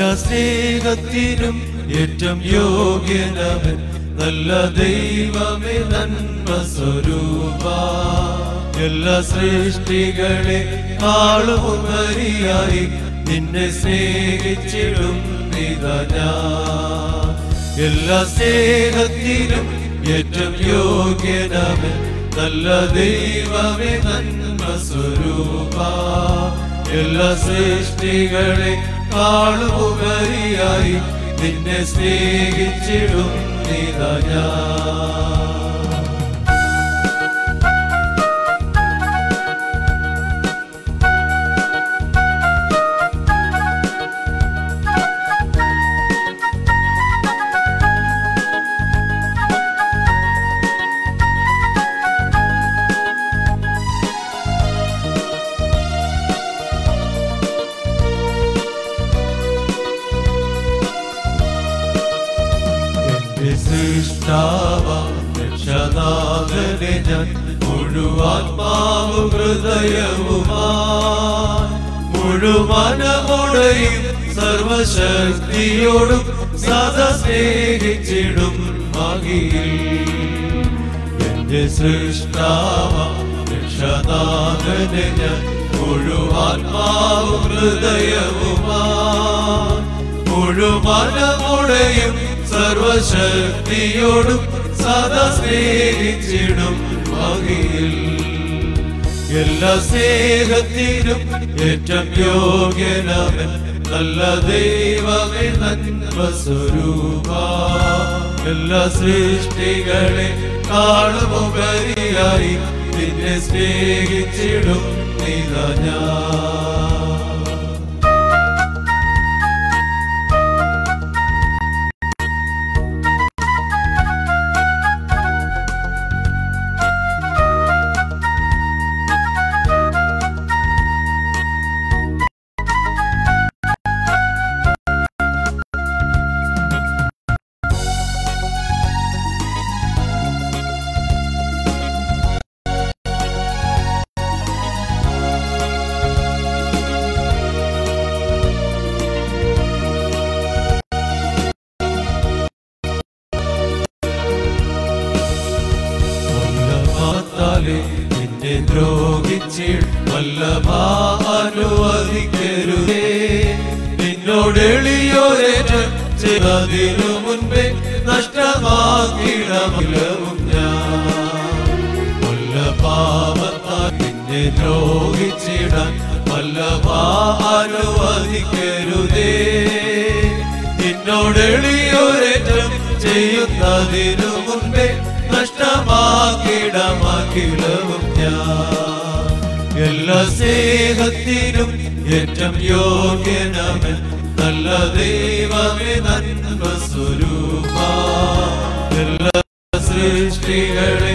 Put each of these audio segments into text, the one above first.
എല്ലാ സ്നേഹത്തിനും ഏറ്റവും യോഗ്യനവൻ നല്ല ദൈവമേ നന്മ സ്വരൂപ എല്ലാ സൃഷ്ടികളെ ആളുപരിയായി നിന്നെ സ്നേഹിച്ചിടും ഇതാ ഞാൻ എല്ലാ സ്നേഹത്തിനും ഏറ്റവും യോഗ്യനവൻ നല്ല ദൈവമേ നന്മ സ്വരൂപ എല്ലാ സൃഷ്ടികളെ കാളുപരിയായി നിന്നെ സ്നേഹിച്ചിടും ഇതാ ഞാൻ എന്റെ സൃഷ്ടാവ രക്ഷനാഥനെ ഞാൻ മുഴുവാത്മാവ് ഹൃദയവുമായി മുഴുവനമോടെയും സർവശക്തിയോടും സദാ സ്നേഹിച്ചിടും മകിയിൽ എന്റെ സൃഷ്ടാവ രക്ഷനാഥനെ ഞാൻ മുഴുവാത്മാവ് ഹൃദയവുമായി മുഴുവനമുടെയും സർവശക്തിയോടും സദാ സ്നേഹിച്ചിടും മകിയിൽ എല്ലാ സ്നേഹത്തിനും ഏറ്റവും യോഗ്യനവൻ നല്ല ദൈവമേ നന്മ സ്വരൂപ എല്ലാ സൃഷ്ടികളെ കാണുമുപരിയായി നിന്നെ സ്നേഹിച്ചിടും നിതാ ഞാൻ വല്ലഭാത്താലെ നിന്നെ ദ്രോഹിച്ചിൽ വല്ലഭാ അനുവദിക്കരുതേ നിന്നോട് എളിയോരേറ്റം ചെയ്തതിനു മുൻപേ നഷ്ടമാക്കിടമിലവും ഞാൻ വല്ലഭാവത്താൽ നിന്നെ ദ്രോഹിച്ചിടാൻ വല്ലഭാ അനുവദിക്കരുതേ നിന്നോട് എളിയോരേറ്റം ചെയ്യുന്നതിനു മുൻപേ നഷ്ടമാക്കിടമാക്കിടവും ഞാൻ എല്ലാ സ്നേഹത്തിനും ഏറ്റവും യോഗ്യനവൻ നല്ല ദൈവമേ നന്മ സ്വരൂപ എല്ലാ സൃഷ്ടികളെ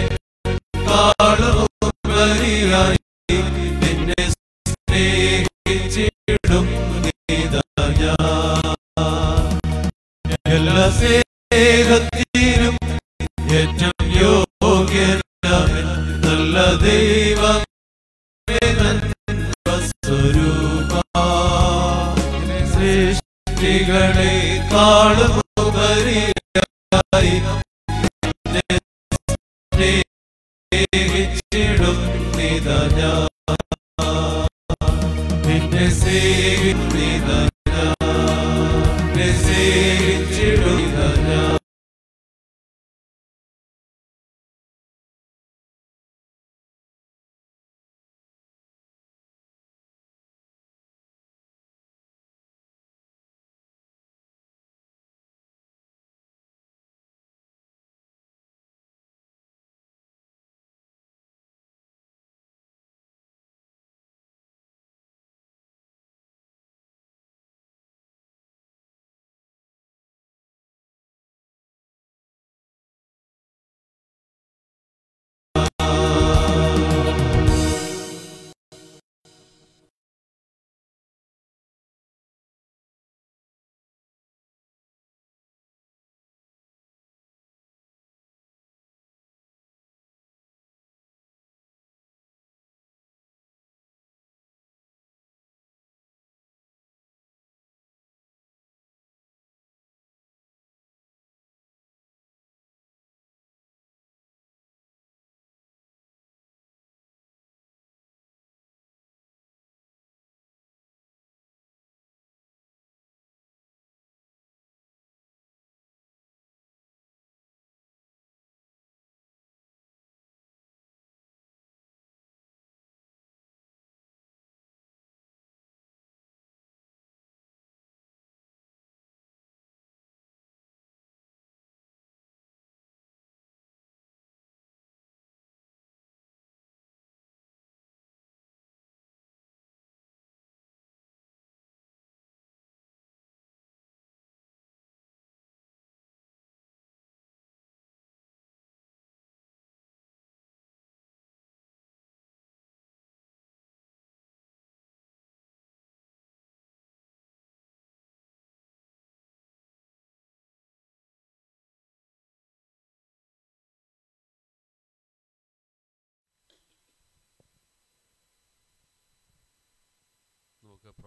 കാണുപരിയായി നിന്നെ സ്നേഹിച്ചിടും നീതാ ഞാൻ എല്ലാ സ്നേഹത്തിനും ഏറ്റവും യോഗ്യനവൻ നല്ല ദൈവം സ്വരൂപ സൃഷ്ടികളെ കാണുപരിയായി നിന്നെ സ്നേഹിച്ചിടും നിതാ ഞാൻ നിന്നെ സേവിച്ചിടും നിന്നെ സേവിച്ചിടും ഞാൻ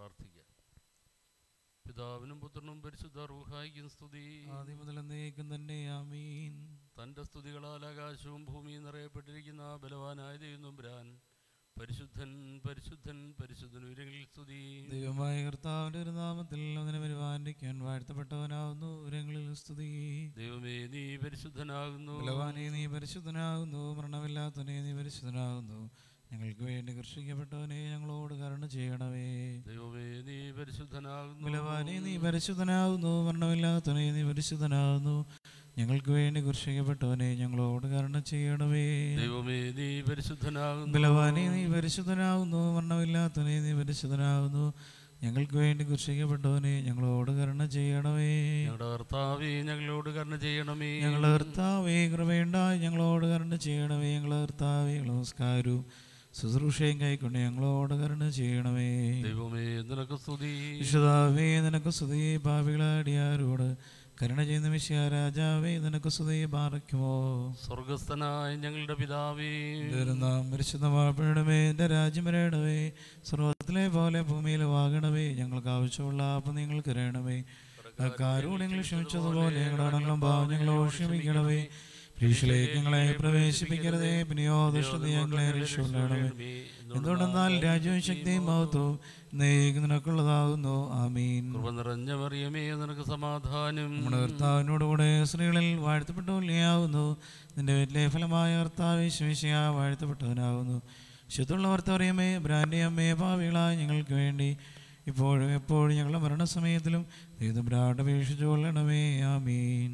പ്രാർത്ഥിക്കാം പിതാവിനും പുത്രനും പരിശുദ്ധ റൂഹായിക്കും സ്തുതി ആദ്യം മുതൽ എന്നേക്കും തന്നെ ആമീൻ തൻ്റെ സ്തുതികളാൽ ആകാശവും ഭൂമിയും നിറയപ്പെട്ടിരിക്കുന്ന ബലവാനായ ദൈവം പരിശുദ്ധൻ പരിശുദ്ധൻ പരിശുദ്ധൻ ഉയരങ്ങളിൽ സ്തുതി ദൈവമായ കർത്താവിന്റെ ഒരു നാമത്തിൽ അവനെ പരിപാലിക്കാൻ വാഴ്ത്തപ്പെട്ടവനാവുന്നു ഉരങ്ങളിൽ സ്തുതി ദൈവമേ നീ പരിശുദ്ധനാകുന്നു ബലവാനെ നീ പരിശുദ്ധനാകുന്നു മരണമില്ലാത്തവനെ നീ പരിശുദ്ധനാകുന്നു ഞങ്ങൾക്ക് വേണ്ടി കർഷിക്കപ്പെട്ടവനെ ഞങ്ങളോട് കരുണ ചെയ്യണമേ ദൈവമേ നീ പരിശുദ്ധനാകുന്നു ബലവാനെ നീ പരിശുദ്ധനാകുന്നു മരണമില്ലാത്തവനെ നീ പരിശുദ്ധനാകുന്നു ഞങ്ങൾക്ക് വേണ്ടി കർഷിക്കപ്പെട്ടവനെ ഞങ്ങളോട് കരുണ ചെയ്യണമേ ദൈവമേ നീ പരിശുദ്ധനാകുന്നു ബലവാനെ നീ പരിശുദ്ധനാകുന്നു മരണമില്ലാത്തവനെ നീ പരിശുദ്ധനാകുന്നു ഞങ്ങൾക്ക് വേണ്ടി കുർഷിക്കപ്പെട്ടവനെ ഞങ്ങളോട് കരുണ ചെയ്യണമേ ഞങ്ങളുടെ കർത്താവേ ഞങ്ങളോട് കരുണ ചെയ്യണമേ ഞങ്ങളുടെ കർത്താവേ കൃപയുണ്ടായി ഞങ്ങളോട് കരുണ ചെയ്യണമേ ഞങ്ങളുടെ കർത്താവേ നമസ്കാരവും ശുശ്രൂഷയും കൈക്കൊണ്ട് ഞങ്ങളോട് കരുണ ചെയ്യണമേ ദൈവമേ നിനക്ക് സ്തുതി വിശുദ്ധാവേ നിനക്ക് സ്തുതി പാപികളാടിയാരോട് കരുണ ചെയ്യുന്ന വിഷയ രാജാവേ നിനക്ക് സ്തുതി പാറയ്ക്കുമോ സ്വർഗസ്ഥനായ ഞങ്ങളുടെ പിതാവേ നാം പരിശുദ്ധമാപ്പെടണമേ എൻ്റെ രാജ്യം വരേണമേ സ്വർഗത്തിലെ പോലെ ഭൂമിയിൽ വാങ്ങണമേ ഞങ്ങൾക്ക് ആവശ്യമുള്ള അപ്പം നിങ്ങൾ കരയണമേ അക്കാരോട് നിങ്ങൾ ക്ഷമിച്ചതുപോലെ ഞങ്ങളുടെ അടങ്ങളും ഭാവം ഞങ്ങളോട് ക്ഷമിക്കണമേ പരീക്ഷയിലേക്ക് ഞങ്ങളെ പ്രവേശിപ്പിക്കരുതേ പിന്നെയോ ദുഷ്ടത ഞങ്ങളെ രക്ഷപ്പെടണമേ എന്തുകൊണ്ടെന്നാൽ രാജ്യവും ശക്തിയും മഹത്വവും നെയ്ക്ക് നിനക്കുള്ളതാകുന്നു ആമീൻ കൃപ നിറഞ്ഞ മറിയമേ നിനക്ക് സമാധാനം നമ്മുടെ കർത്താവിനോടുകൂടെ സ്ത്രീകളിൽ വാഴ്ത്തപ്പെട്ടവനെയാവുന്നു നിന്റെ വീട്ടിലെ ഫലമായ കർത്താവ് ശമിശയ വാഴ്ത്തപ്പെട്ടവനാകുന്നു ശുദ്ധമുള്ള ഭർത്തവറിയമേ ബ്രാൻഡി അമ്മേ ഭാവികളായ ഞങ്ങൾക്ക് വേണ്ടി ഇപ്പോഴും എപ്പോഴും ഞങ്ങളുടെ മരണസമയത്തിലും ദൈവബ്രാഡ് അപേക്ഷിച്ചു കൊള്ളണമേ ആമീൻ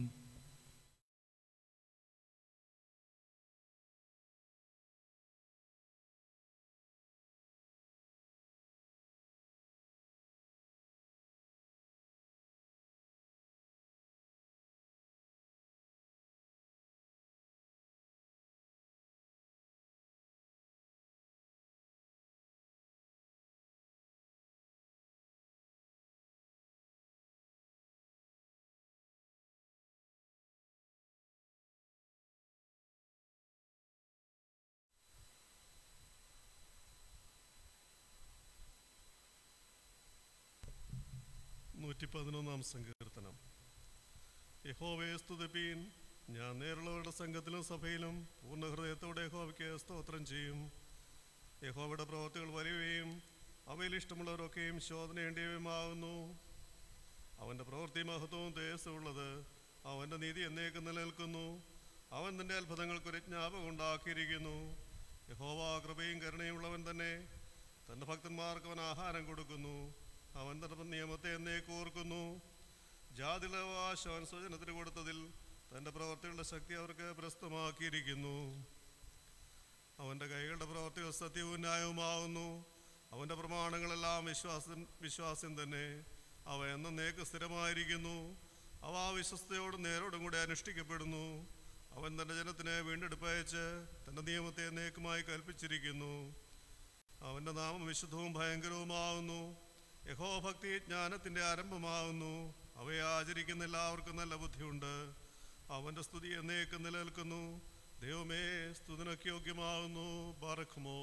നൂറ്റി പതിനൊന്നാം സങ്കീർത്തനം യഹോവയെ സ്തുതിപ്പീൻ ഞാൻ നേരുള്ളവരുടെ സംഘത്തിലും സഭയിലും പൂർണ്ണ ഹൃദയത്തോടെ യഹോവയ്ക്ക് സ്തോത്രം ചെയ്യും യഹോവയുടെ പ്രവൃത്തികൾ വലിയവയും അവയിൽ ഇഷ്ടമുള്ളവരൊക്കെയും ശോധനയേണ്ടിയവയുമാകുന്നു അവൻ്റെ പ്രവൃത്തി മഹത്വവും തേജസ്സുള്ളത് അവൻ്റെ നീതി എന്നേക്കും നിലനിൽക്കുന്നു അവൻ തൻ്റെ അത്ഭുതങ്ങൾക്കൊരു ജ്ഞാപകം ഉണ്ടാക്കിയിരിക്കുന്നു യഹോവ കൃപയും കരുണയും ഉള്ളവൻ തന്നെ തൻ്റെ ഭക്തന്മാർക്ക് അവൻ ആഹാരം കൊടുക്കുന്നു അവൻ തന്റെ നിയമത്തെ എന്നേക്ക് ഓർക്കുന്നു ജാതിയുടെ അവകാശം അവൻ സ്വജനത്തിന് കൊടുത്തതിൽ തൻ്റെ പ്രവർത്തികളുടെ ശക്തി അവർക്ക് പ്രസ്തമാക്കിയിരിക്കുന്നു അവൻ്റെ കൈകളുടെ പ്രവർത്തികൾ സത്യവും ന്യായവുമാകുന്നു അവൻ്റെ പ്രമാണങ്ങളെല്ലാം വിശ്വാസം വിശ്വാസം തന്നെ അവ എന്നേക്ക് സ്ഥിരമായിരിക്കുന്നു അവ ആ വിശ്വസ്തയോടും നേരോടും കൂടെ അനുഷ്ഠിക്കപ്പെടുന്നു അവൻ തൻ്റെ ജനത്തിന് വീണ്ടെടുപ്പയച്ച് തൻ്റെ നിയമത്തെ എന്നേക്കുമായി കൽപ്പിച്ചിരിക്കുന്നു അവൻ്റെ നാമം വിശുദ്ധവും ഭയങ്കരവുമാകുന്നു യഹോഭക്തി ജ്ഞാനത്തിൻ്റെ ആരംഭമാകുന്നു അവയെ ആചരിക്കുന്ന എല്ലാവർക്കും നല്ല ബുദ്ധിയുണ്ട് അവൻ്റെ സ്തുതി എന്നേക്കും നിലനിൽക്കുന്നു ദൈവമേ സ്തുതിനൊക്കെ യോഗ്യമാകുന്നു ബറക്കുമോ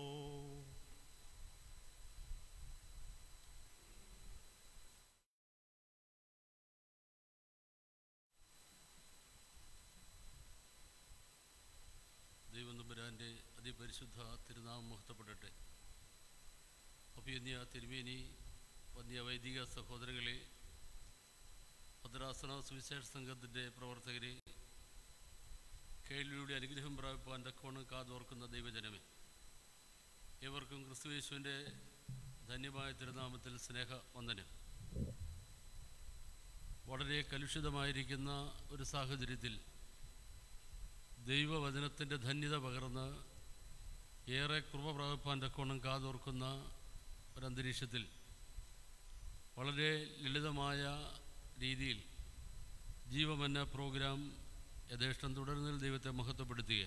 ദൈവം തമ്പുരാൻ്റെ അതിപരിശുദ്ധ തിരുനാമം മുഹത്തപ്പെടട്ടെ അഭിയന്യ തിരുമേനി വന്യ വൈദിക സഹോദരങ്ങളെ ഭദ്രാസന സുവിശേഷ സംഘത്തിൻ്റെ പ്രവർത്തകരെ കേൾവിയുടെ അനുഗ്രഹം പ്രാപിപ്പാൻ തക്കവണ്ണം കാതോർക്കുന്ന ദൈവജനമേ ഏവർക്കും ക്രിസ്തുയേശുവിൻ്റെ ധന്യമായ തിരുനാമത്തിൽ സ്നേഹ വന്ദനം വളരെ കലുഷിതമായിരിക്കുന്ന ഒരു സാഹചര്യത്തിൽ ദൈവവചനത്തിൻ്റെ ധന്യത പകർന്ന് ഏറെ കൃപ പ്രാപിപ്പാൻ തക്കോണം കാതോർക്കുന്ന ഒരന്തരീക്ഷത്തിൽ വളരെ ലളിതമായ രീതിയിൽ ജീവമെന്ന പ്രോഗ്രാം യഥേഷ്ടം തുടരുന്നതിൽ ദൈവത്തെ മഹത്വപ്പെടുത്തുക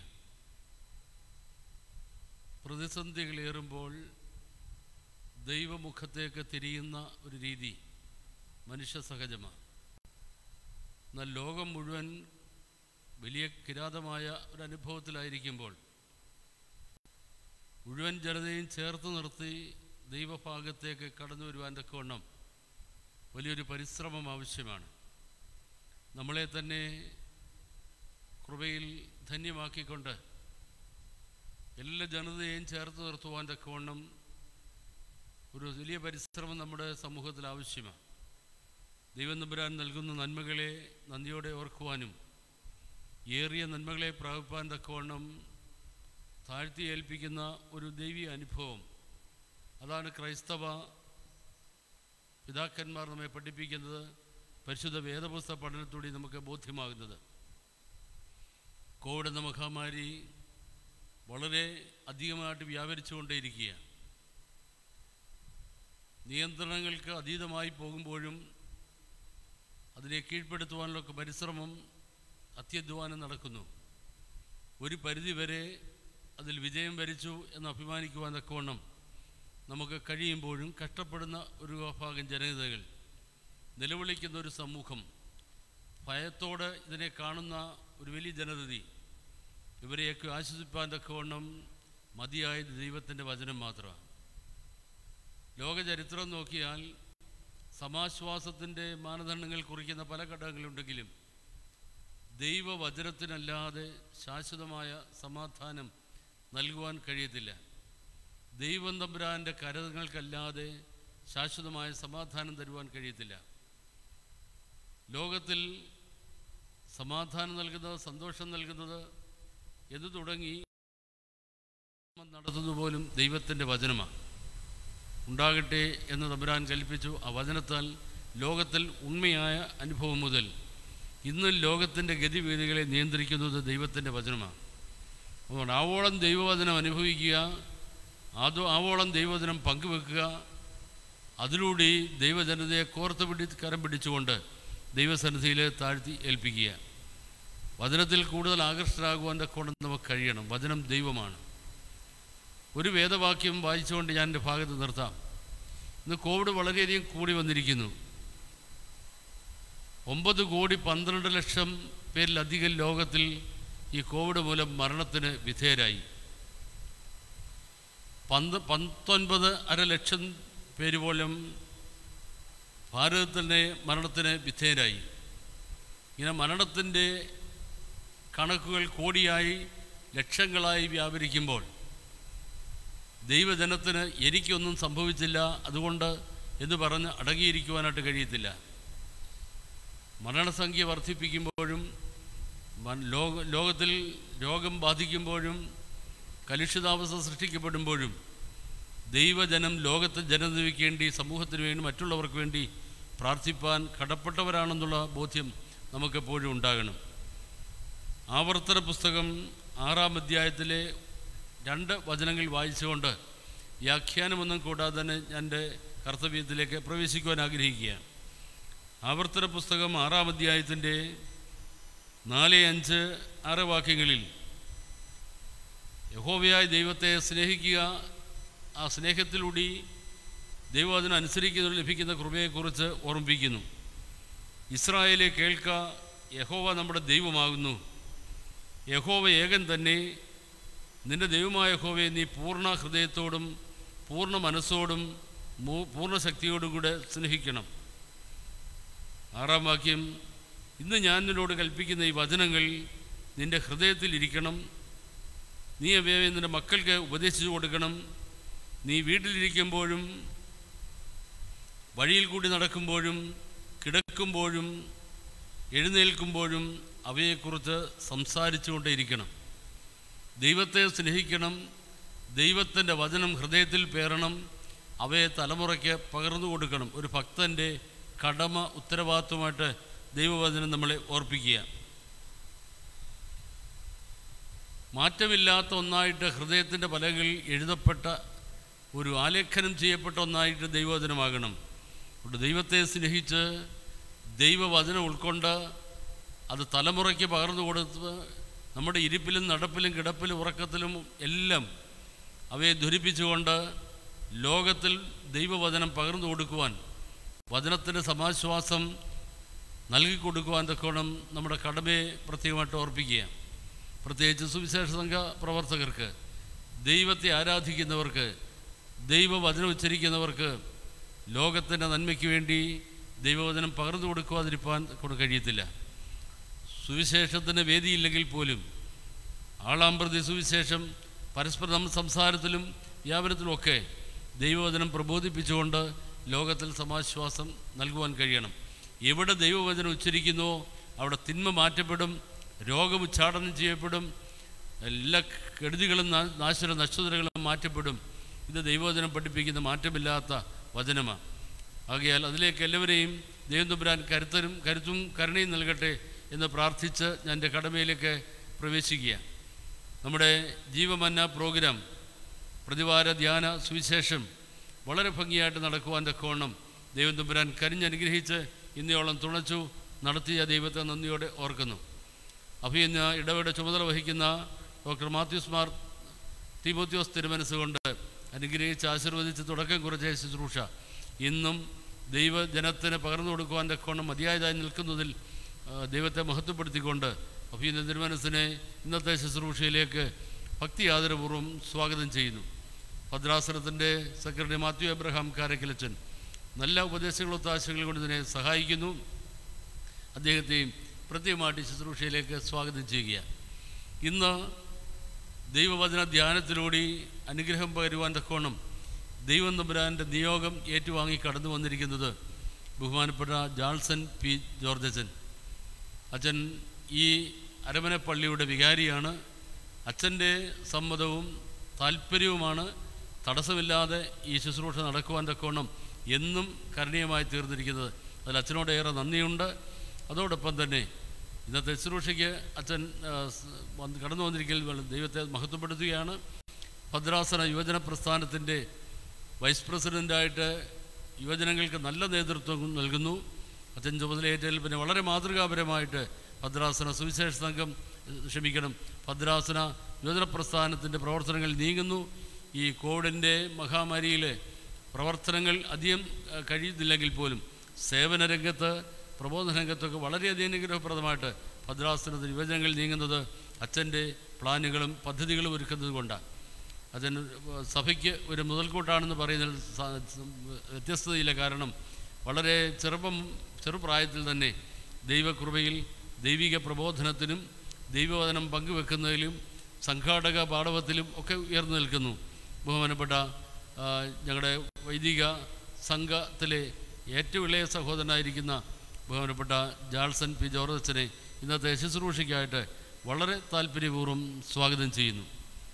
പ്രതിസന്ധികളേറുമ്പോൾ ദൈവമുഖത്തേക്ക് തിരിയുന്ന ഒരു രീതി മനുഷ്യ സഹജമാണ് എന്നാൽ ലോകം മുഴുവൻ വലിയ കിരാതമായ ഒരു അനുഭവത്തിലായിരിക്കുമ്പോൾ മുഴുവൻ ജനതയും ചേർത്ത് നിർത്തി ദൈവഭാഗത്തേക്ക് കടന്നു വരുവാൻ തക്കവണ്ണം വലിയൊരു പരിശ്രമം ആവശ്യമാണ് നമ്മളെ തന്നെ കൃപയിൽ ധന്യമാക്കിക്കൊണ്ട് എല്ലാ ജനതയെയും ചേർത്ത് നിർത്തുവാൻ തക്കവണ്ണം ഒരു വലിയ പരിശ്രമം നമ്മുടെ സമൂഹത്തിൽ ആവശ്യമാണ് ദൈവം നമ്പുരാൻ നൽകുന്ന നന്മകളെ നന്ദിയോടെ ഓർക്കുവാനും ഏറിയ നന്മകളെ പ്രാപിപ്പാൻ തക്കവണ്ണം താഴ്ത്തി ഏൽപ്പിക്കുന്ന ഒരു ദൈവീയ അനുഭവം അതാണ് ക്രൈസ്തവ പിതാക്കന്മാർ നമ്മെ പഠിപ്പിക്കുന്നത് പരിശുദ്ധ വേദപുസ്തക പഠനത്തോടെ നമുക്ക് ബോധ്യമാകുന്നത് കോവിഡ് എന്ന മഹാമാരി വളരെ അധികമായിട്ട് വ്യാപരിച്ചുകൊണ്ടേയിരിക്കുകയാണ് നിയന്ത്രണങ്ങൾക്ക് അതീതമായി പോകുമ്പോഴും അതിനെ കീഴ്പ്പെടുത്തുവാനുള്ള പരിശ്രമം അത്യധ്വാനം നടക്കുന്നു ഒരു പരിധിവരെ അതിൽ വിജയം വരിച്ചു എന്ന് അഭിമാനിക്കുവാൻ തക്കവണ്ണം നമുക്ക് കഴിയുമ്പോഴും കഷ്ടപ്പെടുന്ന ഒരു വിഭാഗം ജനതകൾ നിലവിളിക്കുന്ന ഒരു സമൂഹം ഭയത്തോടെ ഇതിനെ കാണുന്ന ഒരു വലിയ ജനതതി ഇവരെയൊക്കെ ആശ്വസിപ്പാൻ തക്കവണ്ണം മതിയായത് ദൈവത്തിൻ്റെ വചനം മാത്രമാണ് ലോകചരിത്രം നോക്കിയാൽ സമാശ്വാസത്തിൻ്റെ മാനദണ്ഡങ്ങൾ കുറിക്കുന്ന പല ഘടകങ്ങളുണ്ടെങ്കിലും ദൈവവചനത്തിനല്ലാതെ ശാശ്വതമായ സമാധാനം നൽകുവാൻ കഴിയത്തില്ല ദൈവം തമ്പുരാൻ്റെ കരങ്ങൾക്കല്ലാതെ ശാശ്വതമായ സമാധാനം തരുവാൻ കഴിയത്തില്ല ലോകത്തിൽ സമാധാനം നൽകുന്നത് സന്തോഷം നൽകുന്നത് എന്ന് തുടങ്ങി നടത്തുന്നത് പോലും ദൈവത്തിൻ്റെ വചനമാണ് ഉണ്ടാകട്ടെ എന്ന് തമ്പുരാൻ കൽപ്പിച്ചു ആ വചനത്താൽ ലോകത്തിൽ ഉണ്മയായ അനുഭവം മുതൽ ഇന്ന് ലോകത്തിൻ്റെ ഗതിവേദികളെ നിയന്ത്രിക്കുന്നത് ദൈവത്തിൻ്റെ വചനമാണ് അതുകൊണ്ട് ആവോളം ദൈവവചനം അനുഭവിക്കുക അതോ ആവോളം ദൈവവചനം പങ്കുവെക്കുക അതിലൂടെ ദൈവജനതയെ കോർത്ത് പിടി കരം പിടിച്ചുകൊണ്ട് ദൈവസന്നിധിയിൽ താഴ്ത്തി ഏൽപ്പിക്കുക വചനത്തിൽ കൂടുതൽ ആകർഷകരാകുവാൻ കൊണ്ട് നമുക്ക് കഴിയണം വചനം ദൈവമാണ് ഒരു വേദവാക്യം വായിച്ചുകൊണ്ട് ഞാൻ എൻ്റെ ഭാഗത്ത് നിർത്താം ഇന്ന് കോവിഡ് വളരെയധികം കൂടി വന്നിരിക്കുന്നു ഒമ്പത് കോടി പന്ത്രണ്ട് ലക്ഷം പേരിലധികം ലോകത്തിൽ ഈ കോവിഡ് മൂലം മരണത്തിന് വിധേയരായി പന്ത് പത്തൊൻപത് അര ലക്ഷം പേര് പോലും ഭാരതത്തിൻ്റെ മരണത്തിന് വിധേയരായി ഇങ്ങനെ മരണത്തിൻ്റെ കണക്കുകൾ കോടിയായി ലക്ഷങ്ങളായി വ്യാപരിക്കുമ്പോൾ ദൈവജനത്തിന് എനിക്കൊന്നും സംഭവിച്ചില്ല അതുകൊണ്ട് എന്ന് പറഞ്ഞ് അടങ്ങിയിരിക്കുവാനായിട്ട് കഴിയത്തില്ല മരണസംഖ്യ വർദ്ധിപ്പിക്കുമ്പോഴും മൻ- ലോക ലോകത്തിൽ രോഗം ബാധിക്കുമ്പോഴും കലുഷിതാവസ്ഥ സൃഷ്ടിക്കപ്പെടുമ്പോഴും ദൈവജനം ലോകത്തെ ജനതയ്ക്ക് വേണ്ടി സമൂഹത്തിന് വേണ്ടി മറ്റുള്ളവർക്ക് വേണ്ടി പ്രാർത്ഥിപ്പാൻ കടപ്പെട്ടവരാണെന്നുള്ള ബോധ്യം നമുക്കെപ്പോഴും ഉണ്ടാകണം ആവർത്തന പുസ്തകം ആറാം അധ്യായത്തിലെ രണ്ട് വചനങ്ങൾ വായിച്ചുകൊണ്ട് വ്യാഖ്യാനമൊന്നും കൂടാതെ തന്നെ ഞാൻ എൻ്റെ കർത്തവ്യത്തിലേക്ക് പ്രവേശിക്കുവാൻ ആഗ്രഹിക്കുകയാണ് ആവർത്തന പുസ്തകം ആറാം അധ്യായത്തിൻ്റെ നാല് അഞ്ച് ആറ് വാക്യങ്ങളിൽ യഹോവയായ ദൈവത്തെ സ്നേഹിക്കുക ആ സ്നേഹത്തിലൂടെ ദൈവം അതിനനുസരിക്കുന്നതിന് ലഭിക്കുന്ന കൃപയെക്കുറിച്ച് ഓർമ്മിപ്പിക്കുന്നു ഇസ്രായേലെ കേൾക്ക യഹോവ നമ്മുടെ ദൈവമാകുന്നു യഹോവ ഏകൻ തന്നെ നിന്റെ ദൈവമായ യഹോവയെ നീ പൂർണ്ണ ഹൃദയത്തോടും പൂർണ്ണ മനസ്സോടും മൂ- പൂർണ്ണ ശക്തിയോടും കൂടെ സ്നേഹിക്കണം ആറാം വാക്യം ഇന്ന് ഞാൻ നിന്നോട് കൽപ്പിക്കുന്ന ഈ വചനങ്ങൾ നിന്റെ ഹൃദയത്തിൽ ഇരിക്കണം നീ അവയെ നിന്റെ മക്കൾക്ക് ഉപദേശിച്ചു കൊടുക്കണം നീ വീട്ടിലിരിക്കുമ്പോഴും വഴിയിൽ കൂടി നടക്കുമ്പോഴും കിടക്കുമ്പോഴും എഴുന്നേൽക്കുമ്പോഴും അവയെക്കുറിച്ച് സംസാരിച്ചുകൊണ്ടേയിരിക്കണം ദൈവത്തെ സ്നേഹിക്കണം ദൈവത്തിൻ്റെ വചനം ഹൃദയത്തിൽ പേറണം അവയെ തലമുറയ്ക്ക് പകർന്നു കൊടുക്കണം ഒരു ഭക്തൻ്റെ കടമ ഉത്തരവാദിത്വമായിട്ട് ദൈവവചനം നമ്മളെ ഓർപ്പിക്കുക മാറ്റമില്ലാത്ത ഒന്നായിട്ട് ഹൃദയത്തിൻ്റെ പലകളിൽ എഴുതപ്പെട്ട ഒരു ആലേഖനം ചെയ്യപ്പെട്ട ഒന്നായിട്ട് ദൈവവചനമാകണം അതുകൊണ്ട് ദൈവത്തെ സ്നേഹിച്ച് ദൈവവചനം ഉൾക്കൊണ്ട് അത് തലമുറയ്ക്ക് പകർന്നു കൊടുത്ത് നമ്മുടെ ഇരിപ്പിലും നടപ്പിലും കിടപ്പിലും ഉറക്കത്തിലും എല്ലാം അവയെ ധരിപ്പിച്ചുകൊണ്ട് ലോകത്തിൽ ദൈവവചനം പകർന്നു കൊടുക്കുവാൻ വചനത്തിൻ്റെ സമാശ്വാസം നൽകി കൊടുക്കുവാൻ തക്കോണം നമ്മുടെ കടമയെ പ്രത്യേകമായിട്ട് ഓർപ്പിക്കുക പ്രത്യേകിച്ച് സുവിശേഷ സംഘ പ്രവർത്തകർക്ക് ദൈവത്തെ ആരാധിക്കുന്നവർക്ക് ദൈവവചനം ഉച്ചരിക്കുന്നവർക്ക് ലോകത്തിൻ്റെ നന്മയ്ക്ക് വേണ്ടി ദൈവവചനം പകർന്നു കൊടുക്കുവാതിരിക്കാൻ കൊണ്ട് കഴിയത്തില്ല സുവിശേഷത്തിന് വേദിയില്ലെങ്കിൽ പോലും ആളാമ്പ്രതി സുവിശേഷം പരസ്പരം നമ്മൾ സംസാരത്തിലും വ്യാപനത്തിലുമൊക്കെ ദൈവവചനം പ്രബോധിപ്പിച്ചുകൊണ്ട് ലോകത്തിൽ സമാശ്വാസം നൽകുവാൻ കഴിയണം എവിടെ ദൈവവചനം ഉച്ചരിക്കുന്നുവോ അവിടെ തിന്മ മാറ്റപ്പെടും രോഗമുച്ചാടനം ചെയ്യപ്പെടും എല്ലാ കെടുതികളും നാ- നാശന നശ്വതകളും മാറ്റപ്പെടും ഇത് ദൈവവചനം പഠിപ്പിക്കുന്ന മാറ്റമില്ലാത്ത വചനമാണ് ആകയാൽ അതിലേക്ക് എല്ലാവരെയും ദൈവം തമ്പുരാൻ കരുത്തരും കരുത്തും കരുണയും നൽകട്ടെ എന്ന് പ്രാർത്ഥിച്ച് ഞാൻ എൻ്റെ കടമയിലേക്ക് പ്രവേശിക്കുക നമ്മുടെ ജീവമന്ന പ്രോഗ്രാം പ്രതിവാര ധ്യാന സുവിശേഷം വളരെ ഭംഗിയായിട്ട് നടക്കുവാൻ തക്കവണ്ണം ദൈവം തമ്പുരാൻ കരിഞ്ഞനുഗ്രഹിച്ച് ഇന്നയോളം തുണച്ചു നടത്തിയ ദൈവത്തെ നന്ദിയോടെ ഓർക്കുന്നു അഭിയന്ന ഇടവേടെ ചുമതല വഹിക്കുന്ന ഡോക്ടർ മാത്യൂസ് മാർ തീമോത്യോസ് തിരുമനസ്സുകൊണ്ട് അനുഗ്രഹിച്ച് ആശീർവദിച്ച് തുടക്കം കുറിച്ച ശുശ്രൂഷ ഇന്നും ദൈവജനത്തിന് പകർന്നു കൊടുക്കുവാൻ തക്കവണ്ണം മതിയായതായി നിൽക്കുന്നതിൽ ആ, ദൈവത്തെ മഹത്വപ്പെടുത്തിക്കൊണ്ട് അഭിയന്ന തിരുമനസ്സിനെ ഇന്നത്തെ ശുശ്രൂഷയിലേക്ക് ഭക്തി ആദരപൂർവ്വം സ്വാഗതം ചെയ്യുന്നു ഭദ്രാസനത്തിൻ്റെ സെക്രട്ടറി മാത്യു എബ്രഹാം കാരക്കിലച്ചൻ നല്ല ഉപദേശങ്ങളും ഒത്താശകളും കൊണ്ട് ഇതിനെ സഹായിക്കുന്നു അദ്ദേഹത്തെയും പ്രത്യേകമായിട്ട് ശുശ്രൂഷയിലേക്ക് സ്വാഗതം ചെയ്യുക ഇന്ന് ദൈവവചന ധ്യാനത്തിലൂടെ അനുഗ്രഹം പകരുവാൻ തക്കോണം ദൈവം തമ്പുരാൻ്റെ നിയോഗം ഏറ്റുവാങ്ങി കടന്നു വന്നിരിക്കുന്നത് ബഹുമാനപ്പെട്ട ജാൾസൺ പി ജോർജച്ചൻ അച്ഛൻ ഈ അരമന പള്ളിയുടെ വികാരിയാണ് അച്ഛൻ്റെ സമ്മതവും താല്പര്യവുമാണ് തടസ്സമില്ലാതെ ഈ ശുശ്രൂഷ നടക്കുവാൻ തക്കോണം എന്നും കരണീയമായി തീർന്നിരിക്കുന്നത് അതിൽ അച്ഛനോട് ഏറെ നന്ദിയുണ്ട് അതോടൊപ്പം തന്നെ ഇന്നത്തെ ശുശ്രൂഷയ്ക്ക് അച്ഛൻ ആ, സ് വന്ന് കടന്നു വന്നിരിക്കൽ ദൈവത്തെ മഹത്വപ്പെടുത്തുകയാണ് ഭദ്രാസന യുവജന പ്രസ്ഥാനത്തിൻ്റെ വൈസ് പ്രസിഡൻ്റായിട്ട് യുവജനങ്ങൾക്ക് നല്ല നേതൃത്വം നൽകുന്നു അച്ഛൻ ചുമതലയേറ്റതിൽ പിന്നെ വളരെ മാതൃകാപരമായിട്ട് ഭദ്രാസന സുവിശേഷ സംഘം ഏഹ്, ക്ഷമിക്കണം ഭദ്രാസന യുവജന പ്രസ്ഥാനത്തിൻ്റെ പ്രവർത്തനങ്ങൾ നീങ്ങുന്നു ഈ കോവിഡിൻ്റെ മഹാമാരിയിലെ പ്രവർത്തനങ്ങൾ അധികം ഏഹ്, കഴിയുന്നില്ലെങ്കിൽ പോലും സേവന രംഗത്ത് പ്രബോധന രംഗത്തൊക്കെ വളരെയധികം അനുഗ്രഹപ്രദമായിട്ട് ഭദ്രാസനത്തിന് യുവജനങ്ങൾ നീങ്ങുന്നത് അച്ഛൻ്റെ പ്ലാനുകളും പദ്ധതികളും ഒരുക്കുന്നത് കൊണ്ടാണ് അതിന് സഭയ്ക്ക് ഒരു മുതൽക്കൂട്ടാണെന്ന് പറയുന്നതിൽ സ- വ്യത്യസ്തതയില്ല കാരണം വളരെ ചെറുപ്പം ചെറുപ്രായത്തിൽ തന്നെ ദൈവകൃപയിൽ ദൈവിക പ്രബോധനത്തിനും ദൈവവചനം പങ്കുവെക്കുന്നതിലും സംഘാടക പാടവത്തിലും ഒക്കെ ഉയർന്നു നിൽക്കുന്നു ബഹുമാനപ്പെട്ട ആ, ഞങ്ങളുടെ വൈദിക സംഘത്തിലെ ഏറ്റവും ഇളയ സഹോദരനായിരിക്കുന്ന ബഹുമാനപ്പെട്ട ജാൾസൺ പി ജോർജച്ചനെ ഇന്നത്തെ ശുശ്രൂഷയ്ക്കായിട്ട് വളരെ താല്പര്യപൂർവ്വം സ്വാഗതം ചെയ്യുന്നു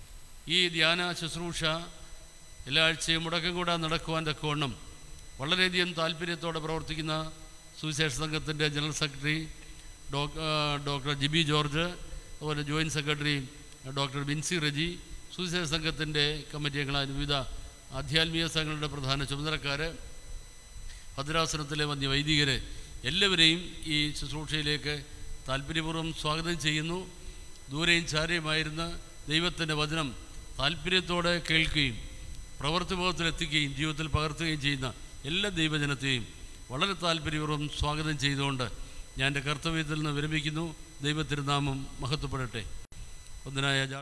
ഈ ധ്യാന ശുശ്രൂഷ എല്ലാ ആഴ്ചയും മുടക്കം കൂടാതെ നടക്കുവാൻ തക്കവണ്ണം വളരെയധികം താല്പര്യത്തോടെ പ്രവർത്തിക്കുന്ന സുവിശേഷ സംഘത്തിൻ്റെ ജനറൽ സെക്രട്ടറി ഡോക് ആ, ഡോക്ടർ ജിബി ജോർജ് അതുപോലെ joint secretary doctor Binsy Reji സുവിശേഷ സംഘത്തിൻ്റെ കമ്മിറ്റി അംഗങ്ങളായ വിവിധ ആധ്യാത്മിക സംഘങ്ങളുടെ പ്രധാന ചുമതലക്കാർ ഭദ്രാസനത്തിലെ വന്യ വൈദികർ എല്ലാവരെയും ഈ ശുശ്രൂഷയിലേക്ക് താല്പര്യപൂർവ്വം സ്വാഗതം ചെയ്യുന്നു ദൂരെയും ചാരയുമായിരുന്ന ദൈവത്തിൻ്റെ വചനം താല്പര്യത്തോടെ കേൾക്കുകയും പ്രവർത്തിബോധത്തിലെത്തിക്കുകയും ജീവിതത്തിൽ പകർത്തുകയും ചെയ്യുന്ന എല്ലാ ദൈവജനത്തെയും വളരെ താല്പര്യപൂർവ്വം സ്വാഗതം ചെയ്തുകൊണ്ട് ഞാൻ എൻ്റെ കർത്തവ്യത്തിൽ നിന്ന് വിരമിക്കുന്നു ദൈവത്തിരുനാമം മഹത്വപ്പെടട്ടെ ഒന്നിനായ ജാൾ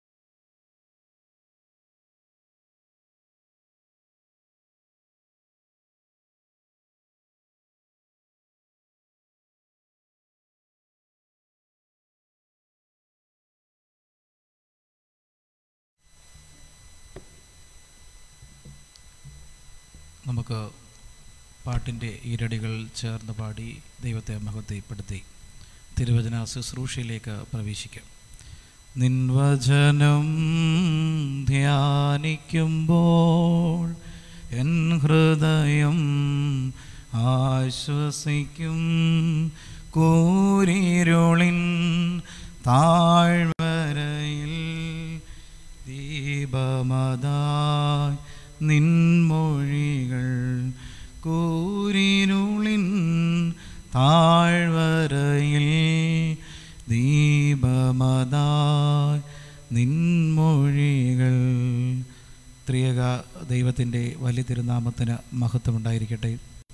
നമുക്ക് പാട്ടിൻ്റെ ഈരടികൾ ചേർന്ന് പാടി ദൈവത്തെ മഹത്വപ്പെടുത്തി തിരുവചന ശുശ്രൂഷയിലേക്ക് പ്രവേശിക്കാം നിൻവചനം ധ്യാനിക്കുമ്പോൾ എൻ ഹൃദയം ആശ്വസിക്കും കൂരിരുളിൻ താഴ്വരയിൽ ദീപമതായി നിൻമൊഴികൾ കൂരിരുളിൻ താഴ്വരയിൽ ദീപമതായി നിൻമൊഴികൾ ത്രിയക ദൈവത്തിൻ്റെ വലിയ തിരുനാമത്തിന് മഹത്വമുണ്ടായിരിക്കട്ടെ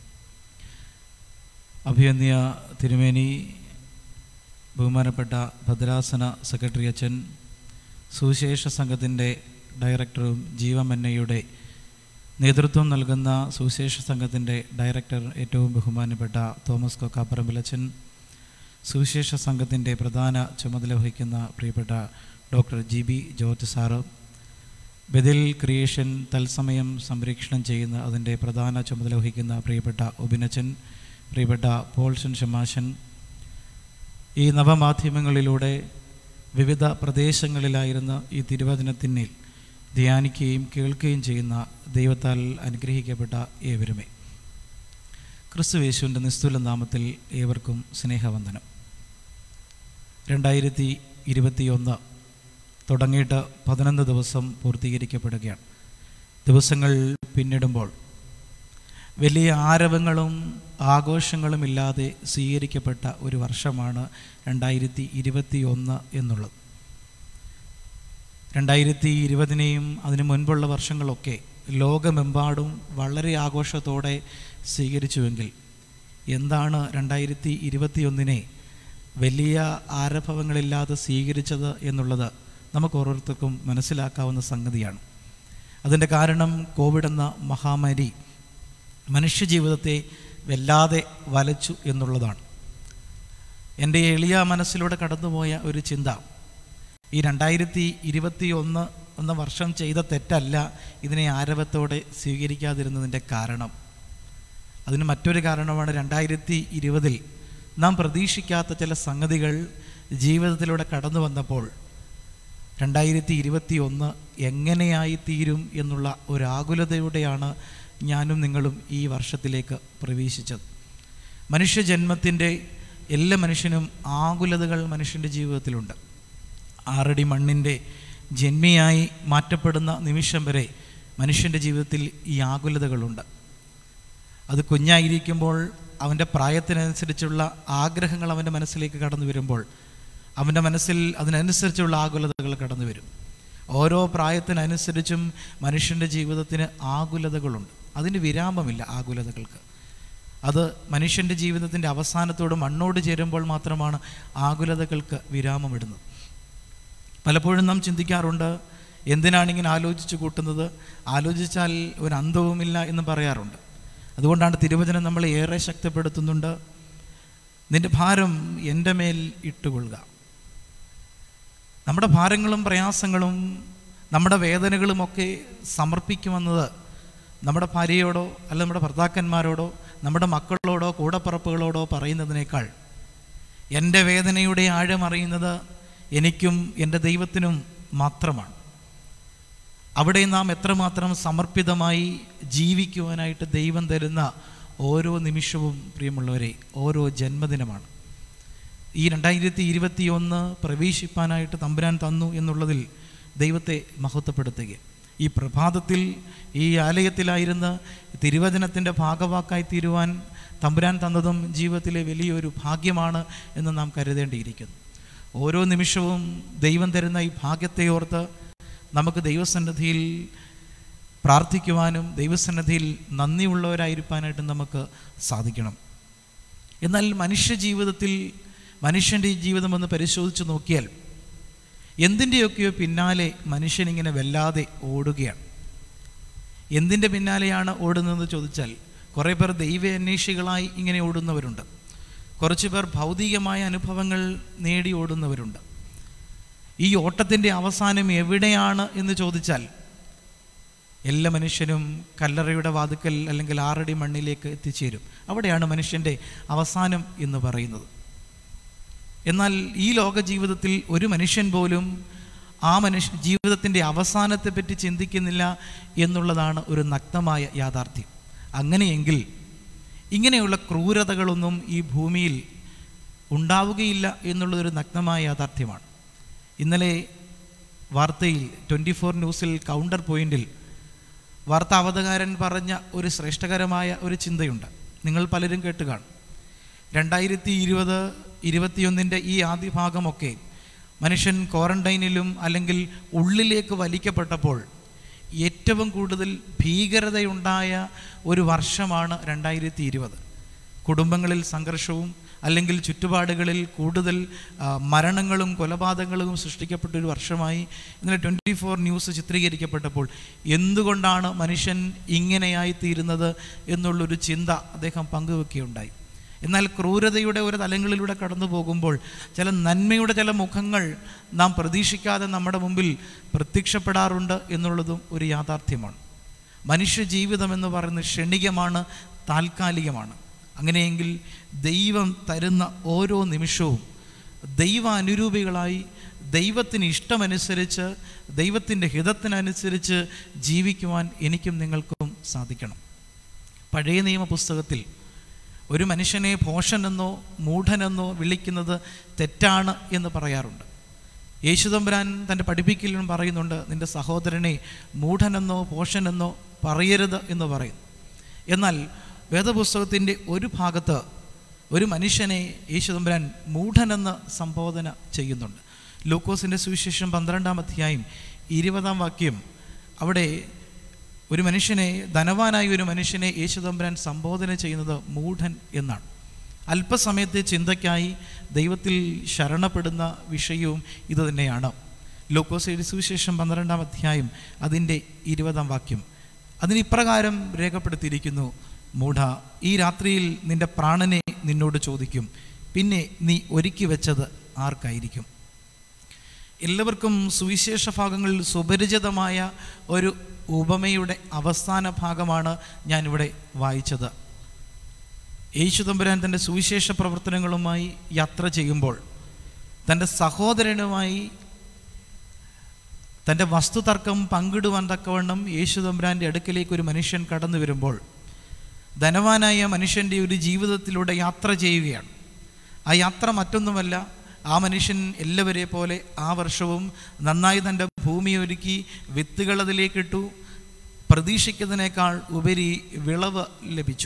അഭിയന്യ തിരുമേനി ബഹുമാനപ്പെട്ട ഭദ്രാസന സെക്രട്ടറി അച്ഛൻ സുവിശേഷ സംഘത്തിൻ്റെ ഡയറക്ടറും ജീവമന്നയുടെ നേതൃത്വം നൽകുന്ന സുവിശേഷ സംഘത്തിൻ്റെ ഡയറക്ടർ ഏറ്റവും ബഹുമാനപ്പെട്ട തോമസ് കൊക്കാപ്പറമ്പിലച്ചൻ സുവിശേഷ സംഘത്തിൻ്റെ പ്രധാന ചുമതല വഹിക്കുന്ന പ്രിയപ്പെട്ട doctor G B George sir ബദൽ ക്രിയേഷൻ തത്സമയം സംരക്ഷണം ചെയ്യുന്ന അതിൻ്റെ പ്രധാന ചുമതല വഹിക്കുന്ന പ്രിയപ്പെട്ട ഒബിനച്ചൻ പ്രിയപ്പെട്ട പോൾസൻ ഷമാശൻ ഈ നവമാധ്യമങ്ങളിലൂടെ വിവിധ പ്രദേശങ്ങളിലായിരുന്ന ഈ തിരുവചനത്തിനിൽ ധ്യാനിക്കുകയും കേൾക്കുകയും ചെയ്യുന്ന ദൈവത്താൽ അനുഗ്രഹിക്കപ്പെട്ട ഏവരുമേ ക്രിസ്തുവേശുവിൻ്റെ നിസ്തുല നാമത്തിൽ ഏവർക്കും സ്നേഹവന്ദനം രണ്ടായിരത്തി ഇരുപത്തിയൊന്ന് തുടങ്ങിയിട്ട് പതിനൊന്ന് ദിവസം പൂർത്തീകരിക്കപ്പെടുകയാണ് ദിവസങ്ങൾ പിന്നിടുമ്പോൾ വലിയ ആരവങ്ങളും ആഘോഷങ്ങളും ഇല്ലാതെ സ്വീകരിക്കപ്പെട്ട ഒരു വർഷമാണ് രണ്ടായിരത്തി ഇരുപത്തി ഒന്ന് എന്നുള്ളത് രണ്ടായിരത്തി ഇരുപതിനെയും അതിനു മുൻപുള്ള വർഷങ്ങളൊക്കെ ലോകമെമ്പാടും വളരെ ആഘോഷത്തോടെ സ്വീകരിച്ചുവെങ്കിൽ എന്താണ് രണ്ടായിരത്തി ഇരുപത്തിയൊന്നിനെ വലിയ ആരഭവങ്ങളില്ലാതെ സ്വീകരിച്ചത് എന്നുള്ളത് നമുക്ക് ഓരോരുത്തർക്കും മനസ്സിലാക്കാവുന്ന സംഗതിയാണ് അതിൻ്റെ കാരണം കോവിഡ് എന്ന മഹാമാരി മനുഷ്യജീവിതത്തെ വല്ലാതെ വലച്ചു എന്നുള്ളതാണ് എൻ്റെ എളിയ മനസ്സിലൂടെ കടന്നുപോയ ഒരു ചിന്ത ഈ രണ്ടായിരത്തി ഇരുപത്തി ഒന്ന് എന്ന വർഷം ചെയ്ത തെറ്റല്ല ഇതിനെ ആരവത്തോടെ സ്വീകരിക്കാതിരുന്നതിൻ്റെ കാരണം അതിന് മറ്റൊരു കാരണമാണ് രണ്ടായിരത്തി ഇരുപതിൽ നാം പ്രതീക്ഷിക്കാത്ത ചില സംഗതികൾ ജീവിതത്തിലൂടെ കടന്നു വന്നപ്പോൾ രണ്ടായിരത്തി ഇരുപത്തി ഒന്ന് എങ്ങനെയായി തീരും എന്നുള്ള ഒരു ആകുലതയോടെയാണ് ഞാനും നിങ്ങളും ഈ വർഷത്തിലേക്ക് പ്രവേശിച്ചത് മനുഷ്യജന്മത്തിൻ്റെ എല്ലാ മനുഷ്യനും ആകുലതകൾ മനുഷ്യൻ്റെ ജീവിതത്തിലുണ്ട് ആറടി മണ്ണിൻ്റെ ജന്മിയായി മാറ്റപ്പെടുന്ന നിമിഷം വരെ മനുഷ്യൻ്റെ ജീവിതത്തിൽ ഈ ആകുലതകളുണ്ട് അത് കുഞ്ഞായിരിക്കുമ്പോൾ അവൻ്റെ പ്രായത്തിനനുസരിച്ചുള്ള ആഗ്രഹങ്ങൾ അവൻ്റെ മനസ്സിലേക്ക് കടന്നു വരുമ്പോൾ അവൻ്റെ മനസ്സിൽ അതിനനുസരിച്ചുള്ള ആകുലതകൾ കടന്നു വരും ഓരോ പ്രായത്തിനനുസരിച്ചും മനുഷ്യൻ്റെ ജീവിതത്തിന് ആകുലതകളുണ്ട് അതിന് വിരാമമില്ല ആകുലതകൾക്ക് അത് മനുഷ്യൻ്റെ ജീവിതത്തിൻ്റെ അവസാനത്തോട് മണ്ണോട് ചേരുമ്പോൾ മാത്രമാണ് ആകുലതകൾക്ക് വിരാമമിടുന്നത് പലപ്പോഴും നാം ചിന്തിക്കാറുണ്ട് എന്തിനാണ് ഇങ്ങനെ ആലോചിച്ച് കൂട്ടുന്നത് ആലോചിച്ചാൽ ഒരു അന്തവുമില്ല എന്ന് പറയാറുണ്ട് അതുകൊണ്ടാണ് തിരുവചനം നമ്മളെ ഏറെ ശക്തിപ്പെടുത്തുന്നുണ്ട് നിന്റെ ഭാരം എൻ്റെ മേൽ ഇട്ടുകൊള്ളുക നമ്മുടെ ഭാരങ്ങളും പ്രയാസങ്ങളും നമ്മുടെ വേദനകളുമൊക്കെ സമർപ്പിക്കുമെന്നത് നമ്മുടെ ഭാര്യയോടോ അല്ല നമ്മുടെ ഭർത്താക്കന്മാരോടോ നമ്മുടെ മക്കളോടോ കൂടപ്പറപ്പുകളോടോ പറയുന്നതിനേക്കാൾ എൻ്റെ വേദനയുടെ ആഴം അറിയുന്നത് എനിക്കും എൻ്റെ ദൈവത്തിനും മാത്രമാണ് അവിടെ നാം എത്രമാത്രം സമർപ്പിതമായി ജീവിക്കുവാനായിട്ട് ദൈവം തരുന്ന ഓരോ നിമിഷവും പ്രിയമുള്ളവരെ ഓരോ ജന്മദിനമാണ് ഈ രണ്ടായിരത്തി ഇരുപത്തി ഒന്ന് പ്രവേശിപ്പാനായിട്ട് തമ്പുരാൻ തന്നു എന്നുള്ളതിൽ ദൈവത്തെ മഹത്വപ്പെടുത്തുക ഈ പ്രഭാതത്തിൽ ഈ ആലയത്തിലായിരുന്ന് തിരുവചനത്തിൻ്റെ ഭാഗവാക്കായി തീരുവാൻ തമ്പുരാൻ തന്നതും ജീവിതത്തിലെ വലിയൊരു ഭാഗ്യമാണ് എന്ന് നാം കരുതേണ്ടിയിരിക്കുന്നു ഓരോ നിമിഷവും ദൈവം തരുന്ന ഈ ഭാഗ്യത്തെ ഓർത്ത് നമുക്ക് ദൈവസന്നിധിയിൽ പ്രാർത്ഥിക്കുവാനും ദൈവസന്നിധിയിൽ നന്ദിയുള്ളവരായിരിക്കാനായിട്ട് നമുക്ക് സാധിക്കണം എന്നാൽ മനുഷ്യ ജീവിതത്തിൽ മനുഷ്യൻ്റെ ജീവിതം ഒന്ന് പരിശോധിച്ച് നോക്കിയാൽ എന്തിൻ്റെയൊക്കെയോ പിന്നാലെ മനുഷ്യനിങ്ങനെ വല്ലാതെ ഓടുകയാണ് എന്തിൻ്റെ പിന്നാലെയാണ് ഓടുന്നതെന്ന് ചോദിച്ചാൽ കുറേ പേർ ദൈവ അന്വേഷികളായി ഇങ്ങനെ ഓടുന്നവരുണ്ട് കുറച്ച് പേർ ഭൗതികമായ അനുഭവങ്ങൾ നേടി ഓടുന്നവരുണ്ട് ഈ ഓട്ടത്തിൻ്റെ അവസാനം എവിടെയാണ് എന്ന് ചോദിച്ചാൽ എല്ലാ മനുഷ്യനും കല്ലറയുടെ വാതുക്കൽ അല്ലെങ്കിൽ ആറടി മണ്ണിലേക്ക് എത്തിച്ചേരും അവിടെയാണ് മനുഷ്യൻ്റെ അവസാനം എന്ന് പറയുന്നത് എന്നാൽ ഈ ലോക ജീവിതത്തിൽ ഒരു മനുഷ്യൻ പോലും ആ മനുഷ്യ ജീവിതത്തിൻ്റെ അവസാനത്തെ പറ്റി ചിന്തിക്കുന്നില്ല എന്നുള്ളതാണ് ഒരു നഗ്നമായ യാഥാർത്ഥ്യം അങ്ങനെയെങ്കിൽ ഇങ്ങനെയുള്ള ക്രൂരതകളൊന്നും ഈ ഭൂമിയിൽ ഉണ്ടാവുകയില്ല എന്നുള്ളതൊരു നഗ്നമായ യാഥാർത്ഥ്യമാണ് ഇന്നലെ വാർത്തയിൽ ട്വൻറ്റി ഫോർ ന്യൂസിൽ കൗണ്ടർ പോയിന്റിൽ വാർത്താ അവതകാരൻ പറഞ്ഞ ഒരു ശ്രേഷ്ഠകരമായ ഒരു ചിന്തയുണ്ട് നിങ്ങൾ പലരും കേട്ട് കാണും രണ്ടായിരത്തി ഇരുപത് ഇരുപത്തിയൊന്നിൻ്റെ ഈ ആദ്യ ഭാഗമൊക്കെ മനുഷ്യൻ ക്വാറന്റൈനിലും അല്ലെങ്കിൽ ഉള്ളിലേക്ക് വലിക്കപ്പെട്ടപ്പോൾ ഏറ്റവും കൂടുതൽ ഭീകരതയുണ്ടായ ഒരു വർഷമാണ് രണ്ടായിരത്തി ഇരുപത് കുടുംബങ്ങളിൽ സംഘർഷവും അല്ലെങ്കിൽ ചുറ്റുപാടുകളിൽ കൂടുതൽ ആ, മരണങ്ങളും കൊലപാതകങ്ങളും സൃഷ്ടിക്കപ്പെട്ട ഒരു വർഷമായി ഇന്നലെ ട്വൻറ്റി ഫോർ ന്യൂസ് ചിത്രീകരിക്കപ്പെട്ടപ്പോൾ എന്തുകൊണ്ടാണ് മനുഷ്യൻ ഇങ്ങനെയായി തീരുന്നത് എന്നുള്ളൊരു ചിന്ത അദ്ദേഹം പങ്കുവെക്കുകയുണ്ടായി എന്നാൽ ക്രൂരതയുടെ ഒരു തലങ്ങളിലൂടെ കടന്നു പോകുമ്പോൾ ചില നന്മയുടെ ചില മുഖങ്ങൾ നാം പ്രതീക്ഷിക്കാതെ നമ്മുടെ മുമ്പിൽ പ്രത്യക്ഷപ്പെടാറുണ്ട് എന്നുള്ളതും ഒരു യാഥാർത്ഥ്യമാണ് മനുഷ്യ ജീവിതം എന്ന് പറയുന്നത് ക്ഷണികമാണ് താൽക്കാലികമാണ് അങ്ങനെയെങ്കിൽ ദൈവം തരുന്ന ഓരോ നിമിഷവും ദൈവ അനുരൂപികളായി ദൈവത്തിന് ഇഷ്ടമനുസരിച്ച് ദൈവത്തിൻ്റെ ഹിതത്തിനനുസരിച്ച് ജീവിക്കുവാൻ എനിക്കും നിങ്ങൾക്കും സാധിക്കണം പഴയ നിയമ പുസ്തകത്തിൽ ഒരു മനുഷ്യനെ ഭോഷനെന്നോ മൂഢനെന്നോ വിളിക്കുന്നത് തെറ്റാണ് എന്ന് പറയാറുണ്ട് യേശുദമ്പുരാൻ തൻ്റെ പഠിപ്പിക്കലിലും പറയുന്നുണ്ട് നിൻ്റെ സഹോദരനെ മൂഢനെന്നോ ഭോഷനെന്നോ പറയരുത് എന്ന് പറയും എന്നാൽ വേദപുസ്തകത്തിൻ്റെ ഒരു ഭാഗത്ത് ഒരു മനുഷ്യനെ യേശുദമ്പുരാൻ മൂഢനെന്ന് സംബോധന ചെയ്യുന്നുണ്ട് ലൂക്കോസിൻ്റെ സുവിശേഷം പന്ത്രണ്ടാം അധ്യായം ഇരുപതാം വാക്യം അവിടെ ഒരു മനുഷ്യനെ ധനവാനായ ഒരു മനുഷ്യനെ യേശുദമ്പുരാൻ സംബോധന ചെയ്യുന്നത് മൂഢൻ എന്നാണ് അല്പസമയത്തെ ചിന്തയ്ക്കായി ദൈവത്തിൽ ശരണപ്പെടുന്ന വിഷയവും ഇത് തന്നെയാണ് ലോക്കോസ് സുവിശേഷം പന്ത്രണ്ടാം അധ്യായം അതിൻ്റെ ഇരുപതാം വാക്യം അതിന് ഇപ്രകാരം രേഖപ്പെടുത്തിയിരിക്കുന്നു മൂഢ ഈ രാത്രിയിൽ നിന്റെ പ്രാണനെ നിന്നോട് ചോദിക്കും പിന്നെ നീ ഒരുക്കി വെച്ചത് ആർക്കായിരിക്കും എല്ലാവർക്കും സുവിശേഷ ഭാഗങ്ങളിൽ സുപരിചിതമായ ഒരു ഉപമയുടെ അവസാന ഭാഗമാണ് ഞാനിവിടെ വായിച്ചത് യേശുതമ്പുരാൻ തൻ്റെ സുവിശേഷ പ്രവർത്തനങ്ങളുമായി യാത്ര ചെയ്യുമ്പോൾ തൻ്റെ സഹോദരനുമായി തൻ്റെ വസ്തുതർക്കം പങ്കിടുവാൻ തക്കവണ്ണം യേശുതമ്പുരാൻ്റെ അടുക്കലേക്ക് ഒരു മനുഷ്യൻ കടന്നു വരുമ്പോൾ ധനവാനായ മനുഷ്യൻ്റെ ഒരു ജീവിതത്തിലൂടെ യാത്ര ചെയ്യുകയാണ് ആ യാത്ര മറ്റൊന്നുമല്ല ആ മനുഷ്യൻ എല്ലാവരെ പോലെ ആ വർഷവും നന്നായി തൻ്റെ ഭൂമി ഒരുക്കി വിത്തുകൾ അതിലേക്കിട്ടു പ്രതീക്ഷിക്കുന്നതിനേക്കാൾ ഉപരി വിളവ് ലഭിച്ചു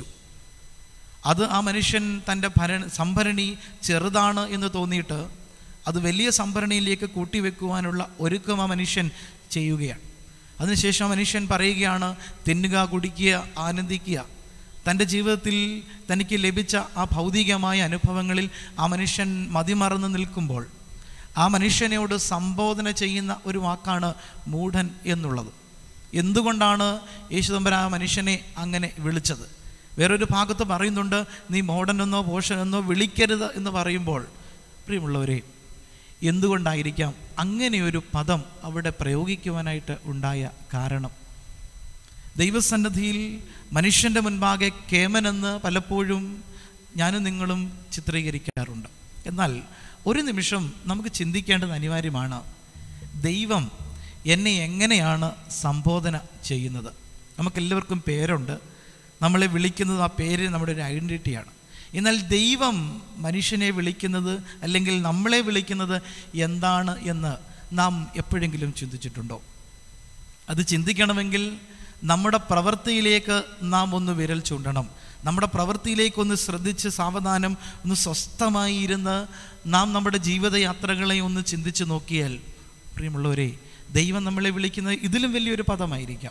അത് ആ മനുഷ്യൻ തൻ്റെ ഭരണ സംഭരണി ചെറുതാണ് എന്ന് തോന്നിയിട്ട് അത് വലിയ സംഭരണിയിലേക്ക് കൂട്ടിവെക്കുവാനുള്ള ഒരുക്കം ആ മനുഷ്യൻ ചെയ്യുകയാണ് അതിനുശേഷം ആ മനുഷ്യൻ പറയുകയാണ് തിന്നുക കുടിക്കുക ആനന്ദിക്കുക തൻ്റെ ജീവിതത്തിൽ തനിക്ക് ലഭിച്ച ആ ഭൗതികമായ അനുഭവങ്ങളിൽ ആ മനുഷ്യൻ മതിമറന്ന് നിൽക്കുമ്പോൾ ആ മനുഷ്യനോട് സംബോധന ചെയ്യുന്ന ഒരു വാക്കാണ് മൂഢൻ എന്നുള്ളത് എന്തുകൊണ്ടാണ് യേശുദമ്പര ആ മനുഷ്യനെ അങ്ങനെ വിളിച്ചത് വേറൊരു ഭാഗത്ത് പറയുന്നുണ്ട് നീ മോഡനെന്നോ പോഷനെന്നോ വിളിക്കരുത് എന്ന് പറയുമ്പോൾ പ്രിയമുള്ളവരെ എന്തുകൊണ്ടായിരിക്കാം അങ്ങനെയൊരു പദം അവിടെ പ്രയോഗിക്കുവാനായിട്ട് ഉണ്ടായ കാരണം ദൈവസന്നിധിയിൽ മനുഷ്യൻ്റെ മുൻപാകെ കേമനെന്ന് പലപ്പോഴും ഞാനും നിങ്ങളും ചിത്രീകരിക്കാറുണ്ട് എന്നാൽ ഒരു നിമിഷം നമുക്ക് ചിന്തിക്കേണ്ടത് അനിവാര്യമാണ് ദൈവം എന്നെ എങ്ങനെയാണ് സംബോധന ചെയ്യുന്നത് നമുക്കെല്ലാവർക്കും പേരുണ്ട് നമ്മളെ വിളിക്കുന്നത് ആ പേര് നമ്മുടെ ഒരു ഐഡൻറ്റിറ്റിയാണ് എന്നാൽ ദൈവം മനുഷ്യനെ വിളിക്കുന്നത് അല്ലെങ്കിൽ നമ്മളെ വിളിക്കുന്നത് എന്താണ് എന്ന് നാം എപ്പോഴെങ്കിലും ചിന്തിച്ചിട്ടുണ്ടോ അത് ചിന്തിക്കണമെങ്കിൽ നമ്മുടെ പ്രവൃത്തിയിലേക്ക് നാം ഒന്ന് വിരൽ ചൂണ്ടണം നമ്മുടെ പ്രവൃത്തിയിലേക്ക് ഒന്ന് ശ്രദ്ധിച്ച് സാവധാനം ഒന്ന് സ്വസ്ഥമായി ഇരുന്ന് നാം നമ്മുടെ ജീവിതയാത്രകളെ ഒന്ന് ചിന്തിച്ച് നോക്കിയാൽ പ്രിയമുള്ളവരെ ദൈവം നമ്മളെ വിളിക്കുന്നത് ഇതിലും വലിയൊരു പദമായിരിക്കാം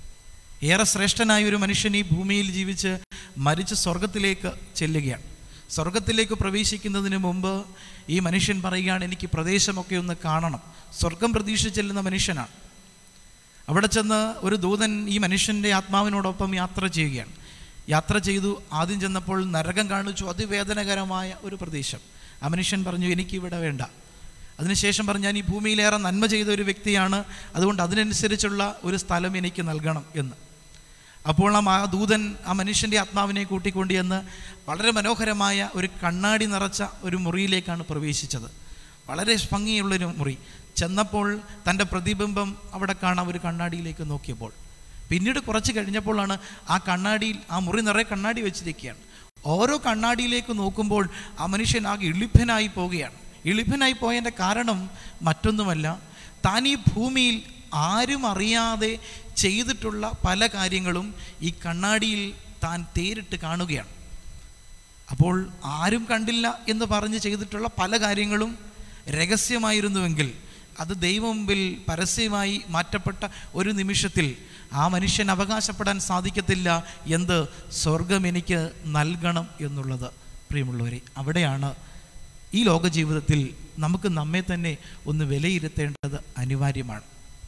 ഏറെ ശ്രേഷ്ഠനായ ഒരു മനുഷ്യൻ ഈ ഭൂമിയിൽ ജീവിച്ച് മരിച്ച് സ്വർഗത്തിലേക്ക് ചെല്ലുകയാണ് സ്വർഗത്തിലേക്ക് പ്രവേശിക്കുന്നതിന് മുമ്പ് ഈ മനുഷ്യൻ പറയുകയാണ് എനിക്ക് പ്രദേശമൊക്കെ ഒന്ന് കാണണം സ്വർഗം പ്രതീക്ഷിച്ച് ചെല്ലുന്ന മനുഷ്യനാണ് അവിടെ ചെന്ന് ഒരു ദൂതൻ ഈ മനുഷ്യൻ്റെ ആത്മാവിനോടൊപ്പം യാത്ര ചെയ്യുകയാണ് യാത്ര ചെയ്തു ആദ്യം ചെന്നപ്പോൾ നരകം കാണിച്ചു അതിവേദനകരമായ ഒരു പ്രദേശം ആ മനുഷ്യൻ പറഞ്ഞു എനിക്ക് ഇവിടെ വേണ്ട അതിനുശേഷം പറഞ്ഞു ഞാൻ ഈ ഭൂമിയിലേറെ നന്മ ചെയ്ത ഒരു വ്യക്തിയാണ് അതുകൊണ്ട് അതിനനുസരിച്ചുള്ള ഒരു സ്ഥലം എനിക്ക് നൽകണം എന്ന് അപ്പോൾ ആ മാ- ദൂതൻ ആ മനുഷ്യൻ്റെ ആത്മാവിനെ കൂട്ടിക്കൊണ്ട് ചെന്ന് വളരെ മനോഹരമായ ഒരു കണ്ണാടി നിറച്ച ഒരു മുറിയിലേക്കാണ് പ്രവേശിച്ചത് വളരെ ഭംഗിയുള്ളൊരു മുറി ചെന്നപ്പോൾ തൻ്റെ പ്രതിബിംബം അവിടെ കാണാൻ ഒരു കണ്ണാടിയിലേക്ക് നോക്കിയപ്പോൾ പിന്നീട് കുറച്ച് കഴിഞ്ഞപ്പോഴാണ് ആ കണ്ണാടിയിൽ ആ മുറി നിറയെ കണ്ണാടി വെച്ചിരിക്കുകയാണ് ഓരോ കണ്ണാടിയിലേക്ക് നോക്കുമ്പോൾ ആ മനുഷ്യൻ ആകെ ഇളിഭനായി പോവുകയാണ് ഇളിഭനായി പോയതിൻ്റെ കാരണം മറ്റൊന്നുമല്ല താൻ ഈ ഭൂമിയിൽ ആരും അറിയാതെ ചെയ്തിട്ടുള്ള പല കാര്യങ്ങളും ഈ കണ്ണാടിയിൽ താൻ തേരിട്ട് കാണുകയാണ് അപ്പോൾ ആരും കണ്ടില്ല എന്ന് പറഞ്ഞ് ചെയ്തിട്ടുള്ള പല കാര്യങ്ങളും രഹസ്യമായിരുന്നുവെങ്കിൽ അത് ദൈവം മുമ്പിൽ പരസ്യമായി മാറ്റപ്പെട്ട ഒരു നിമിഷത്തിൽ ആ മനുഷ്യൻ അവകാശപ്പെടാൻ സാധിക്കത്തില്ല എന്ത് സ്വർഗം എനിക്ക് നൽകണം എന്നുള്ളത് പ്രിയമുള്ളവരെ അവിടെയാണ് ഈ ലോക ജീവിതത്തിൽ നമുക്ക് നമ്മെ തന്നെ ഒന്ന് വിലയിരുത്തേണ്ടത് അനിവാര്യമാണ്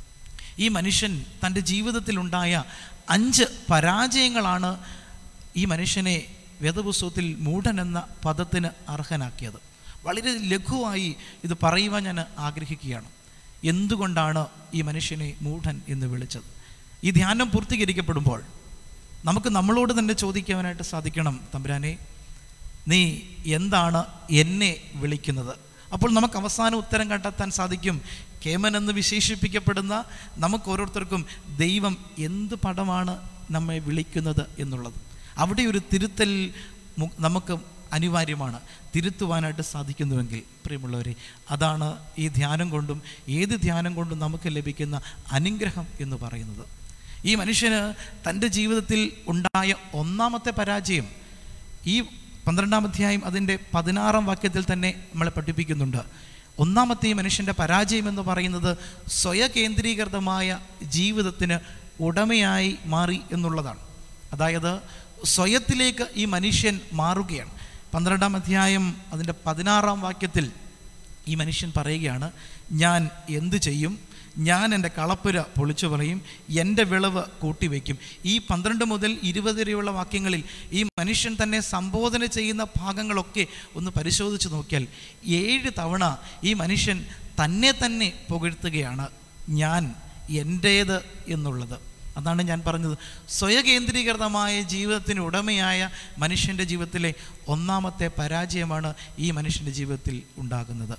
ഈ മനുഷ്യൻ തൻ്റെ ജീവിതത്തിലുണ്ടായ അഞ്ച് പരാജയങ്ങളാണ് ഈ മനുഷ്യനെ വേദപുസ്തകത്തിൽ മൂഢൻ എന്ന പദത്തിന് അർഹനാക്കിയത് വളരെ ലഘുവായി ഇത് പറയുവാൻ ഞാൻ ആഗ്രഹിക്കുകയാണ് എന്തുകൊണ്ടാണ് ഈ മനുഷ്യനെ മൂഢൻ എന്ന് വിളിച്ചത് ഈ ധ്യാനം പൂർത്തീകരിക്കപ്പെടുമ്പോൾ നമുക്ക് നമ്മളോട് തന്നെ ചോദിക്കുവാനായിട്ട് സാധിക്കണം തമ്പുരാനെ നീ എന്താണ് എന്നെ വിളിക്കുന്നത് അപ്പോൾ നമുക്ക് അവസാന ഉത്തരം കണ്ടെത്താൻ സാധിക്കും കേമൻ എന്ന് വിശേഷിപ്പിക്കപ്പെടുന്ന നമുക്ക് ഓരോരുത്തർക്കും ദൈവം എന്ത് പടമാണ് നമ്മെ വിളിക്കുന്നത് എന്നുള്ളത് അവിടെ ഒരു തിരുത്തൽ മു- നമുക്ക് അനിവാര്യമാണ് തിരുത്തുവാനായിട്ട് സാധിക്കുന്നുവെങ്കിൽ പ്രിയമുള്ളവരെ അതാണ് ഈ ധ്യാനം കൊണ്ടും ഏത് ധ്യാനം കൊണ്ടും നമുക്ക് ലഭിക്കുന്ന അനുഗ്രഹം എന്ന് പറയുന്നത് ഈ മനുഷ്യന് തൻ്റെ ജീവിതത്തിൽ ഉണ്ടായ ഒന്നാമത്തെ പരാജയം ഈ പന്ത്രണ്ടാം അധ്യായം അതിൻ്റെ പതിനാറാം വാക്യത്തിൽ തന്നെ നമ്മളെ പഠിപ്പിക്കുന്നുണ്ട് ഒന്നാമത്തെ ഈ മനുഷ്യൻ്റെ പരാജയം എന്ന് പറയുന്നത് സ്വയകേന്ദ്രീകൃതമായ ജീവിതത്തിന് ഉടമയായി മാറി എന്നുള്ളതാണ് അതായത് സ്വയത്തിലേക്ക് ഈ മനുഷ്യൻ മാറുകയാണ് പന്ത്രണ്ടാം അധ്യായം അതിൻ്റെ പതിനാറാം വാക്യത്തിൽ ഈ മനുഷ്യൻ പറയുകയാണ് ഞാൻ എന്തു ചെയ്യും ഞാൻ എൻ്റെ കളപ്പുര പൊളിച്ചു പറയും എൻ്റെ വിളവ് കൂട്ടിവെക്കും ഈ പന്ത്രണ്ട് മുതൽ ഇരുപത് വരെയുള്ള വാക്യങ്ങളിൽ ഈ മനുഷ്യൻ തന്നെ സംബോധന ചെയ്യുന്ന ഭാഗങ്ങളൊക്കെ ഒന്ന് പരിശോധിച്ച് നോക്കിയാൽ ഏഴ് തവണ ഈ മനുഷ്യൻ തന്നെ തന്നെ പുകഴ്ത്തുകയാണ് ഞാൻ എൻ്റേത് എന്നുള്ളത് അതാണ് ഞാൻ പറഞ്ഞത് സ്വയകേന്ദ്രീകൃതമായ ജീവിതത്തിന് ഉടമയായ മനുഷ്യൻ്റെ ജീവിതത്തിലെ ഒന്നാമത്തെ പരാജയമാണ് ഈ മനുഷ്യൻ്റെ ജീവിതത്തിൽ ഉണ്ടാകുന്നത്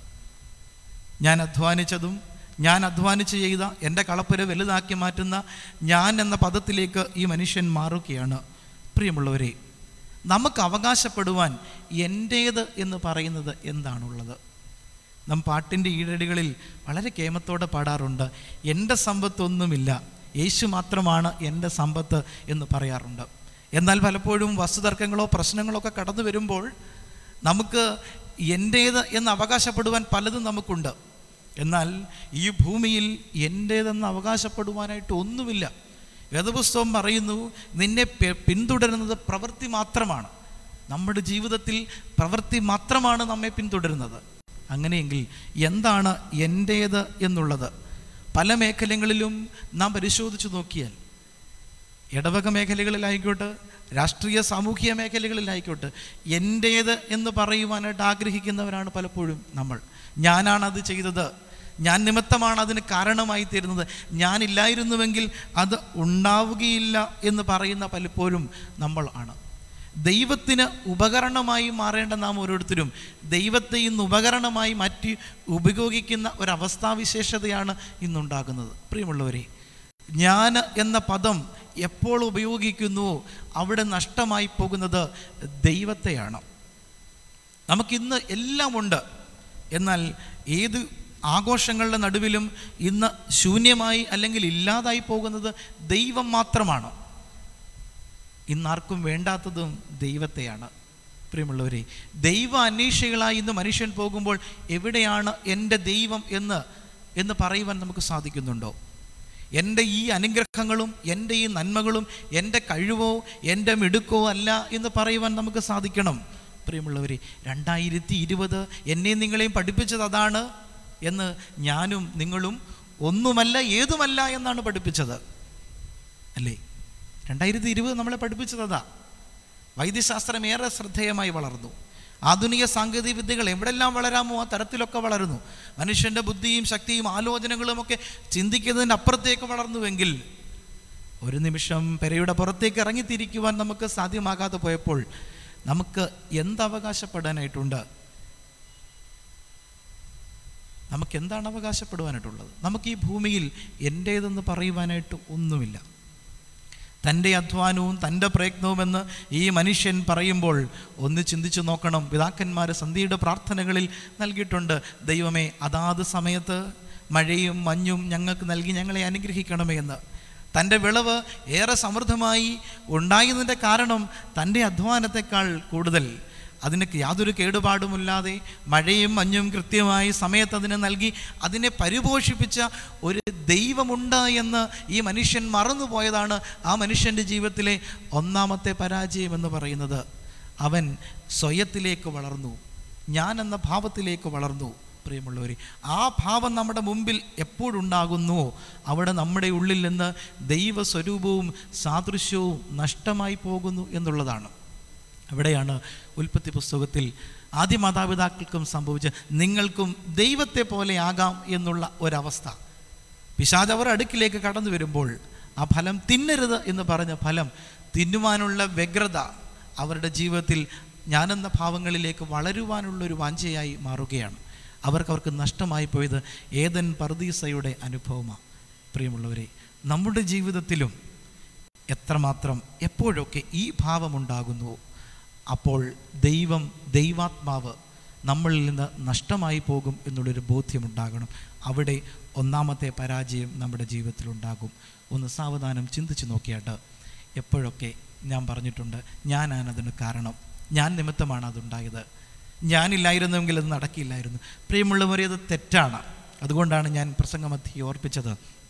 ഞാൻ അധ്വാനിച്ചതും ഞാൻ അധ്വാനിച്ച് ചെയ്ത എൻ്റെ കളപ്പുര വലുതാക്കി മാറ്റുന്ന ഞാൻ എന്ന പദത്തിലേക്ക് ഈ മനുഷ്യൻ മാറുകയാണ് പ്രിയമുള്ളവരെ നമുക്ക് അവകാശപ്പെടുവാൻ എൻ്റേത് എന്ന് പറയുന്നത് എന്താണുള്ളത് നാം പാട്ടിൻ്റെ ഈടടികളിൽ വളരെ കേമത്തോടെ പാടാറുണ്ട് എൻ്റെ സമ്പത്തൊന്നുമില്ല യേശു മാത്രമാണ് എൻ്റെ സമ്പത്ത് എന്ന് പറയാറുണ്ട് എന്നാൽ പലപ്പോഴും വസ്തുതർക്കങ്ങളോ പ്രശ്നങ്ങളോ ഒക്കെ കടന്നു വരുമ്പോൾ നമുക്ക് എൻ്റേത് എന്ന് അവകാശപ്പെടുവാൻ പലതും നമുക്കുണ്ട് എന്നാൽ ഈ ഭൂമിയിൽ എൻ്റേതെന്ന് അവകാശപ്പെടുവാനായിട്ട് ഒന്നുമില്ല വേദപുസ്തകം പറയുന്നു നിന്നെ പെ- പിന്തുടരുന്നത് പ്രവൃത്തി മാത്രമാണ് നമ്മുടെ ജീവിതത്തിൽ പ്രവൃത്തി മാത്രമാണ് നമ്മെ പിന്തുടരുന്നത് അങ്ങനെയെങ്കിൽ എന്താണ് എൻ്റേത് എന്നുള്ളത് പല മേഖലകളിലും നാം പരിശോധിച്ചു നോക്കിയാൽ ഇടവക മേഖലകളിലായിക്കോട്ടെ രാഷ്ട്രീയ സാമൂഹിക മേഖലകളിലായിക്കോട്ടെ എൻ്റേത് എന്ന് പറയുവാനായിട്ട് ആഗ്രഹിക്കുന്നവരാണ് പലപ്പോഴും നമ്മൾ ഞാനാണ് അത് ചെയ്തത് ഞാൻ നിമിത്തമാണ് അതിന് കാരണമായി തീരുന്നത് ഞാനില്ലായിരുന്നുവെങ്കിൽ അത് ഉണ്ടാവുകയില്ല എന്ന് പറയുന്ന പലപ്പോഴും നമ്മൾ ആണ് ദൈവത്തിന് ഉപകരണമായി മാറേണ്ട നാം ഓരോരുത്തരും ദൈവത്തെ ഇന്ന് ഉപകരണമായി മാറ്റി ഉപയോഗിക്കുന്ന ഒരവസ്ഥാവിശേഷതയാണ് ഇന്നുണ്ടാകുന്നത് പ്രിയമുള്ളവരെ ഞാൻ എന്ന പദം എപ്പോൾ ഉപയോഗിക്കുന്നുവോ അവിടെ നഷ്ടമായി പോകുന്നത് ദൈവത്തെയാണ് നമുക്കിന്ന് എല്ലാം ഉണ്ട് എന്നാൽ ഏത് ആഘോഷങ്ങളുടെ നടുവിലും ഇന്ന് ശൂന്യമായി അല്ലെങ്കിൽ ഇല്ലാതായി പോകുന്നത് ദൈവം മാത്രമാണ് ഇന്നാർക്കും വേണ്ടാത്തതും ദൈവത്തെയാണ് പ്രിയമുള്ളവരെ ദൈവ അന്വേഷികളായി ഇന്ന് മനുഷ്യൻ പോകുമ്പോൾ എവിടെയാണ് എൻ്റെ ദൈവം എന്ന് എന്ന് പറയുവാൻ നമുക്ക് സാധിക്കുന്നുണ്ടോ എൻ്റെ ഈ അനുഗ്രഹങ്ങളും എൻ്റെ ഈ നന്മകളും എൻ്റെ കഴിവോ എൻ്റെ മിടുക്കോ അല്ല എന്ന് പറയുവാൻ നമുക്ക് സാധിക്കണം പ്രിയമുള്ളവരെ രണ്ടായിരത്തി ഇരുപത് എന്നെയും നിങ്ങളെയും പഠിപ്പിച്ചത് അതാണ് എന്ന് ഞാനും നിങ്ങളും ഒന്നുമല്ല ഏതുമല്ല എന്നാണ് പഠിപ്പിച്ചത് അല്ലേ രണ്ടായിരത്തി ഇരുപത് നമ്മളെ പഠിപ്പിച്ചത് അതാ വൈദ്യശാസ്ത്രം ഏറെ ശ്രദ്ധേയമായി വളർന്നു ആധുനിക സാങ്കേതിക വിദ്യകൾ എവിടെല്ലാം വളരാമോ ആ തരത്തിലൊക്കെ വളരുന്നു മനുഷ്യൻ്റെ ബുദ്ധിയും ശക്തിയും ആലോചനകളും ഒക്കെ ചിന്തിക്കുന്നതിൻ്റെ അപ്പുറത്തേക്ക് വളർന്നുവെങ്കിൽ ഒരു നിമിഷം പെരയുടെ പുറത്തേക്ക് ഇറങ്ങിത്തിരിക്കുവാൻ നമുക്ക് സാധ്യമാകാതെ പോയപ്പോൾ നമുക്ക് എന്തവകാശപ്പെടാനായിട്ടുണ്ട് നമുക്ക് എന്താണ് അവകാശപ്പെടുവാനായിട്ടുള്ളത് നമുക്ക് ഈ ഭൂമിയിൽ എൻ്റേതെന്ന് പറയുവാനായിട്ട് ഒന്നുമില്ല തൻ്റെ അധ്വാനവും തൻ്റെ പ്രയത്നവുമെന്ന് ഈ മനുഷ്യൻ പറയുമ്പോൾ ഒന്ന് ചിന്തിച്ചു നോക്കണം പിതാക്കന്മാർ സന്ധ്യയുടെ പ്രാർത്ഥനകളിൽ നൽകിയിട്ടുണ്ട് ദൈവമേ അതാത് സമയത്ത് മഴയും മഞ്ഞും ഞങ്ങൾക്ക് നൽകി ഞങ്ങളെ അനുഗ്രഹിക്കണമേ എന്ന് തൻ്റെ വിളവ് ഏറെ സമൃദ്ധമായി ഉണ്ടായതിൻ്റെ കാരണം തൻ്റെ അധ്വാനത്തെക്കാൾ കൂടുതൽ അതിന് യാതൊരു കേടുപാടുമില്ലാതെ മഴയും മഞ്ഞും കൃത്യമായി സമയത്ത് അതിനെ നൽകി അതിനെ പരിപോഷിപ്പിച്ച ഒരു ദൈവമുണ്ട് എന്ന് ഈ മനുഷ്യൻ മറന്നുപോയതാണ് ആ മനുഷ്യൻ്റെ ജീവിതത്തിലെ ഒന്നാമത്തെ പരാജയം എന്ന് പറയുന്നത് അവൻ സ്വയത്തിലേക്ക് വളർന്നു ഞാൻ എന്ന ഭാവത്തിലേക്ക് വളർന്നു പ്രിയമുള്ളവർ ആ ഭാവം നമ്മുടെ മുമ്പിൽ എപ്പോഴുണ്ടാകുന്നുവോ അവിടെ നമ്മുടെ ഉള്ളിൽ നിന്ന് ദൈവസ്വരൂപവും സാദൃശ്യവും നഷ്ടമായി പോകുന്നു എന്നുള്ളതാണ് അവിടെയാണ് ഉൽപ്പത്തി പുസ്തകത്തിൽ ആദ്യ മാതാപിതാക്കൾക്കും സംഭവിച്ച നിങ്ങൾക്കും ദൈവത്തെ പോലെ ആകാം എന്നുള്ള ഒരവസ്ഥ പിശാജ് അവർ അടുക്കിലേക്ക് കടന്നു വരുമ്പോൾ ആ ഫലം തിന്നരുത് എന്ന് പറഞ്ഞ ഫലം തിന്നുവാനുള്ള വ്യഗ്രത അവരുടെ ജീവിതത്തിൽ ഞാനെന്ന ഭാവങ്ങളിലേക്ക് വളരുവാനുള്ള ഒരു വാഞ്ചയായി മാറുകയാണ് അവർക്ക് അവർക്ക് നഷ്ടമായി പോയത് ഏതൻ പർദീസയുടെ അനുഭവമാണ് പ്രിയമുള്ളവരെ നമ്മുടെ ജീവിതത്തിലും എത്രമാത്രം എപ്പോഴൊക്കെ ഈ ഭാവമുണ്ടാകുന്നു അപ്പോൾ ദൈവം ദൈവാത്മാവ് നമ്മളിൽ നിന്ന് നഷ്ടമായി പോകും എന്നുള്ളൊരു ബോധ്യമുണ്ടാകണം അവിടെ ഒന്നാമത്തെ പരാജയം നമ്മുടെ ജീവിതത്തിലുണ്ടാകും ഒന്ന് സാവധാനം ചിന്തിച്ച് നോക്കിയാട്ട് എപ്പോഴൊക്കെ ഞാൻ പറഞ്ഞിട്ടുണ്ട് ഞാനാണ് അതിന് കാരണം ഞാൻ നിമിത്തമാണ് അതുണ്ടായത് ഞാനില്ലായിരുന്നുവെങ്കിൽ അത് നടക്കില്ലായിരുന്നു പ്രിയമുള്ളവരെ അത് തെറ്റാണ് അതുകൊണ്ടാണ് ഞാൻ പ്രസംഗമധ്യ ഓർപ്പിച്ചത്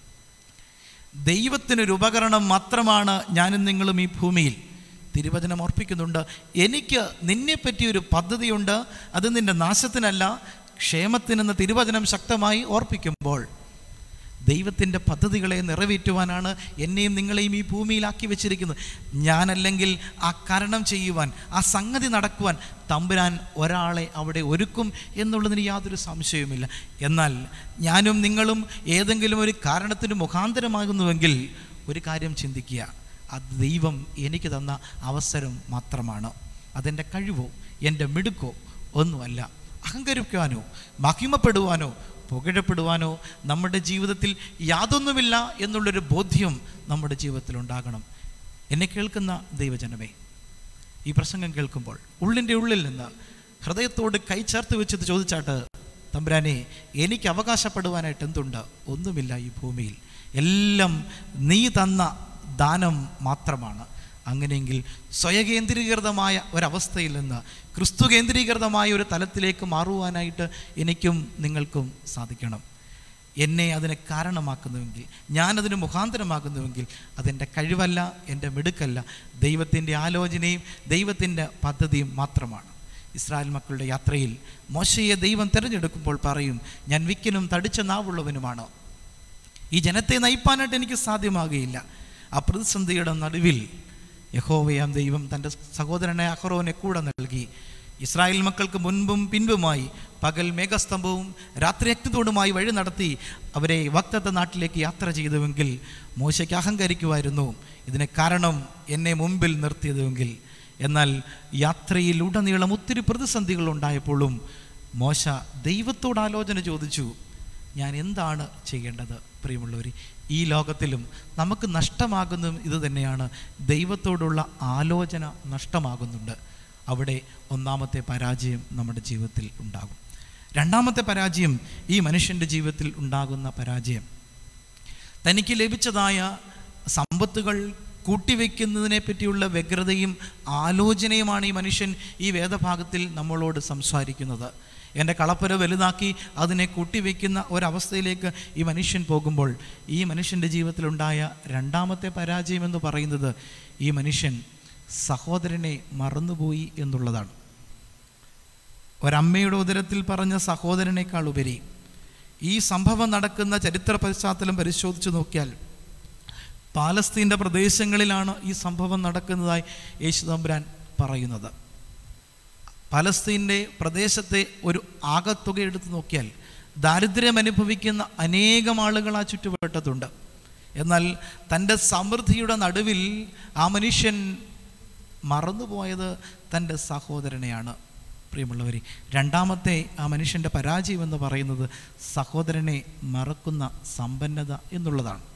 ദൈവത്തിനൊരു ഉപകരണം മാത്രമാണ് ഞാനും നിങ്ങളും ഈ ഭൂമിയിൽ തിരുവചനം ഓർപ്പിക്കുന്നുണ്ട് എനിക്ക് നിന്നെപ്പറ്റി ഒരു പദ്ധതിയുണ്ട് അത് നിന്റെ നാശത്തിനല്ല ക്ഷേമത്തിനെന്ന് തിരുവചനം ശക്തമായി ഓർപ്പിക്കുമ്പോൾ ദൈവത്തിൻ്റെ പദ്ധതികളെ നിറവേറ്റുവാനാണ് എന്നെയും നിങ്ങളെയും ഈ ഭൂമിയിലാക്കി വെച്ചിരിക്കുന്നത് ഞാനല്ലെങ്കിൽ ആ കരണം ചെയ്യുവാൻ ആ സംഗതി നടക്കുവാൻ തമ്പുരാൻ ഒരാളെ അവിടെ ഒരുക്കും എന്നുള്ളതിന് യാതൊരു സംശയവുമില്ല എന്നാൽ ഞാനും നിങ്ങളും ഏതെങ്കിലും ഒരു കാരണത്തിന് മുഖാന്തരമാകുന്നുവെങ്കിൽ ഒരു കാര്യം ചിന്തിക്കുക അത് ദൈവം എനിക്ക് തന്ന അവസരം മാത്രമാണ് അതെൻ്റെ കഴിവോ എൻ്റെ മിടുക്കോ ഒന്നുമല്ല അഹങ്കരിക്കുവാനോ മഹിമപ്പെടുവാനോ പുകഴപ്പെടുവാനോ നമ്മുടെ ജീവിതത്തിൽ യാതൊന്നുമില്ല എന്നുള്ളൊരു ബോധ്യം നമ്മുടെ ജീവിതത്തിൽ ഉണ്ടാകണം എന്നെ കേൾക്കുന്ന ദൈവജനമേ ഈ പ്രസംഗം കേൾക്കുമ്പോൾ ഉള്ളിൻ്റെ ഉള്ളിൽ നിന്ന് ഹൃദയത്തോട് കൈ ചേർത്ത് വെച്ചത് ചോദിച്ചാട്ട് തമ്പുരാനെ എനിക്ക് അവകാശപ്പെടുവാനായിട്ട് എന്തുണ്ട് ഒന്നുമില്ല ഈ ഭൂമിയിൽ എല്ലാം നീ തന്ന ദാനം മാത്രമാണ് അങ്ങനെയെങ്കിൽ സ്വയകേന്ദ്രീകൃതമായ ഒരവസ്ഥയിൽ നിന്ന് ക്രിസ്തു കേന്ദ്രീകൃതമായ ഒരു തലത്തിലേക്ക് മാറുവാനായിട്ട് എനിക്കും നിങ്ങൾക്കും സാധിക്കണം എന്നെ അതിന് കാരണമാക്കുന്നുവെങ്കിൽ ഞാനതിന് മുഖാന്തരമാകുന്നുവെങ്കിൽ അതെൻ്റെ കഴിവല്ല എൻ്റെ മിടുക്കല്ല ദൈവത്തിൻ്റെ ആലോചനയും ദൈവത്തിൻ്റെ പദ്ധതിയും മാത്രമാണ് ഇസ്രായേൽ മക്കളുടെ യാത്രയിൽ മോശയെ ദൈവം തിരഞ്ഞെടുക്കുമ്പോൾ പറയും ഞാൻ വിക്കനും തടിച്ച നാവുള്ളവനുമാണ് ഈ ജനത്തെ നയിപ്പാനായിട്ട് എനിക്ക് സാധ്യമാകുകയില്ല ആ പ്രതിസന്ധിയുടെ നടുവിൽ യഹോവയാം ദൈവം തൻ്റെ സഹോദരനെ അഹ്റോനെ കൂടെ നൽകി ഇസ്രായേൽ മക്കൾക്ക് മുൻപും പിൻപുമായി പകൽ മേഘസ്തംഭവും രാത്രി അഗ്നിതോടുമായി വഴി നടത്തി അവരെ വക്തത്തെ നാട്ടിലേക്ക് യാത്ര ചെയ്തുവെങ്കിൽ മോശയ്ക്ക് അഹങ്കരിക്കുമായിരുന്നു ഇതിന് കാരണം എന്നെ മുമ്പിൽ നിർത്തിയതുവെങ്കിൽ എന്നാൽ യാത്രയിൽ ഉടനീളം ഒത്തിരി പ്രതിസന്ധികൾ ഉണ്ടായപ്പോഴും മോശ ദൈവത്തോട് ആലോചന ചോദിച്ചു ഞാൻ എന്താണ് ചെയ്യേണ്ടത് പ്രിയമുള്ളവർ ഈ ലോകത്തിലും നമുക്ക് നഷ്ടമാകുന്നതും ഇത് തന്നെയാണ് ദൈവത്തോടുള്ള ആലോചന നഷ്ടമാകുന്നുണ്ട് അവിടെ ഒന്നാമത്തെ പരാജയം നമ്മുടെ ജീവിതത്തിൽ ഉണ്ടാകും രണ്ടാമത്തെ പരാജയം ഈ മനുഷ്യൻ്റെ ജീവിതത്തിൽ ഉണ്ടാകുന്ന പരാജയം തനിക്ക് ലഭിച്ചതായ സമ്പത്തുകൾ കൂട്ടിവെക്കുന്നതിനെ പറ്റിയുള്ള വ്യഗ്രതയും ആലോചനയുമാണ് ഈ മനുഷ്യൻ ഈ വേദഭാഗത്തിൽ നമ്മളോട് സംസാരിക്കുന്നത് എൻ്റെ കളപ്പര വലുതാക്കി അതിനെ കൂട്ടിവെക്കുന്ന ഒരവസ്ഥയിലേക്ക് ഈ മനുഷ്യൻ പോകുമ്പോൾ ഈ മനുഷ്യൻ്റെ ജീവിതത്തിലുണ്ടായ രണ്ടാമത്തെ പരാജയം എന്ന് പറയുന്നത് ഈ മനുഷ്യൻ സഹോദരനെ മറന്നുപോയി എന്നുള്ളതാണ് ഒരമ്മയുടെ ഉദരത്തിൽ പറഞ്ഞ സഹോദരനേക്കാൾ ഉപരി ഈ സംഭവം നടക്കുന്ന ചരിത്ര പശ്ചാത്തലം പരിശോധിച്ച് നോക്കിയാൽ പാലസ്തീൻ്റെ പ്രദേശങ്ങളിലാണ് ഈ സംഭവം നടക്കുന്നതായി യേശുദമ്പുരാൻ പറയുന്നത് പലസ്തീൻ്റെ പ്രദേശത്തെ ഒരു ആകത്തുക എടുത്ത് നോക്കിയാൽ ദാരിദ്ര്യം അനുഭവിക്കുന്ന അനേകം ആളുകൾ ആ ചുറ്റുവട്ടത്തുണ്ട് എന്നാൽ തൻ്റെ സമൃദ്ധിയുടെ നടുവിൽ ആ മനുഷ്യൻ മറന്നുപോയത് തൻ്റെ സഹോദരനെയാണ് പ്രിയമുള്ളവർ രണ്ടാമത്തെ ആ മനുഷ്യൻ്റെ പരാജയം എന്ന് പറയുന്നത് സഹോദരനെ മറക്കുന്ന സമ്പന്നത എന്നുള്ളതാണ്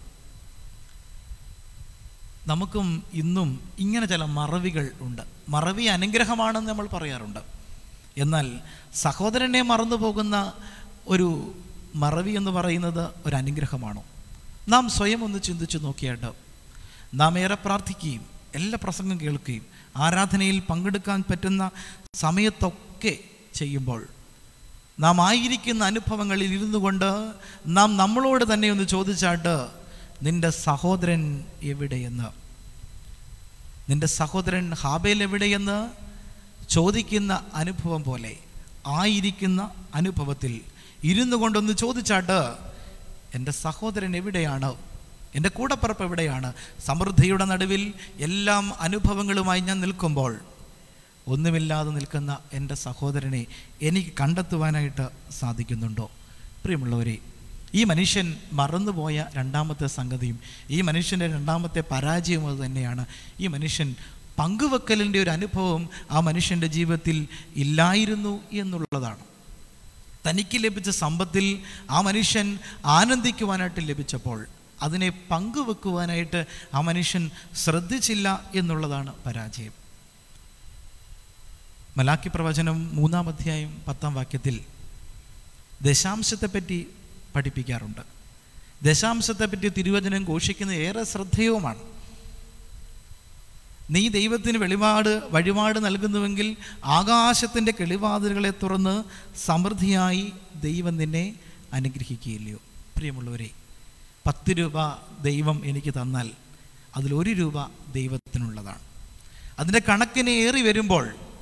നമുക്കും ഇന്നും ഇങ്ങനെ ചില മറവികൾ ഉണ്ട് മറവി അനുഗ്രഹമാണെന്ന് നമ്മൾ പറയാറുണ്ട് എന്നാൽ സഹോദരനെ മറന്നു പോകുന്ന ഒരു മറവി എന്ന് പറയുന്നത് ഒരു അനുഗ്രഹമാണോ നാം സ്വയം ഒന്ന് ചിന്തിച്ചു നോക്കിയാട്ട് നാം ഏറെ പ്രാർത്ഥിക്കുകയും എല്ലാ പ്രസംഗം കേൾക്കുകയും ആരാധനയിൽ പങ്കെടുക്കാൻ പറ്റുന്ന സമയത്തൊക്കെ ചെയ്യുമ്പോൾ നാം ആയിരിക്കുന്ന അനുഭവങ്ങളിൽ ഇരുന്നു കൊണ്ട് നാം നമ്മളോട് തന്നെ ഒന്ന് ചോദിച്ചാട്ട് നിന്റെ സഹോദരൻ എവിടെയെന്ന് നിന്റെ സഹോദരൻ ഹാബേൽ എവിടെയെന്ന് ചോദിക്കുന്ന അനുഭവം പോലെ ആയിരിക്കുന്ന അനുഭവത്തിൽ ഇരുന്നു കൊണ്ടൊന്ന് ചോദിച്ചാട്ട് എൻ്റെ സഹോദരൻ എവിടെയാണ് എൻ്റെ കൂടപ്പറപ്പ് എവിടെയാണ് സമൃദ്ധിയുടെ നടുവിൽ എല്ലാം അനുഭവങ്ങളുമായി ഞാൻ നിൽക്കുമ്പോൾ ഒന്നുമില്ലാതെ നിൽക്കുന്ന എൻ്റെ സഹോദരനെ എനിക്ക് കണ്ടെത്തുവാനായിട്ട് സാധിക്കുന്നുണ്ടോ പ്രിയമുള്ളവരെ ഈ മനുഷ്യൻ മറന്നുപോയ രണ്ടാമത്തെ സംഗതിയും ഈ മനുഷ്യൻ്റെ രണ്ടാമത്തെ പരാജയവും അത് തന്നെയാണ് ഈ മനുഷ്യൻ പങ്കുവെക്കലിൻ്റെ ഒരു അനുഭവം ആ മനുഷ്യൻ്റെ ജീവിതത്തിൽ ഇല്ലായിരുന്നു എന്നുള്ളതാണ് തനിക്ക് ലഭിച്ച സമ്പത്തിൽ ആ മനുഷ്യൻ ആനന്ദിക്കുവാനായിട്ട് ലഭിച്ചപ്പോൾ അതിനെ പങ്കുവെക്കുവാനായിട്ട് ആ മനുഷ്യൻ ശ്രദ്ധിച്ചില്ല എന്നുള്ളതാണ് പരാജയം മലാക്കി പ്രവചനം മൂന്നാം അധ്യായം പത്താം വാക്യത്തിൽ ദശാംശത്തെപ്പറ്റി പഠിപ്പിക്കാറുണ്ട് ദശാംശത്തെപ്പറ്റി തിരുവചനം ഘോഷിക്കുന്നത് ഏറെ ശ്രദ്ധേയവുമാണ് നീ ദൈവത്തിന് വെളിപാട് വഴിപാട് നൽകുന്നുവെങ്കിൽ ആകാശത്തിൻ്റെ കിളിവാതിലുകളെ തുറന്ന് സമൃദ്ധിയായി ദൈവം നിന്നെ അനുഗ്രഹിക്കുകയില്ലയോ പ്രിയമുള്ളവരെ പത്ത് രൂപ ദൈവം എനിക്ക് തന്നാൽ അതിലൊരു രൂപ ദൈവത്തിനുള്ളതാണ് അതിൻ്റെ കണക്കിന് ഏറി വരുമ്പോൾ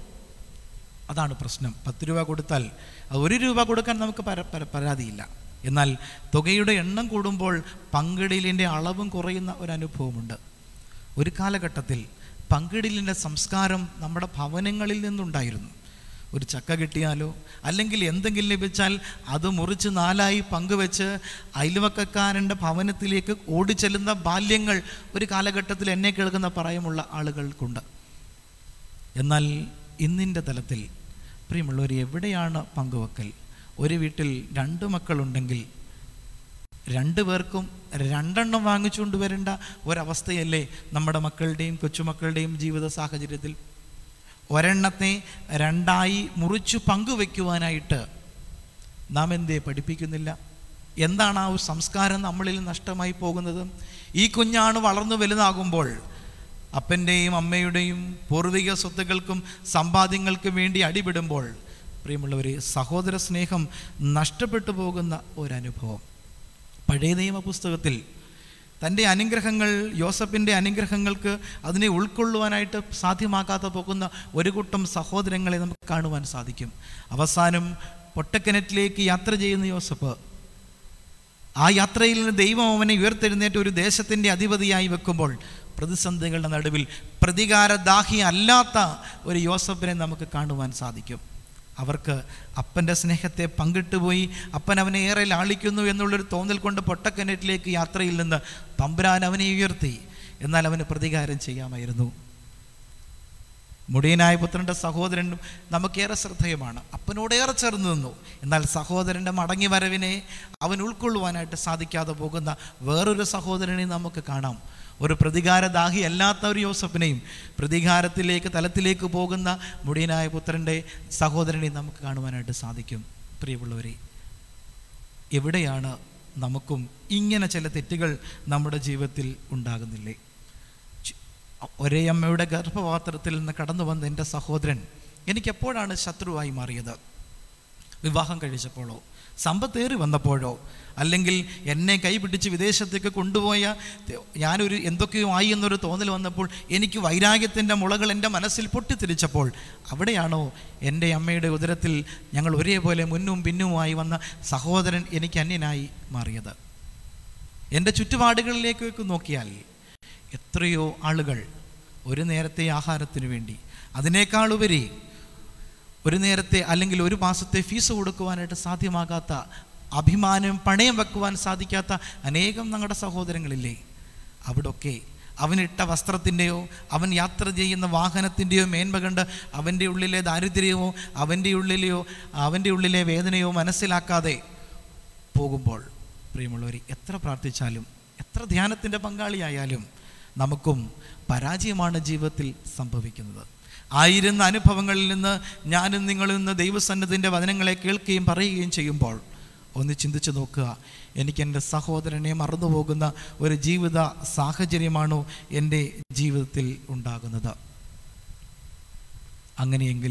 അതാണ് പ്രശ്നം പത്ത് രൂപ കൊടുത്താൽ അത് ഒരു രൂപ കൊടുക്കാൻ നമുക്ക് പര പര- പരാതിയില്ല എന്നാൽ തുകയുടെ എണ്ണം കൂടുമ്പോൾ പങ്കിടലിൻ്റെ അളവും കുറയുന്ന ഒരു അനുഭവമുണ്ട് ഒരു കാലഘട്ടത്തിൽ പങ്കിടലിൻ്റെ സംസ്കാരം നമ്മുടെ ഭവനങ്ങളിൽ നിന്നുണ്ടായിരുന്നു ഒരു ചക്ക കിട്ടിയാലോ അല്ലെങ്കിൽ എന്തെങ്കിലും ലഭിച്ചാൽ അത് മുറിച്ച് നാലായി പങ്കുവെച്ച് അയൽവക്കക്കാരൻ്റെ ഭവനത്തിലേക്ക് ഓടിച്ചെല്ലുന്ന ബാല്യങ്ങൾ ഒരു കാലഘട്ടത്തിൽ എന്നെ കേൾക്കുന്ന പ്രായമുള്ള ആളുകൾക്കുണ്ട് എന്നാൽ ഇന്നിൻ്റെ തലത്തിൽ പ്രിയമുള്ളവർ എവിടെയാണ് പങ്കുവെക്കൽ ഒരു വീട്ടിൽ രണ്ട് മക്കളുണ്ടെങ്കിൽ രണ്ടു പേർക്കും രണ്ടെണ്ണം വാങ്ങിച്ചുകൊണ്ട് വരേണ്ട ഒരവസ്ഥയല്ലേ നമ്മുടെ മക്കളുടെയും കൊച്ചുമക്കളുടെയും ജീവിത സാഹചര്യത്തിൽ ഒരെണ്ണത്തെ രണ്ടായി മുറിച്ചു പങ്കുവെക്കുവാനായിട്ട് നാം എന്തേ പഠിപ്പിക്കുന്നില്ല എന്താണ് ആ ഒരു സംസ്കാരം നമ്മളിൽ നഷ്ടമായി പോകുന്നത് ഈ കുഞ്ഞാണ് വളർന്നു വലുതാകുമ്പോൾ അപ്പൻ്റെയും അമ്മയുടെയും പൂർവിക സ്വത്തുക്കൾക്കും സമ്പാദ്യങ്ങൾക്കും വേണ്ടി അടിപിടുമ്പോൾ പ്രിയമുള്ളവരെ സഹോദര സ്നേഹം നഷ്ടപ്പെട്ടു പോകുന്ന ഒരനുഭവം പഴയ നിയമ പുസ്തകത്തിൽ തൻ്റെ അനുഗ്രഹങ്ങൾ യോസഫിൻ്റെ അനുഗ്രഹങ്ങൾക്ക് അതിനെ ഉൾക്കൊള്ളുവാനായിട്ട് സാധ്യമാക്കാതെ പോകുന്ന ഒരു കൂട്ടം സഹോദരങ്ങളെ നമുക്ക് കാണുവാൻ സാധിക്കും അവസാനം പൊട്ടക്കിണറ്റിലേക്ക് യാത്ര ചെയ്യുന്ന യോസഫ് ആ യാത്രയിൽ നിന്ന് ദൈവം അവനെ ഉയർത്തെഴുന്നേറ്റ് ഒരു ദേശത്തിൻ്റെ അധിപതിയായി വെക്കുമ്പോൾ പ്രതിസന്ധികളുടെ നടുവിൽ പ്രതികാരദാഹി അല്ലാത്ത ഒരു യോസഫിനെ നമുക്ക് കാണുവാൻ സാധിക്കും അവർക്ക് അപ്പൻ്റെ സ്നേഹത്തെ പങ്കിട്ടുപോയി അപ്പൻ അവനെ ഏറെ ലാളിക്കുന്നു എന്നുള്ളൊരു തോന്നൽ കൊണ്ട് പൊട്ടക്കിണറ്റിലേക്ക് യാത്രയിൽ നിന്ന് തമ്പുരാൻ അവനെ ഉയർത്തി എന്നാൽ അവന് പ്രതികാരം ചെയ്യാമായിരുന്നു മുടിയനായ പുത്രൻ്റെ സഹോദരനും നമുക്കേറെ ശ്രദ്ധേയമാണ് അപ്പനോടേറെ ചേർന്ന് നിന്നു എന്നാൽ സഹോദരൻ്റെ മടങ്ങി വരവിനെ അവൻ ഉൾക്കൊള്ളുവാനായിട്ട് സാധിക്കാതെ പോകുന്ന വേറൊരു സഹോദരനെ നമുക്ക് കാണാം ഒരു പ്രതികാരദാഹി അല്ലാത്ത ഒരു യോസഫിനെയും പ്രതികാരത്തിലേക്ക് തലത്തിലേക്ക് പോകുന്ന മുടിയനായ പുത്രൻ്റെ സഹോദരനെ നമുക്ക് കാണുവാനായിട്ട് സാധിക്കും പ്രിയമുള്ളവരെ എവിടെയാണ് നമുക്കും ഇങ്ങനെ ചില തെറ്റുകൾ നമ്മുടെ ജീവിതത്തിൽ ഉണ്ടാകുന്നില്ലേ ചു- ഒരേ അമ്മയുടെ ഗർഭപാത്രത്തിൽ നിന്ന് കടന്നു വന്ന എൻ്റെ സഹോദരൻ എനിക്ക് എപ്പോഴാണ് ശത്രുവായി മാറിയത് വിവാഹം കഴിച്ചപ്പോഴോ സമ്പത്തേറി വന്നപ്പോഴോ അല്ലെങ്കിൽ എന്നെ കൈപിടിച്ച് വിദേശത്തേക്ക് കൊണ്ടുപോയ ത- ഞാനൊരു എന്തൊക്കെയോ ആയി എന്നൊരു തോന്നൽ വന്നപ്പോൾ എനിക്ക് വൈരാഗ്യത്തിൻ്റെ മുളകൾ എൻ്റെ മനസ്സിൽ പൊട്ടിത്തെറിച്ചപ്പോൾ അവിടെയാണോ എൻ്റെ അമ്മയുടെ ഉദരത്തിൽ ഞങ്ങൾ ഒരേപോലെ മുന്നും പിന്നുമായി വന്ന സഹോദരൻ എനിക്ക് അന്യനായി മാറിയത് എൻ്റെ ചുറ്റുപാടുകളിലേക്ക് നോക്കിയാൽ എത്രയോ ആളുകൾ ഒരു നേരത്തെ ആഹാരത്തിന് വേണ്ടി അതിനേക്കാളുപരി ഒരു നേരത്തെ അല്ലെങ്കിൽ ഒരു മാസത്തെ ഫീസ് കൊടുക്കുവാനായിട്ട് സാധ്യമാകാത്ത അഭിമാനം പണയം വെക്കുവാൻ സാധിക്കാത്ത അനേകം ഞങ്ങളുടെ സഹോദരങ്ങളില്ലേ അവിടൊക്കെ അവനിട്ട വസ്ത്രത്തിൻ്റെയോ അവൻ യാത്ര ചെയ്യുന്ന വാഹനത്തിൻ്റെയോ മേന്മ കണ്ട് അവൻ്റെ ഉള്ളിലെ ദാരിദ്ര്യമോ അവൻ്റെ ഉള്ളിലെയോ അവൻ്റെ ഉള്ളിലെ വേദനയോ മനസ്സിലാക്കാതെ പോകുമ്പോൾ പ്രിയമുള്ളവർ എത്ര പ്രാർത്ഥിച്ചാലും എത്ര ധ്യാനത്തിൻ്റെ പങ്കാളിയായാലും നമുക്കും പരാജയമാണ് ജീവിതത്തിൽ സംഭവിക്കുന്നത് ആയിരുന്ന അനുഭവങ്ങളിൽ നിന്ന് ഞാനും നിങ്ങളിൽ നിന്ന് ദൈവസന്നതിൻ്റെ വചനങ്ങളെ കേൾക്കുകയും പറയുകയും ചെയ്യുമ്പോൾ ഒന്ന് ചിന്തിച്ചു നോക്കുക എനിക്ക് എൻ്റെ സഹോദരനെ മറന്നുപോകുന്ന ഒരു ജീവിത സാഹചര്യമാണോ എൻ്റെ ജീവിതത്തിൽ ഉണ്ടാകുന്നത് അങ്ങനെയെങ്കിൽ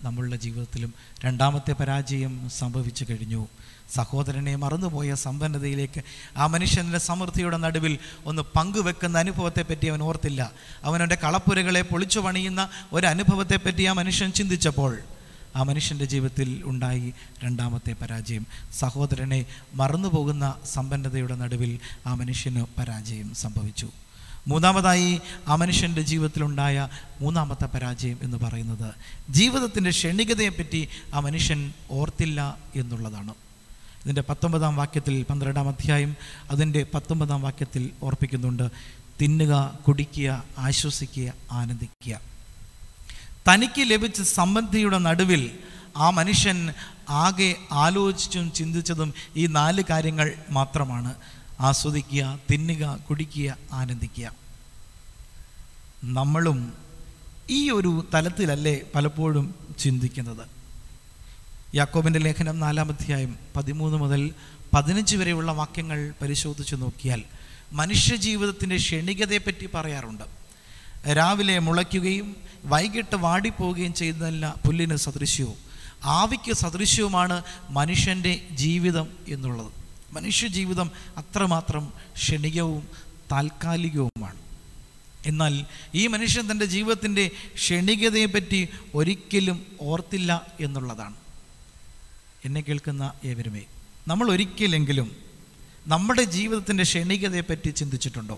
നമ്മളുടെ ജീവിതത്തിലും രണ്ടാമത്തെ പരാജയം സംഭവിച്ചു കഴിഞ്ഞു സഹോദരനെ മറന്നുപോയ സമ്പന്നതയിലേക്ക് ആ മനുഷ്യൻ്റെ സമൃദ്ധിയുടെ നടുവിൽ ഒന്ന് പങ്കുവെക്കുന്ന അനുഭവത്തെപ്പറ്റി അവൻ ഓർത്തില്ല അവനവൻ്റെ കളപ്പുരകളെ പൊളിച്ചു പണിയുന്ന ഒരു അനുഭവത്തെപ്പറ്റി ആ മനുഷ്യൻ ചിന്തിച്ചപ്പോൾ ആ മനുഷ്യൻ്റെ ജീവിതത്തിൽ ഉണ്ടായി രണ്ടാമത്തെ പരാജയം സഹോദരനെ മറന്നുപോകുന്ന സമ്പന്നതയുടെ നടുവിൽ ആ മനുഷ്യന് പരാജയം സംഭവിച്ചു മൂന്നാമതായി ആ മനുഷ്യൻ്റെ ജീവിതത്തിലുണ്ടായ മൂന്നാമത്തെ പരാജയം എന്ന് പറയുന്നത് ജീവിതത്തിൻ്റെ ക്ഷണികതയെപ്പറ്റി ആ മനുഷ്യൻ ഓർത്തില്ല എന്നുള്ളതാണ് ഇതിൻ്റെ പത്തൊമ്പതാം വാക്യത്തിൽ പന്ത്രണ്ടാം അധ്യായം അതിൻ്റെ പത്തൊമ്പതാം വാക്യത്തിൽ ഓർപ്പിക്കുന്നുണ്ട് തിന്നുക കുടിക്കുക ആശ്വസിക്കുക ആനന്ദിക്കുക തനിക്ക് ലഭിച്ച സമൃദ്ധിയുടെ നടുവിൽ ആ മനുഷ്യൻ ആകെ ആലോചിച്ചും ചിന്തിച്ചതും ഈ നാല് കാര്യങ്ങൾ മാത്രമാണ് ആസ്വദിക്കുക തിന്നുക കുടിക്കുക ആനന്ദിക്കുക നമ്മളും ഈ ഒരു തലത്തിലല്ലേ പലപ്പോഴും ചിന്തിക്കുന്നത് യാക്കോബിൻ്റെ ലേഖനം നാലാം അധ്യായം പതിമൂന്ന് മുതൽ പതിനഞ്ച് വരെയുള്ള വാക്യങ്ങൾ പരിശോധിച്ച് നോക്കിയാൽ മനുഷ്യജീവിതത്തിൻ്റെ ക്ഷണികതയെപ്പറ്റി പറയാറുണ്ട് രാവിലെ മുളയ്ക്കുകയും വൈകിട്ട് വാടിപ്പോവുകയും ചെയ്യുന്നതല്ല പുല്ലിന് സദൃശ്യവും ആവിക്ക് സദൃശ്യവുമാണ് മനുഷ്യൻ്റെ ജീവിതം എന്നുള്ളത് മനുഷ്യജീവിതം അത്രമാത്രം ക്ഷണികവും താൽക്കാലികവുമാണ് എന്നാൽ ഈ മനുഷ്യൻ തൻ്റെ ജീവിതത്തിൻ്റെ ക്ഷണികതയെപ്പറ്റി ഒരിക്കലും ഓർത്തില്ല എന്നുള്ളതാണ് എന്നെ കേൾക്കുന്ന ഏവരുമേ നമ്മൾ ഒരിക്കലെങ്കിലും നമ്മുടെ ജീവിതത്തിൻ്റെ ക്ഷണികതയെപ്പറ്റി ചിന്തിച്ചിട്ടുണ്ടോ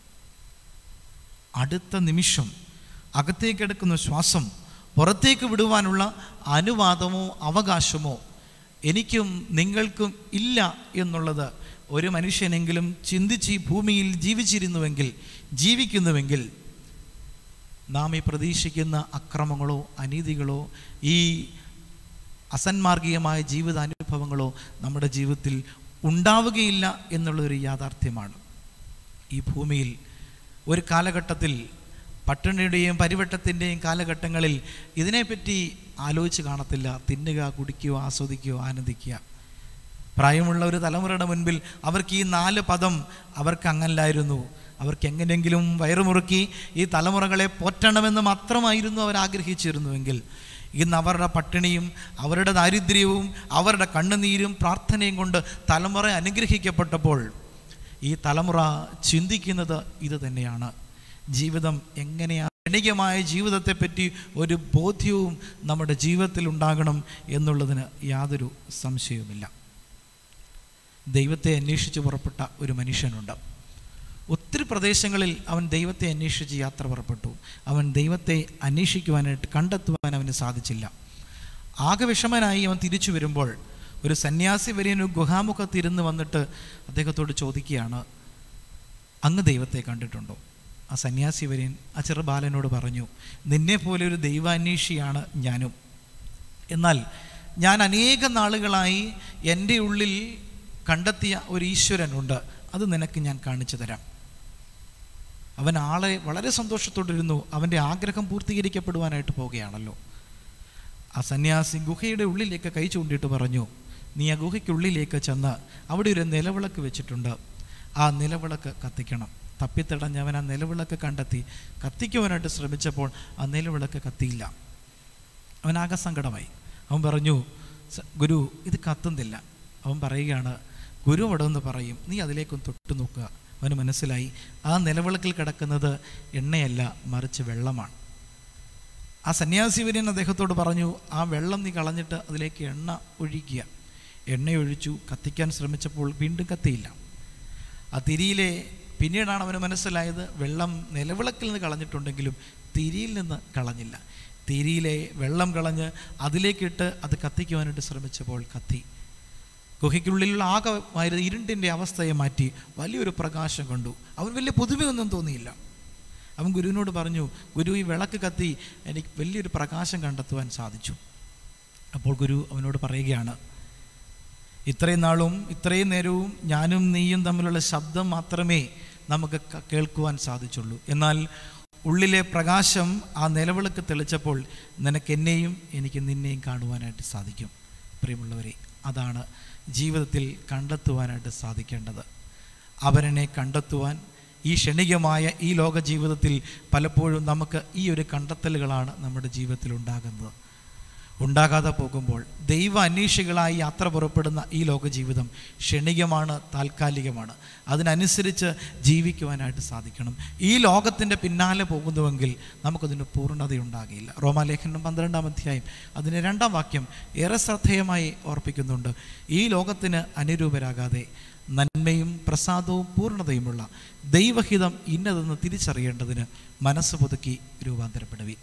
അടുത്ത നിമിഷം അകത്തേക്ക് എടുക്കുന്ന ശ്വാസം പുറത്തേക്ക് വിടുവാനുള്ള അനുവാദമോ അവകാശമോ എനിക്കും നിങ്ങൾക്കും ഇല്ല എന്നുള്ളത് ഒരു മനുഷ്യനെങ്കിലും ചിന്തിച്ച് ഈ ഭൂമിയിൽ ജീവിച്ചിരുന്നുവെങ്കിൽ ജീവിക്കുന്നുവെങ്കിൽ നാം ഈ പ്രതീക്ഷിക്കുന്ന അക്രമങ്ങളോ അനീതികളോ ഈ അസന്മാർഗീയമായ ജീവിതാനുഭവങ്ങളോ നമ്മുടെ ജീവിതത്തിൽ ഉണ്ടാവുകയില്ല എന്നുള്ളതൊരു യാഥാർത്ഥ്യമാണ് ഈ ഭൂമിയിൽ ഒരു കാലഘട്ടത്തിൽ പട്ടിണിയുടെയും പരിവട്ടത്തിൻ്റെയും കാലഘട്ടങ്ങളിൽ ഇതിനെപ്പറ്റി ആലോചിച്ച് കാണത്തില്ല തിന്നുക കുടിക്കുകയോ ആസ്വദിക്കുകയോ ആനന്ദിക്കുക പ്രായമുള്ള ഒരു തലമുറയുടെ മുൻപിൽ അവർക്ക് ഈ നാല് പദം അവർക്ക് അങ്ങല്ലായിരുന്നു അവർക്ക് എങ്ങനെയെങ്കിലും വയറുമുറുക്കി ഈ തലമുറകളെ പോറ്റണമെന്ന് മാത്രമായിരുന്നു അവർ ആഗ്രഹിച്ചിരുന്നുവെങ്കിൽ ഇന്ന് അവരുടെ പട്ടിണിയും അവരുടെ ദാരിദ്ര്യവും അവരുടെ കണ്ണുനീരും പ്രാർത്ഥനയും കൊണ്ട് തലമുറ അനുഗ്രഹിക്കപ്പെട്ടപ്പോൾ ഈ തലമുറ ചിന്തിക്കുന്നത് ഇത് തന്നെയാണ് ജീവിതം എങ്ങനെയാണ് ക്ഷണികമായ ജീവിതത്തെപ്പറ്റി ഒരു ബോധ്യവും നമ്മുടെ ജീവിതത്തിൽ ഉണ്ടാകണം എന്നുള്ളതിന് യാതൊരു സംശയവുമില്ല ദൈവത്തെ അന്വേഷിച്ച് പുറപ്പെട്ട ഒരു മനുഷ്യനുണ്ട് ഒത്തിരി പ്രദേശങ്ങളിൽ അവൻ ദൈവത്തെ അന്വേഷിച്ച് യാത്ര പുറപ്പെട്ടു അവൻ ദൈവത്തെ അന്വേഷിക്കുവാനായിട്ട് കണ്ടെത്തുവാൻ അവന് സാധിച്ചില്ല ആകെ വിഷമനായി അവൻ തിരിച്ചു വരുമ്പോൾ ഒരു സന്യാസി വര്യൻ ഒരു ഗുഹാമുഖത്തിരുന്ന് വന്നിട്ട് അദ്ദേഹത്തോട് ചോദിക്കുകയാണ് അങ്ങ് ദൈവത്തെ കണ്ടിട്ടുണ്ടോ ആ സന്യാസി വര്യൻ ആ ചെറുബാലനോട് പറഞ്ഞു നിന്നെ പോലെ ഒരു ദൈവാന്വേഷിയാണ് ഞാനും എന്നാൽ ഞാൻ അനേക നാളുകളായി എൻ്റെ ഉള്ളിൽ കണ്ടെത്തിയ ഒരു ഈശ്വരനുണ്ട് അത് നിനക്ക് ഞാൻ കാണിച്ചു തരാം അവൻ ആളെ വളരെ സന്തോഷത്തോടിരുന്നു അവൻ്റെ ആഗ്രഹം പൂർത്തീകരിക്കപ്പെടുവാനായിട്ട് പോവുകയാണല്ലോ ആ സന്യാസി ഗുഹയുടെ ഉള്ളിലേക്ക് കൈ ചൂണ്ടിയിട്ട് പറഞ്ഞു നീ ആ ഗുഹയ്ക്കുള്ളിലേക്ക് ചെന്ന് അവിടെ ഒരു നിലവിളക്ക് വെച്ചിട്ടുണ്ട് ആ നിലവിളക്ക് കത്തിക്കണം തപ്പിത്തടഞ്ഞ് അവൻ ആ നിലവിളക്ക് കണ്ടെത്തി കത്തിക്കുവാനായിട്ട് ശ്രമിച്ചപ്പോൾ ആ നിലവിളക്ക് കത്തിയില്ല അവനാകെ സങ്കടമായി അവൻ പറഞ്ഞു "സ- ഗുരു ഇത് കത്തുന്നില്ല അവൻ പറയുകയാണ് ഗുരു അവിടെ നിന്ന് പറയും നീ അതിലേക്കൊന്ന് തൊട്ടു നോക്കുക അവന് മനസ്സിലായി ആ നിലവിളക്കിൽ കിടക്കുന്നത് എണ്ണയല്ല മറിച്ച് വെള്ളമാണ് ആ സന്യാസി വര്യൻ അദ്ദേഹത്തോട് പറഞ്ഞു ആ വെള്ളം നീ കളഞ്ഞിട്ട് അതിലേക്ക് എണ്ണ ഒഴിക്കുക എണ്ണയൊഴിച്ചു കത്തിക്കാൻ ശ്രമിച്ചപ്പോൾ വീണ്ടും കത്തിയില്ല ആ തിരിയിലെ പിന്നീടാണ് അവന് മനസ്സിലായത് വെള്ളം നിലവിളക്കിൽ നിന്ന് കളഞ്ഞിട്ടുണ്ടെങ്കിലും തിരിയിൽ നിന്ന് കളഞ്ഞില്ല തിരിയിലെ വെള്ളം കളഞ്ഞ് അതിലേക്കിട്ട് അത് കത്തിക്കുവാനായിട്ട് ശ്രമിച്ചപ്പോൾ കത്തി ഗുഹയ്ക്കുള്ളിലുള്ള ആകെ ഇരുണ്ടിൻ്റെ അവസ്ഥയെ മാറ്റി വലിയൊരു പ്രകാശം കണ്ടു അവൻ വലിയ പുതുമയൊന്നും തോന്നിയില്ല അവൻ ഗുരുവിനോട് പറഞ്ഞു ഗുരു ഈ വിളക്ക് കത്തി എനിക്ക് വലിയൊരു പ്രകാശം കണ്ടെത്തുവാൻ സാധിച്ചു അപ്പോൾ ഗുരു അവനോട് പറയുകയാണ് ഇത്രയും നാളും ഇത്രയും നേരവും ഞാനും നീയും തമ്മിലുള്ള ശബ്ദം മാത്രമേ നമുക്ക് ക- കേൾക്കുവാൻ സാധിച്ചുള്ളൂ എന്നാൽ ഉള്ളിലെ പ്രകാശം ആ നിലവിളക്ക് തെളിച്ചപ്പോൾ നിനക്ക് എന്നെയും എനിക്ക് നിന്നെയും കാണുവാനായിട്ട് സാധിക്കും പ്രിയമുള്ളവരെ അതാണ് ജീവിതത്തിൽ കണ്ടെത്തുവാനായിട്ട് സാധിക്കേണ്ടത് അവരനെ കണ്ടെത്തുവാൻ ഈ ക്ഷണികമായ ഈ ലോക ജീവിതത്തിൽ പലപ്പോഴും നമുക്ക് ഈ ഒരു കണ്ടെത്തലുകളാണ് നമ്മുടെ ജീവിതത്തിൽ ഉണ്ടാകുന്നത് ഉണ്ടാകാതെ പോകുമ്പോൾ ദൈവ അന്വേഷികളായി യാത്ര പുറപ്പെടുന്ന ഈ ലോക ജീവിതം ക്ഷണികമാണ് താൽക്കാലികമാണ് അതിനനുസരിച്ച് ജീവിക്കുവാനായിട്ട് സാധിക്കണം ഈ ലോകത്തിൻ്റെ പിന്നാലെ പോകുന്നുവെങ്കിൽ നമുക്കതിന് പൂർണ്ണതയുണ്ടാകില്ല റോമാലേഖനം പന്ത്രണ്ടാം അധ്യായം അതിന് രണ്ടാം വാക്യം ഏറെ ശ്രദ്ധേയമായി ഓർപ്പിക്കുന്നുണ്ട് ഈ ലോകത്തിന് അനുരൂപരാകാതെ നന്മയും പ്രസാദവും പൂർണ്ണതയുമുള്ള ദൈവഹിതം ഇന്നതെന്ന് തിരിച്ചറിയേണ്ടതിന് മനസ്സ് പുതുക്കി രൂപാന്തരപ്പെടുവീൻ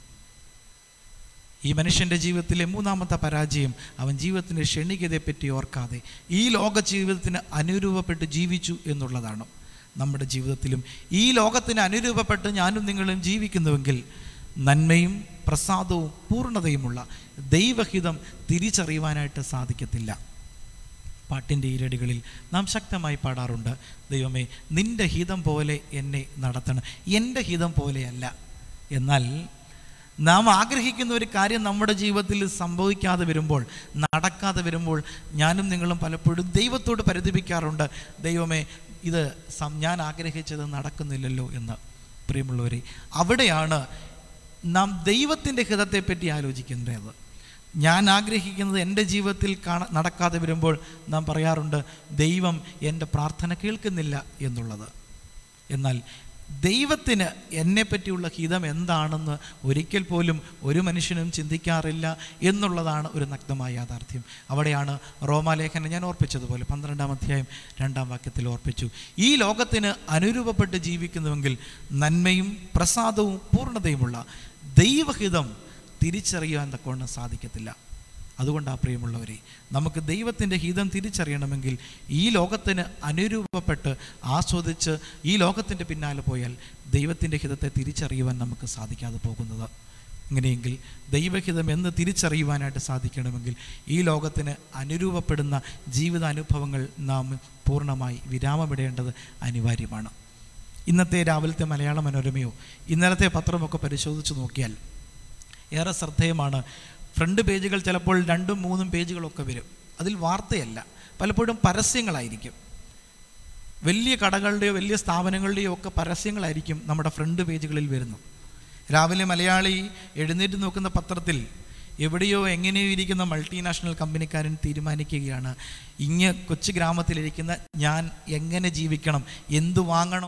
ഈ മനുഷ്യൻ്റെ ജീവിതത്തിലെ മൂന്നാമത്തെ പരാജയം അവൻ ജീവിതത്തിൻ്റെ ക്ഷണികതയെപ്പറ്റി ഓർക്കാതെ ഈ ലോക ജീവിതത്തിന് അനുരൂപപ്പെട്ട് ജീവിച്ചു എന്നുള്ളതാണ് നമ്മുടെ ജീവിതത്തിലും ഈ ലോകത്തിന് അനുരൂപപ്പെട്ട് ഞാനും നിങ്ങളും ജീവിക്കുന്നുവെങ്കിൽ നന്മയും പ്രസാദവും പൂർണ്ണതയുമുള്ള ദൈവഹിതം തിരിച്ചറിയുവാനായിട്ട് സാധിക്കത്തില്ല പാട്ടിൻ്റെ ഈരടികളിൽ നാം ശക്തമായി പാടാറുണ്ട് ദൈവമേ നിന്റെ ഹിതം പോലെ എന്നെ നടത്തണം എൻ്റെ ഹിതം പോലെയല്ല എന്നാൽ നാം ആഗ്രഹിക്കുന്ന ഒരു കാര്യം നമ്മുടെ ജീവിതത്തിൽ സംഭവിക്കാതെ വരുമ്പോൾ നടക്കാതെ വരുമ്പോൾ ഞാനും നിങ്ങളും പലപ്പോഴും ദൈവത്തോട് പരിതപിക്കാറുണ്ട് ദൈവമേ ഇത് സം- ഞാൻ ആഗ്രഹിച്ചത് നടക്കുന്നില്ലല്ലോ എന്ന് പ്രിയമുള്ളവരെ അവിടെയാണ് നാം ദൈവത്തിൻ്റെ ഹിതത്തെപ്പറ്റി ആലോചിക്കേണ്ടത് ഞാൻ ആഗ്രഹിക്കുന്നത് എൻ്റെ ജീവിതത്തിൽ കാണ നടക്കാതെ വരുമ്പോൾ നാം പറയാറുണ്ട് ദൈവം എൻ്റെ പ്രാർത്ഥന കേൾക്കുന്നില്ല എന്നുള്ളത് എന്നാൽ ദൈവത്തിന് എന്നെപ്പറ്റിയുള്ള ഹിതം എന്താണെന്ന് ഒരിക്കൽ പോലും ഒരു മനുഷ്യനും ചിന്തിക്കാറില്ല എന്നുള്ളതാണ് ഒരു നഗ്നമായ യാഥാർത്ഥ്യം അവിടെയാണ് റോമാലേഖനം ഞാൻ ഓർപ്പിച്ചതുപോലെ പന്ത്രണ്ടാം അധ്യായം രണ്ടാം വാക്യത്തിൽ ഓർപ്പിച്ചു ഈ ലോകത്തിന് അനുരൂപപ്പെട്ട് ജീവിക്കുന്നുവെങ്കിൽ നന്മയും പ്രസാദവും പൂർണ്ണതയുമുള്ള ദൈവഹിതം തിരിച്ചറിയാൻ തക്കവണ്ണം സാധിക്കത്തില്ല അതുകൊണ്ട് ആ പ്രിയമുള്ളവരെ നമുക്ക് ദൈവത്തിൻ്റെ ഹിതം തിരിച്ചറിയണമെങ്കിൽ ഈ ലോകത്തിന് അനുരൂപപ്പെട്ട് ആസ്വദിച്ച് ഈ ലോകത്തിൻ്റെ പിന്നാലെ പോയാൽ ദൈവത്തിൻ്റെ ഹിതത്തെ തിരിച്ചറിയുവാൻ നമുക്ക് സാധിക്കാതെ പോകുന്നത് ഇങ്ങനെയെങ്കിൽ ദൈവഹിതം എന്ന് തിരിച്ചറിയുവാനായിട്ട് സാധിക്കണമെങ്കിൽ ഈ ലോകത്തിന് അനുരൂപപ്പെടുന്ന ജീവിതാനുഭവങ്ങൾ നാം പൂർണ്ണമായി വിരാമമിടേണ്ടത് അനിവാര്യമാണ് ഇന്നത്തെ രാവിലത്തെ മലയാള മനോരമയോ ഇന്നലത്തെ പത്രമൊക്കെ പരിശോധിച്ച് നോക്കിയാൽ ഏറെ ശ്രദ്ധേയമാണ് ഫ്രണ്ട് പേജുകൾ ചിലപ്പോൾ രണ്ടും മൂന്നും പേജുകളൊക്കെ വരും അതിൽ വാർത്തയല്ല പലപ്പോഴും പരസ്യങ്ങളായിരിക്കും വലിയ കടകളുടെയോ വലിയ സ്ഥാപനങ്ങളുടെയോ ഒക്കെ പരസ്യങ്ങളായിരിക്കും നമ്മുടെ ഫ്രണ്ട് പേജുകളിൽ വരുന്നത് രാവിലെ മലയാളി എഴുന്നേറ്റ് നോക്കുന്ന പത്രത്തിൽ എവിടെയോ എങ്ങനെയോ ഇരിക്കുന്ന മൾട്ടിനാഷണൽ കമ്പനിക്കാരൻ തീരുമാനിക്കുകയാണ് ഇങ്ങ് കൊച്ചു ഗ്രാമത്തിലിരിക്കുന്ന ഞാൻ എങ്ങനെ ജീവിക്കണം എന്തു വാങ്ങണം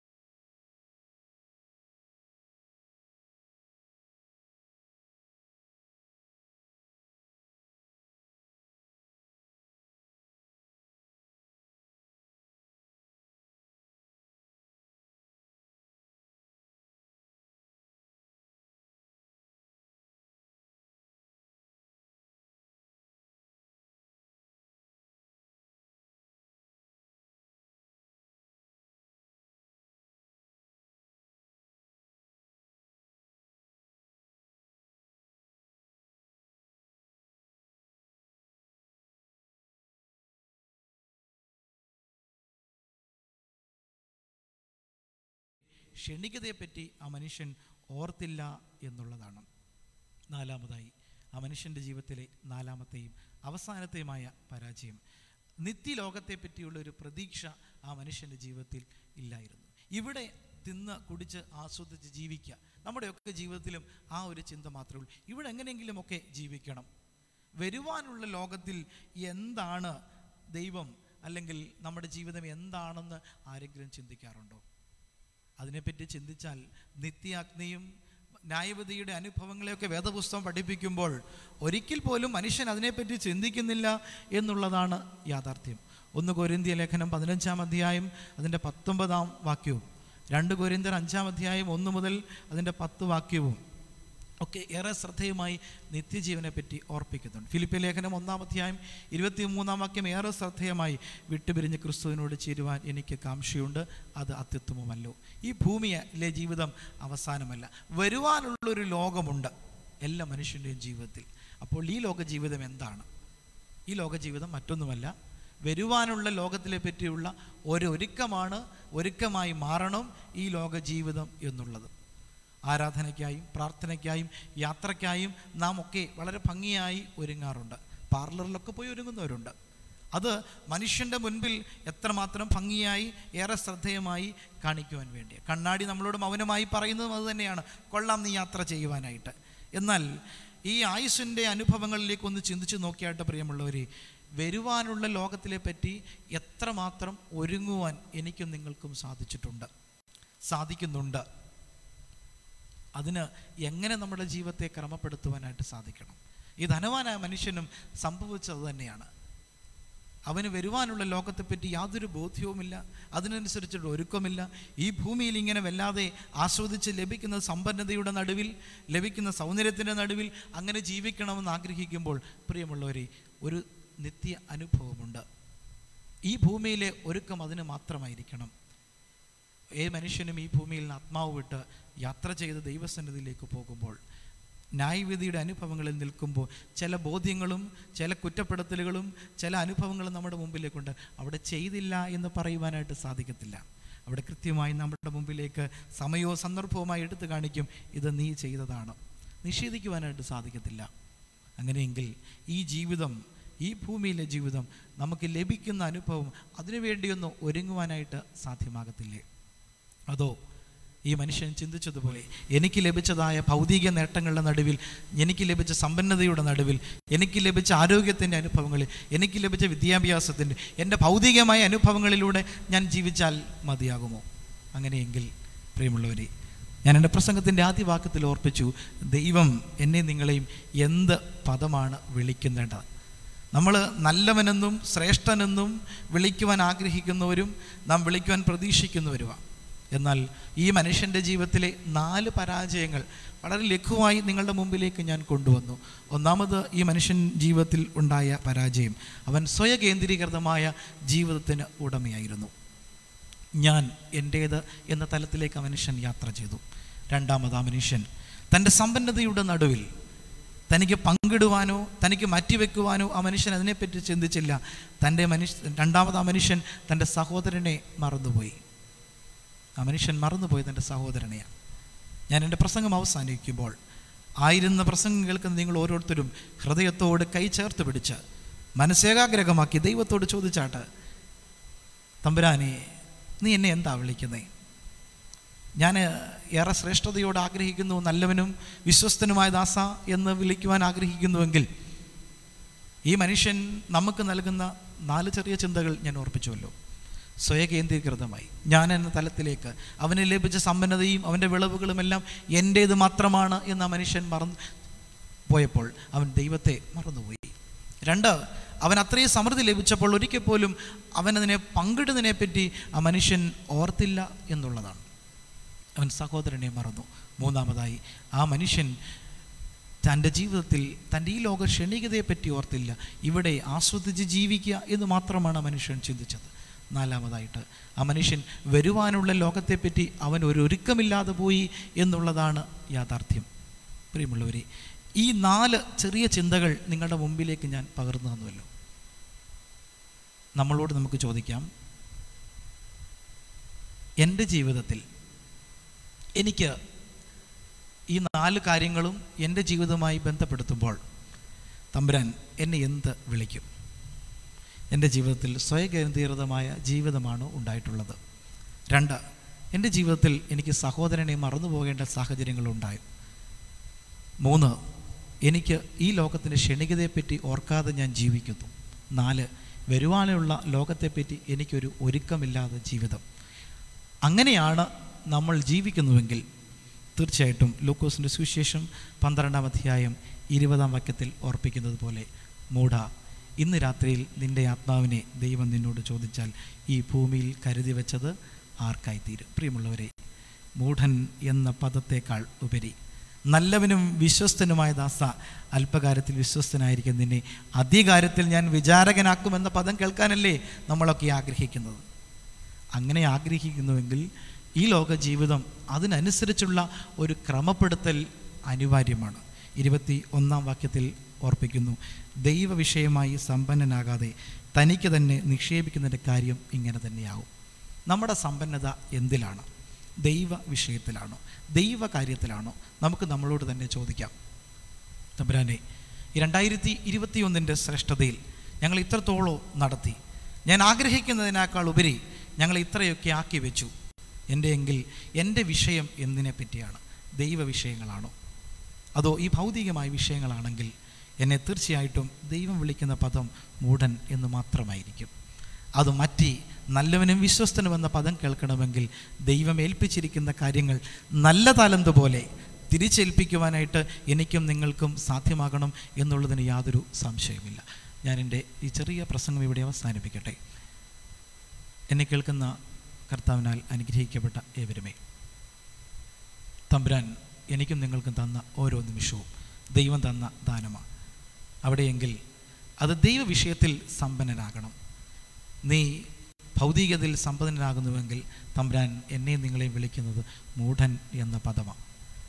ക്ഷണികതയെപ്പറ്റി ആ മനുഷ്യൻ ഓർത്തില്ല എന്നുള്ളതാണ് നാലാമതായി ആ മനുഷ്യൻ്റെ ജീവിതത്തിലെ നാലാമത്തെയും അവസാനത്തെയുമായ പരാജയം നിത്യലോകത്തെ പറ്റിയുള്ള ഒരു പ്രതീക്ഷ ആ മനുഷ്യൻ്റെ ജീവിതത്തിൽ ഇല്ലായിരുന്നു ഇവിടെ തിന്ന് കുടിച്ച് ആസ്വദിച്ച് ജീവിക്കുക നമ്മുടെയൊക്കെ ജീവിതത്തിലും ആ ഒരു ചിന്ത മാത്രമേ ഉള്ളൂ ഇവിടെ എങ്ങനെയെങ്കിലുമൊക്കെ ജീവിക്കണം വരുവാനുള്ള ലോകത്തിൽ എന്താണ് ദൈവം അല്ലെങ്കിൽ നമ്മുടെ ജീവിതം എന്താണെന്ന് ആരെങ്കിലും ചിന്തിക്കാറുണ്ടോ അതിനെപ്പറ്റി ചിന്തിച്ചാൽ നിത്യാഗ്നിയും ന്യായവതിയുടെ അനുഭവങ്ങളെയൊക്കെ വേദപുസ്തകം പഠിപ്പിക്കുമ്പോൾ ഒരിക്കൽ പോലും മനുഷ്യൻ അതിനെപ്പറ്റി ചിന്തിക്കുന്നില്ല എന്നുള്ളതാണ് യാഥാർത്ഥ്യം ഒന്ന് കൊരിന്തിയ ലേഖനം പതിനഞ്ചാം അധ്യായം അതിൻ്റെ പത്തൊമ്പതാം വാക്യവും രണ്ട് കൊരിന്തിയർ അഞ്ചാം അധ്യായം ഒന്ന് മുതൽ അതിൻ്റെ പത്ത് വാക്യവും ഒക്കെ ഏറെ ശ്രദ്ധേയമായി നിത്യജീവനെ പറ്റി ഓർപ്പിക്കുന്നുണ്ട് ഫിലിപ്പിയ ലേഖനം ഒന്നാം അധ്യായം ഇരുപത്തി മൂന്നാം വാക്യം ഏറെ ശ്രദ്ധേയമായി വിട്ടുപിരിഞ്ഞ് ക്രിസ്തുവിനോട് ചേരുവാൻ എനിക്ക് കാംക്ഷയുണ്ട് അത് അത്യുത്തമമല്ലോ ഈ ഭൂമിയിലെ ജീവിതം അവസാനമല്ല വരുവാനുള്ളൊരു ലോകമുണ്ട് എല്ലാ മനുഷ്യൻ്റെയും ജീവിതത്തിൽ അപ്പോൾ ഈ ലോക ജീവിതം എന്താണ് ഈ ലോക ജീവിതം മറ്റൊന്നുമല്ല വരുവാനുള്ള ലോകത്തിലെ പറ്റിയുള്ള ഒരു ഒരുക്കമാണ് ഒരുക്കമായി മാറണം ഈ ലോക ജീവിതം എന്നുള്ളത് ആരാധനയ്ക്കായും പ്രാർത്ഥനയ്ക്കായും യാത്രയ്ക്കായും നാം ഒക്കെ വളരെ ഭംഗിയായി ഒരുങ്ങാറുണ്ട് പാർലറിലൊക്കെ പോയി ഒരുങ്ങുന്നവരുണ്ട് അത് മനുഷ്യൻ്റെ മുൻപിൽ എത്രമാത്രം ഭംഗിയായി ഏറെ ശ്രദ്ധേയമായി കാണിക്കുവാൻ വേണ്ടി കണ്ണാടി നമ്മളോട് മൗനമായി പറയുന്നതും അത് തന്നെയാണ് കൊള്ളാം നീ യാത്ര ചെയ്യുവാനായിട്ട് എന്നാൽ ഈ ആയുസ്സിൻ്റെ അനുഭവങ്ങളിലേക്ക് ഒന്ന് ചിന്തിച്ച് നോക്കിയായിട്ട് പ്രിയമുള്ളവരെ വരുവാനുള്ള ലോകത്തിലെ പറ്റി എത്രമാത്രം ഒരുങ്ങുവാൻ എനിക്കും നിങ്ങൾക്കും സാധിച്ചിട്ടുണ്ട് സാധിക്കുന്നുണ്ട് അതിന് എങ്ങനെ നമ്മുടെ ജീവിതത്തെ ക്രമപ്പെടുത്തുവാനായിട്ട് സാധിക്കണം ഈ ധനവാനായ മനുഷ്യനും സംഭവിച്ചത് തന്നെയാണ് അവന് വരുവാനുള്ള ലോകത്തെപ്പറ്റി യാതൊരു ബോധ്യവുമില്ല അതിനനുസരിച്ചുള്ള ഒരുക്കമില്ല ഈ ഭൂമിയിൽ ഇങ്ങനെ വല്ലാതെ ആസ്വദിച്ച് ലഭിക്കുന്ന സമ്പന്നതയുടെ നടുവിൽ ലഭിക്കുന്ന സൗന്ദര്യത്തിൻ്റെ നടുവിൽ അങ്ങനെ ജീവിക്കണമെന്ന് ആഗ്രഹിക്കുമ്പോൾ പ്രിയമുള്ളവരെ ഒരു നിത്യ അനുഭവമുണ്ട് ഈ ഭൂമിയിലെ ഒരുക്കം അതിന് മാത്രമായിരിക്കണം ഏത് മനുഷ്യനും ഈ ഭൂമിയിൽ നിന്ന് ആത്മാവ് വിട്ട് യാത്ര ചെയ്ത് ദൈവസന്നിധിയിലേക്ക് പോകുമ്പോൾ ന്യായവിധിയുടെ അനുഭവങ്ങളിൽ നിൽക്കുമ്പോൾ ചില ബോധ്യങ്ങളും ചില കുറ്റപ്പെടുത്തലുകളും ചില അനുഭവങ്ങളും നമ്മുടെ മുമ്പിലേക്കുണ്ട് അവിടെ ചെയ്തില്ല എന്ന് പറയുവാനായിട്ട് സാധിക്കത്തില്ല അവിടെ കൃത്യമായി നമ്മുടെ മുമ്പിലേക്ക് സമയവും സന്ദർഭവുമായി എടുത്തു കാണിക്കും ഇത് നീ ചെയ്തതാണ് നിഷേധിക്കുവാനായിട്ട് സാധിക്കത്തില്ല അങ്ങനെയെങ്കിൽ ഈ ജീവിതം ഈ ഭൂമിയിലെ ജീവിതം നമുക്ക് ലഭിക്കുന്ന അനുഭവം അതിനുവേണ്ടിയൊന്ന് ഒരുങ്ങുവാനായിട്ട് സാധ്യമാകത്തില്ലേ അതോ ഈ മനുഷ്യൻ ചിന്തിച്ചതുപോലെ എനിക്ക് ലഭിച്ചതായ ഭൗതിക നേട്ടങ്ങളുടെ നടുവിൽ എനിക്ക് ലഭിച്ച സമ്പന്നതയുടെ നടുവിൽ എനിക്ക് ലഭിച്ച ആരോഗ്യത്തിൻ്റെ അനുഭവങ്ങളിൽ എനിക്ക് ലഭിച്ച വിദ്യാഭ്യാസത്തിൻ്റെ എൻ്റെ ഭൗതികമായ അനുഭവങ്ങളിലൂടെ ഞാൻ ജീവിച്ചാൽ മതിയാകുമോ അങ്ങനെയെങ്കിൽ പ്രിയമുള്ളവരെ ഞാൻ എൻ്റെ പ്രസംഗത്തിൻ്റെ ആദ്യ വാക്യത്തിൽ ഓർപ്പിച്ചു ദൈവം എന്നെ നിങ്ങളെയും എന്ത് പദമാണ് വിളിക്കേണ്ടത് നമ്മൾ നല്ലവനെന്നും ശ്രേഷ്ഠനെന്നും വിളിക്കുവാൻ ആഗ്രഹിക്കുന്നവരും നാം വിളിക്കുവാൻ പ്രതീക്ഷിക്കുന്നവരുമാണ് എന്നാൽ ഈ മനുഷ്യൻ്റെ ജീവിതത്തിലെ നാല് പരാജയങ്ങൾ വളരെ ലഘുവായി നിങ്ങളുടെ മുമ്പിലേക്ക് ഞാൻ കൊണ്ടുവന്നു ഒന്നാമത് ഈ മനുഷ്യൻ ജീവിതത്തിൽ ഉണ്ടായ പരാജയം അവൻ സ്വയകേന്ദ്രീകൃതമായ ജീവിതത്തിന് ഉടമയായിരുന്നു ഞാൻ എൻ്റേത് എന്ന തലത്തിലേക്ക് ആ മനുഷ്യൻ യാത്ര ചെയ്തു രണ്ടാമത് ആ മനുഷ്യൻ തൻ്റെ സമ്പന്നതയുടെ നടുവിൽ തനിക്ക് പങ്കിടുവാനോ തനിക്ക് മാറ്റിവെക്കുവാനോ ആ മനുഷ്യൻ അതിനെപ്പറ്റി ചിന്തിച്ചില്ല തൻ്റെ മനുഷ്യ രണ്ടാമത് ആ മനുഷ്യൻ തൻ്റെ സഹോദരനെ മറന്നുപോയി ആ മനുഷ്യൻ മറന്നുപോയി തൻ്റെ സഹോദരനെയാണ് ഞാൻ എൻ്റെ പ്രസംഗം അവസാനിക്കുമ്പോൾ ആയിരുന്ന പ്രസംഗം കേൾക്കുന്ന നിങ്ങൾ ഓരോരുത്തരും ഹൃദയത്തോട് കൈ ചേർത്ത് പിടിച്ച് മനസ്സേകാഗ്രഹമാക്കി ദൈവത്തോട് ചോദിച്ചാട്ട് തമ്പുരാനെ നീ എന്നെ എന്താ വിളിക്കുന്നേ ഞാൻ ഏറെ ശ്രേഷ്ഠതയോട് ആഗ്രഹിക്കുന്നു നല്ലവനും വിശ്വസ്തനുമായ ദാസ എന്ന് വിളിക്കുവാൻ ആഗ്രഹിക്കുന്നുവെങ്കിൽ ഈ മനുഷ്യൻ നമുക്ക് നൽകുന്ന നാല് ചെറിയ ചിന്തകൾ ഞാൻ ഓർപ്പിച്ചുവല്ലോ സ്വയകേന്ദ്രീകൃതമായി ഞാൻ എന്ന തലത്തിലേക്ക് അവന് ലഭിച്ച സമ്പന്നതയും അവൻ്റെ വിളവുകളുമെല്ലാം എൻ്റേത് മാത്രമാണ് എന്ന് ആ മനുഷ്യൻ മറന്നു പോയപ്പോൾ അവൻ ദൈവത്തെ മറന്നുപോയി രണ്ട് അവൻ അത്രയും സമൃദ്ധി ലഭിച്ചപ്പോൾ ഒരിക്കൽ പോലും അവനതിനെ പങ്കിടുന്നതിനെ പറ്റി ആ മനുഷ്യൻ ഓർത്തില്ല എന്നുള്ളതാണ് അവൻ സഹോദരനെ മറന്നു മൂന്നാമതായി ആ മനുഷ്യൻ തൻ്റെ ജീവിതത്തിൽ തൻ്റെ ഈ ലോക ക്ഷണികതയെപ്പറ്റി ഓർത്തില്ല ഇവിടെ ആസ്വദിച്ച് ജീവിക്കുക എന്ന് മാത്രമാണ് ആ മനുഷ്യൻ ചിന്തിച്ചത് നാലാമതായിട്ട് ആ മനുഷ്യൻ വരുവാനുള്ള ലോകത്തെപ്പറ്റി അവൻ ഒരു ഒരുക്കമില്ലാതെ പോയി എന്നുള്ളതാണ് യാഥാർത്ഥ്യം പ്രിയമുള്ളവരെ ഈ നാല് ചെറിയ ചിന്തകൾ നിങ്ങളുടെ മുമ്പിലേക്ക് ഞാൻ പകർന്നു തന്നുവല്ലോ നമ്മളോട് നമുക്ക് ചോദിക്കാം എൻ്റെ ജീവിതത്തിൽ എനിക്ക് ഈ നാല് കാര്യങ്ങളും എൻ്റെ ജീവിതവുമായി ബന്ധപ്പെടുത്തുമ്പോൾ തമ്പുരാൻ എന്നെ എന്ത് വിളിക്കും എൻ്റെ ജീവിതത്തിൽ സ്വയകേന്ദ്രീകൃതമായ ജീവിതമാണ് ഉണ്ടായിട്ടുള്ളത് രണ്ട് എൻ്റെ ജീവിതത്തിൽ എനിക്ക് സഹോദരനെ മറന്നു പോകേണ്ട സാഹചര്യങ്ങളുണ്ടായി മൂന്ന് എനിക്ക് ഈ ലോകത്തിൻ്റെ ക്ഷണികതയെപ്പറ്റി ഓർക്കാതെ ഞാൻ ജീവിക്കുന്നു നാല് വരുവാനുള്ള ലോകത്തെപ്പറ്റി എനിക്കൊരു ഒരുക്കമില്ലാതെ ജീവിതം അങ്ങനെയാണ് നമ്മൾ ജീവിക്കുന്നുവെങ്കിൽ തീർച്ചയായിട്ടും ലൂക്കോസിൻ്റെ സുവിശേഷം പന്ത്രണ്ടാം അധ്യായം ഇരുപതാം വാക്യത്തിൽ ഓർപ്പിക്കുന്നത് പോലെ മൂഢ ഇന്ന് രാത്രിയിൽ നിന്റെ ആത്മാവിനെ ദൈവം നിന്നോട് ചോദിച്ചാൽ ഈ ഭൂമിയിൽ കരുതി വെച്ചത് ആർക്കായിത്തീരും പ്രിയമുള്ളവരെ മൂഢൻ എന്ന പദത്തേക്കാൾ ഉപരി നല്ലവനും വിശ്വസ്തനുമായ ദാസ അല്പകാര്യത്തിൽ വിശ്വസ്തനായിരിക്കും നിന്നെ അധികാരത്തിൽ ഞാൻ വിചാരകനാക്കുമെന്ന പദം കേൾക്കാനല്ലേ നമ്മളൊക്കെ ആഗ്രഹിക്കുന്നത് അങ്ങനെ ആഗ്രഹിക്കുന്നുവെങ്കിൽ ഈ ലോക ജീവിതം അതിനനുസരിച്ചുള്ള ഒരു ക്രമപ്പെടുത്തൽ അനിവാര്യമാണ് ഇരുപത്തി ഒന്നാം വാക്യത്തിൽ ഓർപ്പിക്കുന്നു ദൈവ വിഷയമായി സമ്പന്നനാകാതെ തനിക്ക് തന്നെ നിക്ഷേപിക്കുന്നതിൻ്റെ കാര്യം ഇങ്ങനെ തന്നെയാവും നമ്മുടെ സമ്പന്നത എന്തിലാണ് ദൈവ വിഷയത്തിലാണോ ദൈവ കാര്യത്തിലാണോ നമുക്ക് നമ്മളോട് തന്നെ ചോദിക്കാം തമ്പുരാനെ ഈ രണ്ടായിരത്തി ഇരുപത്തി ഒന്നിൻ്റെ ശ്രേഷ്ഠതയിൽ ഞങ്ങൾ ഇത്രത്തോളം നടത്തി ഞാൻ ആഗ്രഹിക്കുന്നതിനേക്കാൾ ഉപരി ഞങ്ങൾ ഇത്രയൊക്കെ ആക്കി വെച്ചു എൻ്റെ എങ്കിൽ എൻ്റെ വിഷയം എന്തിനെ പറ്റിയാണ് ദൈവ വിഷയങ്ങളാണോ അതോ ഈ ഭൗതികമായ വിഷയങ്ങളാണെങ്കിൽ എന്നെ തീർച്ചയായിട്ടും ദൈവം വിളിക്കുന്ന പദം മൂഢൻ എന്ന് മാത്രമായിരിക്കും അത് മാറ്റി നല്ലവനും വിശ്വസ്തനും എന്ന പദം കേൾക്കണമെങ്കിൽ ദൈവം ഏൽപ്പിച്ചിരിക്കുന്ന കാര്യങ്ങൾ നല്ല താലന്ത് പോലെ തിരിച്ചേൽപ്പിക്കുവാനായിട്ട് എനിക്കും നിങ്ങൾക്കും സാധ്യമാകണം എന്നുള്ളതിന് യാതൊരു സംശയമില്ല ഞാൻ എൻ്റെ ഈ ചെറിയ പ്രസംഗം ഇവിടെ അവസാനിപ്പിക്കട്ടെ എന്നെ കേൾക്കുന്ന കർത്താവിനാൽ അനുഗ്രഹിക്കപ്പെട്ട ഏവരുമേ തമ്പുരാൻ എനിക്കും നിങ്ങൾക്കും തന്ന ഓരോ നിമിഷവും ദൈവം തന്ന ദാനമാണ് അവിടെയെങ്കിൽ അത് ദൈവ വിഷയത്തിൽ സമ്പന്നനാകണം നീ ഭൗതികതയിൽ സമ്പന്നനാകുന്നുവെങ്കിൽ തമ്പുരാൻ എന്നെ നിങ്ങളെയും വിളിക്കുന്നത് മൂഢൻ എന്ന പദമാണ്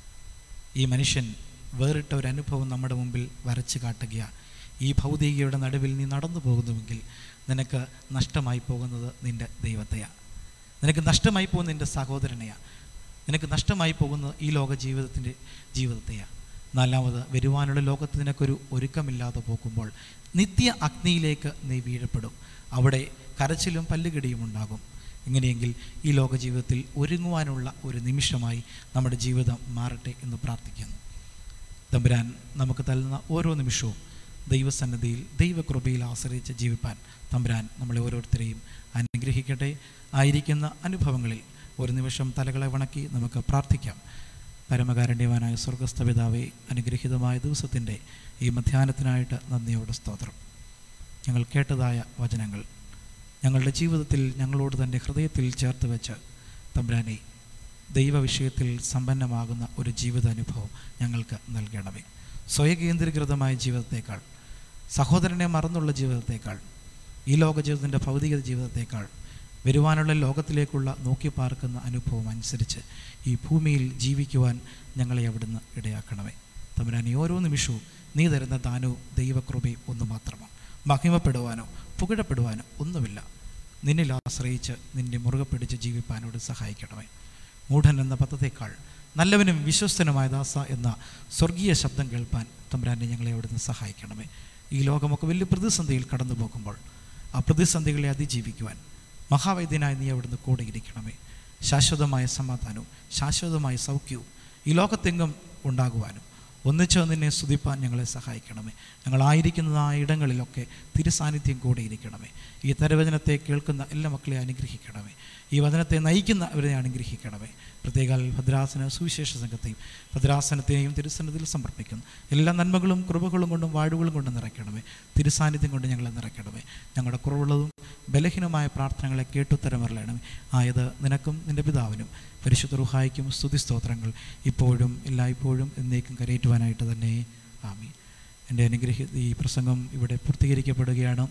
ഈ മനുഷ്യൻ വേറിട്ട ഒരു അനുഭവം നമ്മുടെ മുമ്പിൽ വരച്ചു കാട്ടുകയാണ് ഈ ഭൗതികയുടെ നടുവിൽ നീ നടന്നു പോകുന്നുവെങ്കിൽ നിനക്ക് നഷ്ടമായി പോകുന്നത് നിൻ്റെ ദൈവത്തെയാണ് നിനക്ക് നഷ്ടമായി പോകുന്ന നിൻ്റെ സഹോദരനെയാണ് നിനക്ക് നഷ്ടമായി പോകുന്ന ഈ ലോക ജീവിതത്തിൻ്റെ ജീവിതത്തെയാണ് നാലാമത് വരുവാനുള്ള ലോകത്ത് നിനക്കൊരു ഒരുക്കമില്ലാതെ പോകുമ്പോൾ നിത്യ അഗ്നിയിലേക്ക് നീ വീഴപ്പെടും അവിടെ കരച്ചിലും പല്ലുകടിയും ഉണ്ടാകും എങ്ങനെയെങ്കിൽ ഈ ലോക ജീവിതത്തിൽ ഒരുങ്ങുവാനുള്ള ഒരു നിമിഷമായി നമ്മുടെ ജീവിതം മാറട്ടെ എന്ന് പ്രാർത്ഥിക്കുന്നു തമ്പുരാൻ നമുക്ക് തരുന്ന ഓരോ നിമിഷവും ദൈവസന്നിധിയിൽ ദൈവകൃപയിൽ ആശ്രയിച്ച് ജീവിപ്പാൻ തമ്പുരാൻ നമ്മളെ ഓരോരുത്തരെയും അനുഗ്രഹിക്കട്ടെ ആയിരിക്കുന്ന അനുഭവങ്ങളിൽ ഒരു നിമിഷം തലകളെ വണക്കി നമുക്ക് പ്രാർത്ഥിക്കാം പരമകാരുണ്യവാനായ സ്വർഗസ്ഥ പിതാവേ അനുഗ്രഹീതമായ ദിവസത്തിൻ്റെ ഈ മധ്യാഹ്നത്തിനായിട്ട് നന്ദിയോടെ സ്തോത്രം ഞങ്ങൾ കേട്ടതായ വചനങ്ങൾ ഞങ്ങളുടെ ജീവിതത്തിൽ ഞങ്ങളോട് തൻ്റെ ഹൃദയത്തിൽ ചേർത്ത് വെച്ച് തമ്പുരാനെ ദൈവവിഷയത്തിൽ സമ്പന്നമാകുന്ന ഒരു ജീവിതാനുഭവം ഞങ്ങൾക്ക് നൽകണമേ സ്വയകേന്ദ്രീകൃതമായ ജീവിതത്തേക്കാൾ സഹോദരനെ മറന്നുള്ള ജീവിതത്തേക്കാൾ ഈ ലോക ജീവിതത്തിൻ്റെ ഭൗതിക ജീവിതത്തേക്കാൾ വരുവാനുള്ള ലോകത്തിലേക്കുള്ള നോക്കി പാർക്കുന്ന അനുഭവം അനുസരിച്ച് ഈ ഭൂമിയിൽ ജീവിക്കുവാൻ ഞങ്ങളെ അവിടുന്ന് ഇടയാക്കണമേ തമ്പുരാൻ ഈ ഓരോ നിമിഷവും നീ തരുന്ന ദാനവും ദൈവകൃപയും ഒന്ന് മാത്രമാണ് മഹിമപ്പെടുവാനോ പുകഴപ്പെടുവാനോ ഒന്നുമില്ല നിന്നിൽ ആശ്രയിച്ച് നിന്നെ മുറുകെ പിടിച്ച് ജീവിപ്പാനോട് സഹായിക്കണമേ മൂഢൻ എന്ന പദത്തേക്കാൾ നല്ലവനും വിശ്വസ്തനുമായ ദാസ എന്ന സ്വർഗീയ ശബ്ദം കേൾപ്പാൻ തമ്പുരാനെ ഞങ്ങളെ അവിടുന്ന് സഹായിക്കണമേ ഈ ലോകമൊക്കെ വലിയ പ്രതിസന്ധിയിൽ കടന്നു പോകുമ്പോൾ ആ പ്രതിസന്ധികളെ അതിജീവിക്കുവാൻ മഹാവൈദ്യനായി നീ അവിടുന്ന് കൂടെ ഇരിക്കണമേ ശാശ്വതമായ സമാധാനവും ശാശ്വതമായ സൗഖ്യവും ഈ ലോകത്തെങ്ങും ഉണ്ടാകുവാനും ഒന്നിച്ച് നിന്നെ സ്തുതിപ്പാൻ ഞങ്ങളെ സഹായിക്കണമേ ഞങ്ങളായിരിക്കുന്ന ആ ഇടങ്ങളിലൊക്കെ തിരുസാന്നിധ്യം കൂടെ ഇരിക്കണമേ ഈ തരവചനത്തെ കേൾക്കുന്ന എല്ലാ മക്കളെ അനുഗ്രഹിക്കണമേ ഈ വചനത്തെ നയിക്കുന്നവരെ അനുഗ്രഹിക്കണമേ പ്രത്യേകാൽ ഭദ്രാസന സുവിശേഷ സംഘത്തെയും ഭദ്രാസനത്തെയും തിരുസന്നിധിയിൽ സമർപ്പിക്കുന്നു എല്ലാ നന്മകളും കൃപകളും കൊണ്ടും വാഴുകളും കൊണ്ടും നിറയ്ക്കണമേ തിരുസാന്നിധ്യം കൊണ്ട് ഞങ്ങളെ നിറയ്ക്കണമേ ഞങ്ങളുടെ കുറവുള്ളതും ബലഹീനമായ പ്രാർത്ഥനകളെ കേട്ടുത്തരമറിയണമേ ആയത് നിനക്കും നിൻ്റെ പിതാവിനും പരിശുദ്ധ റുഹായിക്കും സ്തുതി സ്തോത്രങ്ങൾ ഇപ്പോഴും എല്ലായ്പ്പോഴും എന്നേക്കും കരയേറ്റുവാനായിട്ട് തന്നെ ആമി എൻ്റെ അനുഗ്രഹി ഈ പ്രസംഗം ഇവിടെ പൂർത്തീകരിക്കപ്പെടുകയാണ്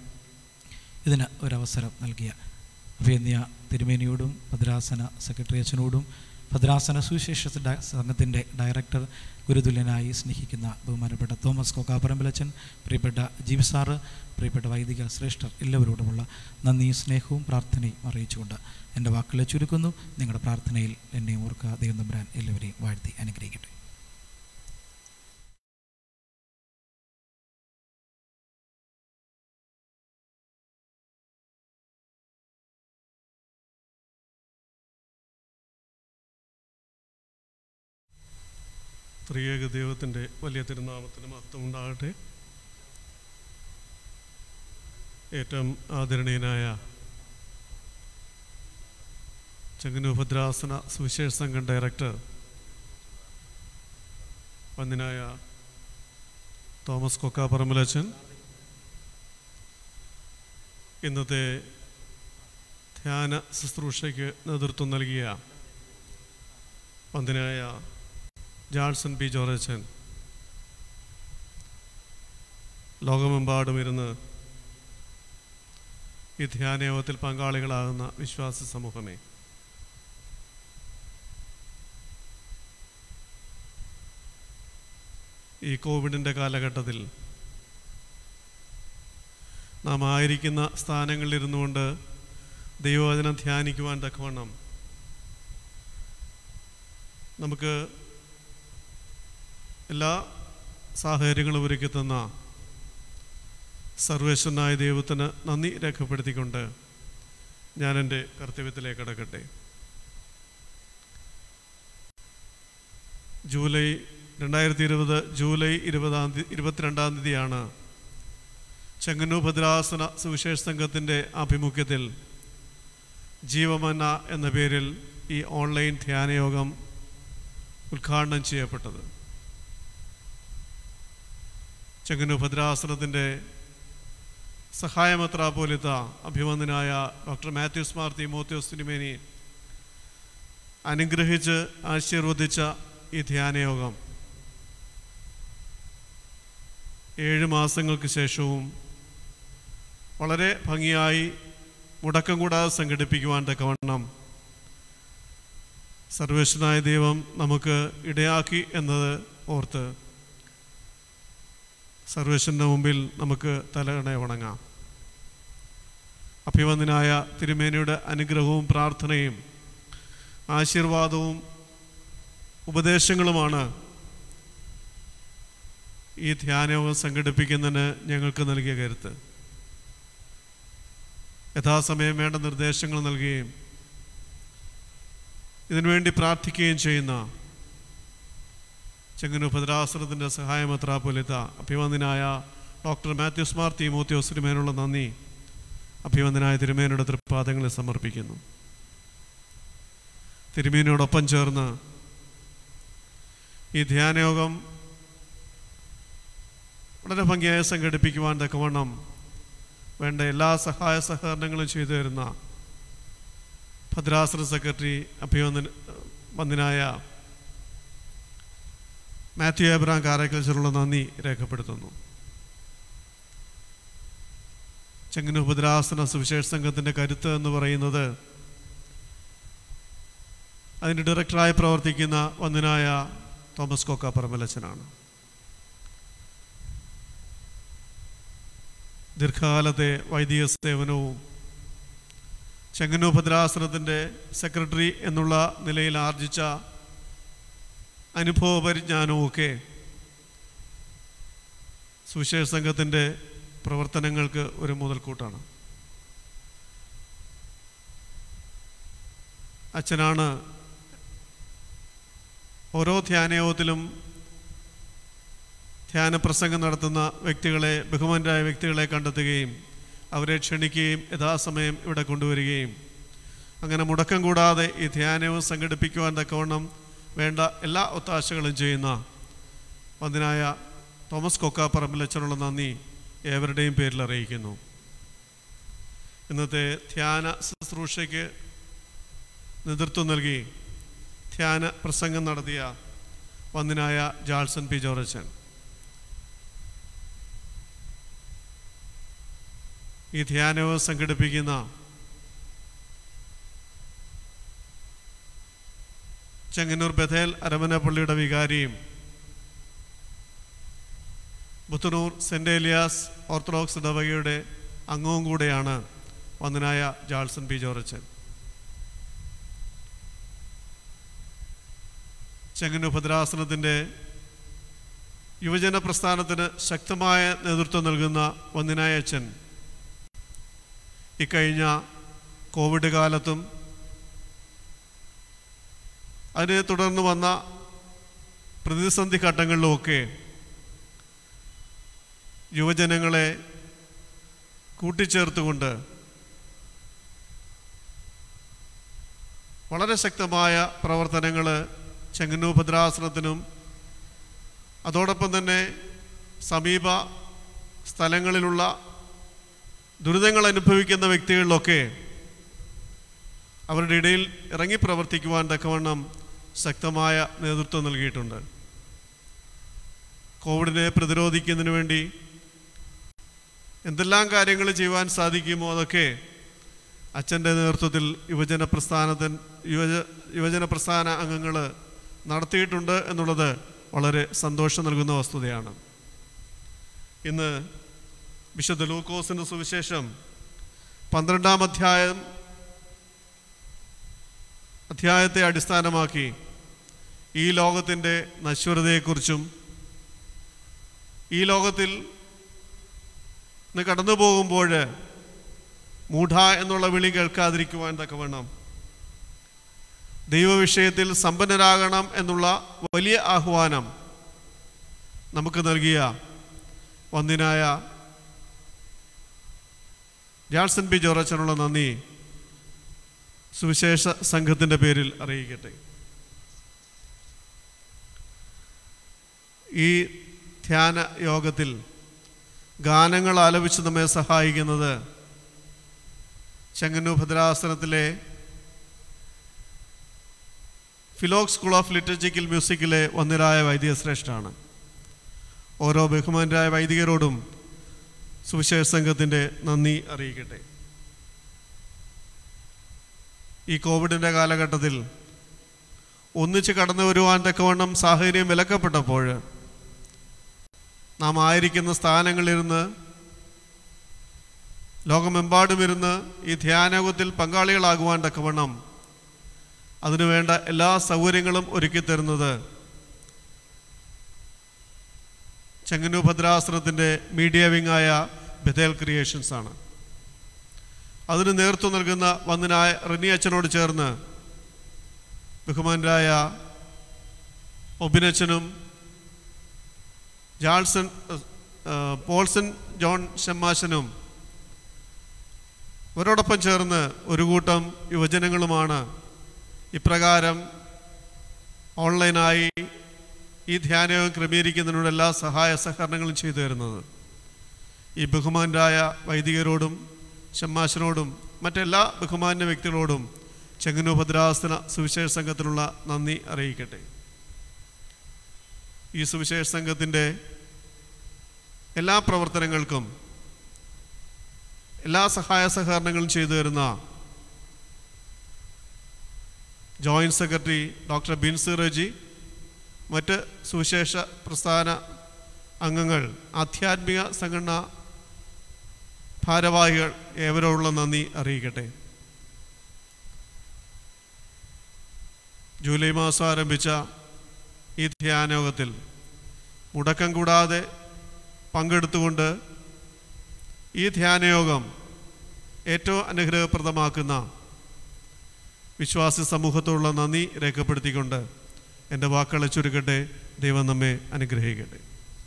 ഇതിന് ഒരവസരം നൽകിയ അഭിയന്യ തിരുമേനിയോടും ഭദ്രാസന സെക്രട്ടറി അച്ഛനോടും ഭദ്രാസന സുവിശേഷ ഡ- സംഘത്തിൻ്റെ ഡയറക്ടർ ഗുരുതുല്യനായി സ്നേഹിക്കുന്ന ബഹുമാനപ്പെട്ട തോമസ് കോക്കാപ്പറമ്പിലച്ചൻ പ്രിയപ്പെട്ട ജീവ് സാറ് പ്രിയപ്പെട്ട വൈദിക ശ്രേഷ്ഠർ എല്ലാവരോടുമുള്ള നന്ദിയും സ്നേഹവും പ്രാർത്ഥനയും അറിയിച്ചുകൊണ്ട് എൻ്റെ വാക്കുകളെ ചുരുക്കുന്നു നിങ്ങളുടെ പ്രാർത്ഥനയിൽ എന്നെ ഓർക്കുക ദൈവം തമ്പുരാൻ എല്ലാവരെയും വാഴ്ത്തി അനുഗ്രഹിക്കട്ടെ ത്രിയേക ദൈവത്തിൻ്റെ വലിയ തിരുനാമത്തിന് മഹത്വം ഉണ്ടാകട്ടെ ഏറ്റവും ആദരണീയനായ ചെങ്ങന്നൂർ ഭദ്രാസന സുവിശേഷ സംഘം ഡയറക്ടർ വന്യനായ തോമസ് കൊക്കാപ്പറമ്പലച്ചൻ ഇന്നത്തെ ധ്യാന ശുശ്രൂഷയ്ക്ക് നേതൃത്വം നൽകിയ വന്ദനായ ജാൾസൺ പി ജോറച്ചൻ ലോകമെമ്പാടും ഇരുന്ന് ഈ ധ്യാനയോഗത്തിൽ പങ്കാളികളാകുന്ന വിശ്വാസ സമൂഹമേ ഈ കോവിഡിൻ്റെ കാലഘട്ടത്തിൽ നാം ആയിരിക്കുന്ന സ്ഥാനങ്ങളിലിരുന്നു കൊണ്ട് ദൈവവചനം ധ്യാനിക്കുവാൻ തക്കവണ്ണം നമുക്ക് എല്ലാ സാഹചര്യങ്ങളും ഒരുക്കി തന്ന സർവേശ്വരനായ ദൈവത്തിന് നന്ദി രേഖപ്പെടുത്തിക്കൊണ്ട് ഞാൻ എൻ്റെ കർത്തവ്യത്തിലേക്ക് കടക്കട്ടെ ജൂലൈ രണ്ടായിരത്തി ഇരുപത് ജൂലൈ ഇരുപതാം തീയതി ഇരുപത്തിരണ്ടാം തീയതിയാണ് ചെങ്ങന്നൂർ ഭദ്രാസന സുവിശേഷ സംഘത്തിൻ്റെ ആഭിമുഖ്യത്തിൽ ജീവമന്ന എന്ന പേരിൽ ഈ ഓൺലൈൻ ധ്യാനയോഗം ഉദ്ഘാടനം ചെയ്യപ്പെട്ടത് ചെങ്ങന്നൂർ ഭദ്രാസനത്തിൻ്റെ സഹായമത്രാപോലിത്ത അഭിമന്യനായ ഡോക്ടർ മാത്യൂസ് മാർ തീമോത്യോസ് തിരുമേനി അനുഗ്രഹിച്ച് ആശീർവദിച്ച ഈ ധ്യാനയോഗം ഏഴ് മാസങ്ങൾക്ക് ശേഷവും വളരെ ഭംഗിയായി മുടക്കം കൂടാതെ സംഘടിപ്പിക്കുവാൻ തക്കവണ്ണം സർവേശ്വനായ ദൈവം നമുക്ക് ഇടയാക്കി എന്നത് ഓർത്ത് സർവേശ്വരൻ്റെ മുമ്പിൽ നമുക്ക് തലകണ വണങ്ങാം അഭിവന്ദനായ തിരുമേനിയുടെ അനുഗ്രഹവും പ്രാർത്ഥനയും ആശീർവാദവും ഉപദേശങ്ങളുമാണ് ഈ ധ്യാനയോഗം സംഘടിപ്പിക്കുന്നതിന് ഞങ്ങൾക്ക് നൽകിയ കരുത്ത് യഥാസമയം വേണ്ട നിർദ്ദേശങ്ങൾ നൽകുകയും ഇതിനുവേണ്ടി പ്രാർത്ഥിക്കുകയും ചെയ്യുന്ന ചെങ്ങന്നൂർ ഭദ്രാസനത്തിൻ്റെ സഹായമത്രാപൊലിത്ത അഭിവന്ദനായ ഡോക്ടർ മാത്യൂസ് മാർ തീമോത്യോസ് തിരുമേനുള്ള നന്ദി അഭിവന്ദനായ തിരുമേനയുടെ തൃപ്പാദങ്ങളിൽ സമർപ്പിക്കുന്നു തിരുമേനോടൊപ്പം ചേർന്ന് ഈ ധ്യാനയോഗം വളരെ ഭംഗിയായി സംഘടിപ്പിക്കുവാൻ തക്കവണ്ണം വേണ്ട എല്ലാ സഹായ സഹകരണങ്ങളും ചെയ്തു തരുന്ന ഭദ്രാസന സെക്രട്ടറി അഭിവന്ദന വന്ദനായ മാത്യു ഏബ്രാം കാരക്കൽച്ചറുള്ള നന്ദി രേഖപ്പെടുത്തുന്നു ചെങ്ങന്നൂർ ഭദ്രാസന സുവിശേഷ സംഘത്തിൻ്റെ കരുത്ത് എന്ന് പറയുന്നത് അതിൻ്റെ ഡയറക്ടറായി പ്രവർത്തിക്കുന്ന വന്ദനായ തോമസ് കോക്ക പറമ്പലച്ചനാണ് ദീർഘകാലത്തെ വൈദിക സേവനവും ചെങ്ങന്നൂർ ഭദ്രാസനത്തിൻ്റെ സെക്രട്ടറി എന്നുള്ള നിലയിൽ ആർജിച്ച അനുഭവ പരിജ്ഞാനവും ഒക്കെ സുവിശേഷ സംഘത്തിൻ്റെ പ്രവർത്തനങ്ങൾക്ക് ഒരു മുതൽക്കൂട്ടാണ് അച്ഛനാണ് ഓരോ ധ്യാനയോഗത്തിലും ധ്യാന പ്രസംഗം നടത്തുന്ന വ്യക്തികളെ ബഹുമാനരായ വ്യക്തികളെ കണ്ടെത്തുകയും അവരെ ക്ഷണിക്കുകയും യഥാസമയം ഇവിടെ കൊണ്ടുവരികയും അങ്ങനെ മുടക്കം കൂടാതെ ഈ ധ്യാനവും സംഘടിപ്പിക്കുവാൻ തക്കവണ്ണം വേണ്ട എല്ലാ ഒത്താശകളും ചെയ്യുന്ന വന്ദനായ തോമസ് കൊക്ക പറമ്പിലച്ചനുള്ള നന്ദി ഏവരുടെയും പേരിൽ അറിയിക്കുന്നു ഇന്നത്തെ ധ്യാന ശുശ്രൂഷയ്ക്ക് നേതൃത്വം നൽകി ധ്യാന പ്രസംഗം നടത്തിയ വന്ദനായ ജാൾസൺ പി ജോറച്ചൻ ഈ ധ്യാനവും സംഘടിപ്പിക്കുന്ന ചെങ്ങന്നൂർ ബഥേൽ അരമന പള്ളിയുടെ വികാരിയും പുത്തനൂർ സെൻ്റ് ഏലിയാസ് ഓർത്തഡോക്സ് ഇടവകയുടെ അംഗവും കൂടെയാണ് വന്ദനായ ജാൾസൺ പി ജോറച്ചൻ ചെങ്ങന്നൂർ ഭദ്രാസനത്തിൻ്റെ യുവജന പ്രസ്ഥാനത്തിന് ശക്തമായ നേതൃത്വം നൽകുന്ന വന്ദനായ അച്ഛൻ ഇക്കഴിഞ്ഞ കോവിഡ് കാലത്തും അതിനെ തുടർന്ന് വന്ന പ്രതിസന്ധി ഘട്ടങ്ങളിലുമൊക്കെ യുവജനങ്ങളെ കൂട്ടിച്ചേർത്തുകൊണ്ട് വളരെ ശക്തമായ പ്രവർത്തനങ്ങൾ ചെങ്ങന്നൂർ ഭദ്രാസനത്തിനും അതോടൊപ്പം തന്നെ സമീപ സ്ഥലങ്ങളിലുള്ള ദുരിതങ്ങൾ അനുഭവിക്കുന്ന വ്യക്തികളിലൊക്കെ അവരുടെ ഇടയിൽ ഇറങ്ങി പ്രവർത്തിക്കുവാൻ തക്കവണ്ണം ശക്തമായ നേതൃത്വം നൽകിയിട്ടുണ്ട് കോവിഡിനെ പ്രതിരോധിക്കുന്നതിന് വേണ്ടി എന്തെല്ലാം കാര്യങ്ങൾ ചെയ്യുവാൻ സാധിക്കുമോ അതൊക്കെ അച്ഛൻ്റെ നേതൃത്വത്തിൽ യുവജന പ്രസ്ഥാനത്തിൻ യുവജ യുവജന പ്രസ്ഥാന അംഗങ്ങൾ നടത്തിയിട്ടുണ്ട് എന്നുള്ളത് വളരെ സന്തോഷം നൽകുന്ന വസ്തുതയാണ് ഇന്ന് വിശുദ്ധ ലൂക്കോസിൻ്റെ സുവിശേഷം പന്ത്രണ്ടാം അധ്യായം അധ്യായത്തെ അടിസ്ഥാനമാക്കി ഈ ലോകത്തിൻ്റെ നശ്വരതയെക്കുറിച്ചും ഈ ലോകത്തിൽ ഇന്ന് കടന്നു പോകുമ്പോൾ മൂഢ എന്നുള്ള വിളി കേൾക്കാതിരിക്കുവാൻ തക്കവണ്ണം ദൈവവിഷയത്തിൽ സമ്പന്നരാകണം എന്നുള്ള വലിയ ആഹ്വാനം നമുക്ക് നൽകിയ വന്ദിനായ ജാൾസൺ പി ജോറച്ചനുള്ള നന്ദി സുവിശേഷ സംഘത്തിൻ്റെ പേരിൽ അറിയിക്കട്ടെ ഈ ധ്യാന യോഗത്തിൽ ഗാനങ്ങൾ ആലപിച്ച് നമ്മെ സഹായിക്കുന്നത് ചെങ്ങന്നൂർ ഭദ്രാസനത്തിലെ ഫിലോക് സ്കൂൾ ഓഫ് ലിറ്ററേച്ചറിക്കൽ മ്യൂസിക്കിലെ വന്നിരായ വൈദികശ്രേഷ്ഠാണ് ഓരോ ബഹുമാനരായ വൈദികരോടും സുവിശേഷ സംഘത്തിൻ്റെ നന്ദി അറിയിക്കട്ടെ ഈ കോവിഡിൻ്റെ കാലഘട്ടത്തിൽ ഒന്നിച്ച് കടന്നു വരുവാൻ തക്കവണ്ണം സാഹചര്യം വിലക്കപ്പെട്ടപ്പോൾ നാം ആയിരിക്കുന്ന സ്ഥാനങ്ങളിലിരുന്ന് ലോകമെമ്പാടും ഇരുന്ന് ഈ ധ്യാനയോഗത്തിൽ പങ്കാളികളാകുവാൻ തക്കവണ്ണം അതിനുവേണ്ട എല്ലാ സൗകര്യങ്ങളും ഒരുക്കി തരുന്നത് ചെങ്ങന്നൂർ ഭദ്രാസനത്തിൻ്റെ മീഡിയ വിങ്ങായ ബഥേൽ ക്രിയേഷൻസ് ആണ് അതിന് നേതൃത്വം നൽകുന്ന വന്ദനായ റിനി അച്ഛനോട് ചേർന്ന് ബഹുമാനരായ ഒബിനച്ചനും ജാൾസൺ ഏഹ്, പോൾസൺ ജോൺ ഷമ്മാശനും അവരോടൊപ്പം ചേർന്ന് ഒരു കൂട്ടം യുവജനങ്ങളുമാണ് ഇപ്രകാരം ഓൺലൈനായി ഈ ധ്യാനയോഗം ക്രമീകരിക്കുന്നതിനുള്ള എല്ലാ സഹായ സഹകരണങ്ങളും ചെയ്തു തരുന്നത് ഈ ബഹുമാനരായ വൈദികരോടും ഷമ്മാശനോടും മറ്റെല്ലാ ബഹുമാന്യ വ്യക്തികളോടും ചെങ്ങന്നൂർ ഭദ്രാസന സുവിശേഷ സംഘത്തിനുള്ള നന്ദി അറിയിക്കട്ടെ ഈ സുവിശേഷ സംഘത്തിൻ്റെ എല്ലാ പ്രവർത്തനങ്ങൾക്കും എല്ലാ സഹായ സഹകരണങ്ങളും ചെയ്തു തരുന്ന joint secretary doctor Binsy Reji മറ്റ് സുവിശേഷ പ്രസ്ഥാന അംഗങ്ങൾ ആധ്യാത്മിക സംഘടന ഭാരവാഹികൾ ഏവരോടുള്ള നന്ദി അറിയിക്കട്ടെ ജൂലൈ മാസം ആരംഭിച്ച ഈ ധ്യാനയോഗത്തിൽ മുടക്കം കൂടാതെ പങ്കെടുത്തുകൊണ്ട് ഈ ധ്യാനയോഗം ഏറ്റവും അനുഗ്രഹപ്രദമാക്കുന്ന വിശ്വാസി സമൂഹത്തോടുള്ള നന്ദി രേഖപ്പെടുത്തിക്കൊണ്ട് എൻ്റെ വാക്കുകളെ ചുരുക്കട്ടെ ദൈവം നമ്മെ അനുഗ്രഹിക്കട്ടെ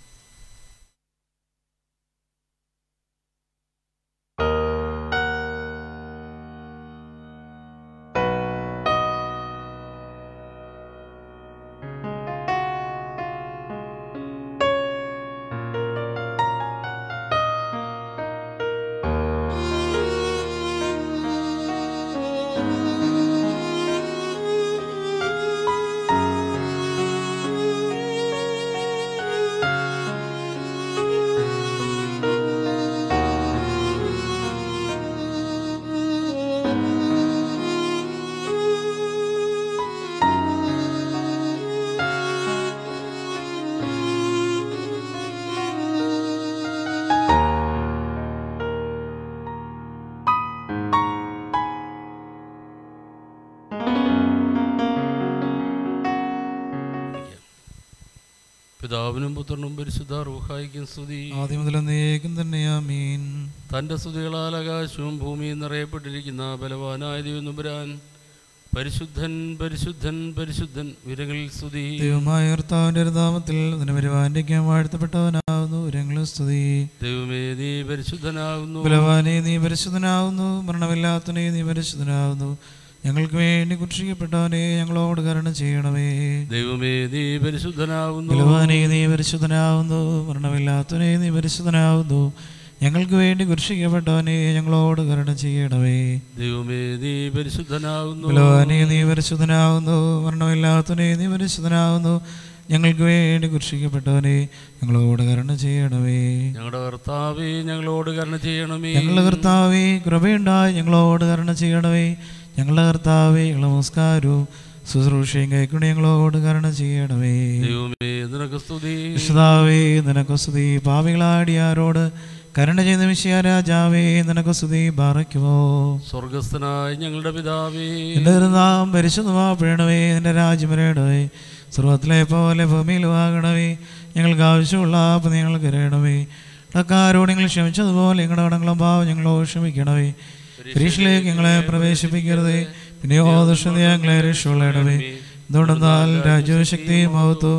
പിതാവിനും പുത്രനും പരിശുദ്ധ റൂഹായിക്കും സ്തുതി ആദ്യം മുതൽ എന്നേക്കും തന്നെയാ മീൻ തൻ്റെ സ്തുതികളാൽ ആകാശവും ഭൂമിയും നിറയപ്പെട്ടിരിക്കുന്ന ബലവാനായ ദൈവനുപുരാൻ പരിശുദ്ധൻ പരിശുദ്ധൻ പരിശുദ്ധൻ വിരകളിൽ സ്തുതി ദൈവമായ കർത്താവിന്റെ നാമത്തിൽ നിന്നെ പരിപാലിക്കാൻ വാഴ്ത്തപ്പെട്ടവനാകുന്നു ഉരങ്ങളും സ്തുതി ദൈവമേ നീ പരിശുദ്ധനാകുന്നു ബലവാനെ നീ പരിശുദ്ധനാകുന്നു മരണമില്ലാത്തനെ നീ പരിശുദ്ധനാകുന്നു ഞങ്ങൾക്ക് വേണ്ടി കുഷിക്കപ്പെട്ടവനെ ഞങ്ങളോട് കരുണ ചെയ്യണമേ ദൈവമേ നീ പരിശുദ്ധനാകുന്നു ബലവാനെ നീ പരിശുദ്ധനാകുന്നു മരണമില്ലാത്തവനെ നീ പരിശുദ്ധനാകുന്നു ഞങ്ങൾക്ക് വേണ്ടി കുരിശിക്കപ്പെട്ടവനെ ഞങ്ങളോട് കരുണ ചെയ്യണമേ ദൈവമേ നീ പരിശുദ്ധനാകുന്നു ബലവാനെ നീ പരിശുദ്ധനാകുന്നു മരണമില്ലാത്തവനെ നീ പരിശുദ്ധനാകുന്നു ഞങ്ങൾക്ക് വേണ്ടി കുരിശിക്കപ്പെട്ടവനെ ഞങ്ങളോട് കരുണ ചെയ്യണമേ ഞങ്ങളുടെ കർത്താവേ ഞങ്ങളോട് കരുണ ചെയ്യണമേ ഞങ്ങളുടെ കർത്താവേ കൃപയുണ്ടായി ഞങ്ങളോട് കരുണ ചെയ്യണമേ ഞങ്ങളുടെ കർത്താവേ ഞങ്ങളുടെ നമസ്കാരവും ശുശ്രൂഷയും കൈക്കൊണ്ട് ഞങ്ങളോട് കരുണ ചെയ്യണമേ ദൈവമേ നിനക്ക് സ്തുതി വിശുദ്ധാവേ നിനക്ക് സ്തുതി പാവികളാടിയാരോട് കരുണ ചെയ്ത വിഷയ രാജാവേ നിനക്ക് സ്തുതി ബാറയ്ക്കുമോ സ്വർഗസ്ഥനായ ഞങ്ങളുടെ പിതാവേ എൻ്റെ നാം പരിശുദ്ധമാപ്പെടണമേ നിന്റെ രാജ്യം വരേണമേ സ്വർഗത്തിലെ പോലെ ഭൂമിയിൽ വാങ്ങണമേ ഞങ്ങൾക്ക് ആവശ്യമുള്ള അപ്പം ഞങ്ങൾക്ക് തരണമേ ഇടക്കാരോട് നിങ്ങൾ ക്ഷമിച്ചതുപോലെ ഞങ്ങളുടെ കടങ്ങളും ഭാവം ഞങ്ങളോട് ക്ഷമിക്കണമേ പരീക്ഷയിലേക്ക് ഞങ്ങളെ പ്രവേശിപ്പിക്കരുതേ പിന്നെയോ ദുഷ്ടത ഞങ്ങളെ രക്ഷകൊള്ളണമേ എന്തുകൊണ്ടെന്നാൽ രാജ്യവും ശക്തിയും മഹത്വവും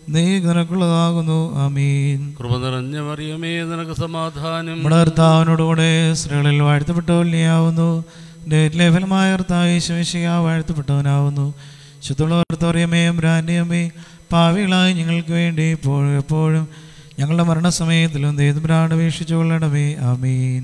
നീ നിനക്കുള്ളതാകുന്നു ആമീൻ കൃപ നിറഞ്ഞ മറിയമേ നിനക്ക് സമാധാനം നമ്മുടെ കർത്താവിനോടുകൂടെ സ്ത്രീകളിൽ വാഴ്ത്തപ്പെട്ടവനെയാവുന്നു ഡേറ്റിലെ ഫലമായ കർത്താവ് ശിവശിക വാഴ്ത്തപ്പെട്ടവനാവുന്നു ശുദ്ധമുള്ള കർത്തവറിയമേയും ബ്രാൻഡിയമ്മേ പാവികളായി ഞങ്ങൾക്ക് വേണ്ടി ഇപ്പോഴും എപ്പോഴും ഞങ്ങളുടെ മരണസമയത്തിലും ദേതുബ്രാണ്ട് വീക്ഷിച്ചു കൊള്ളണമേ ആമീൻ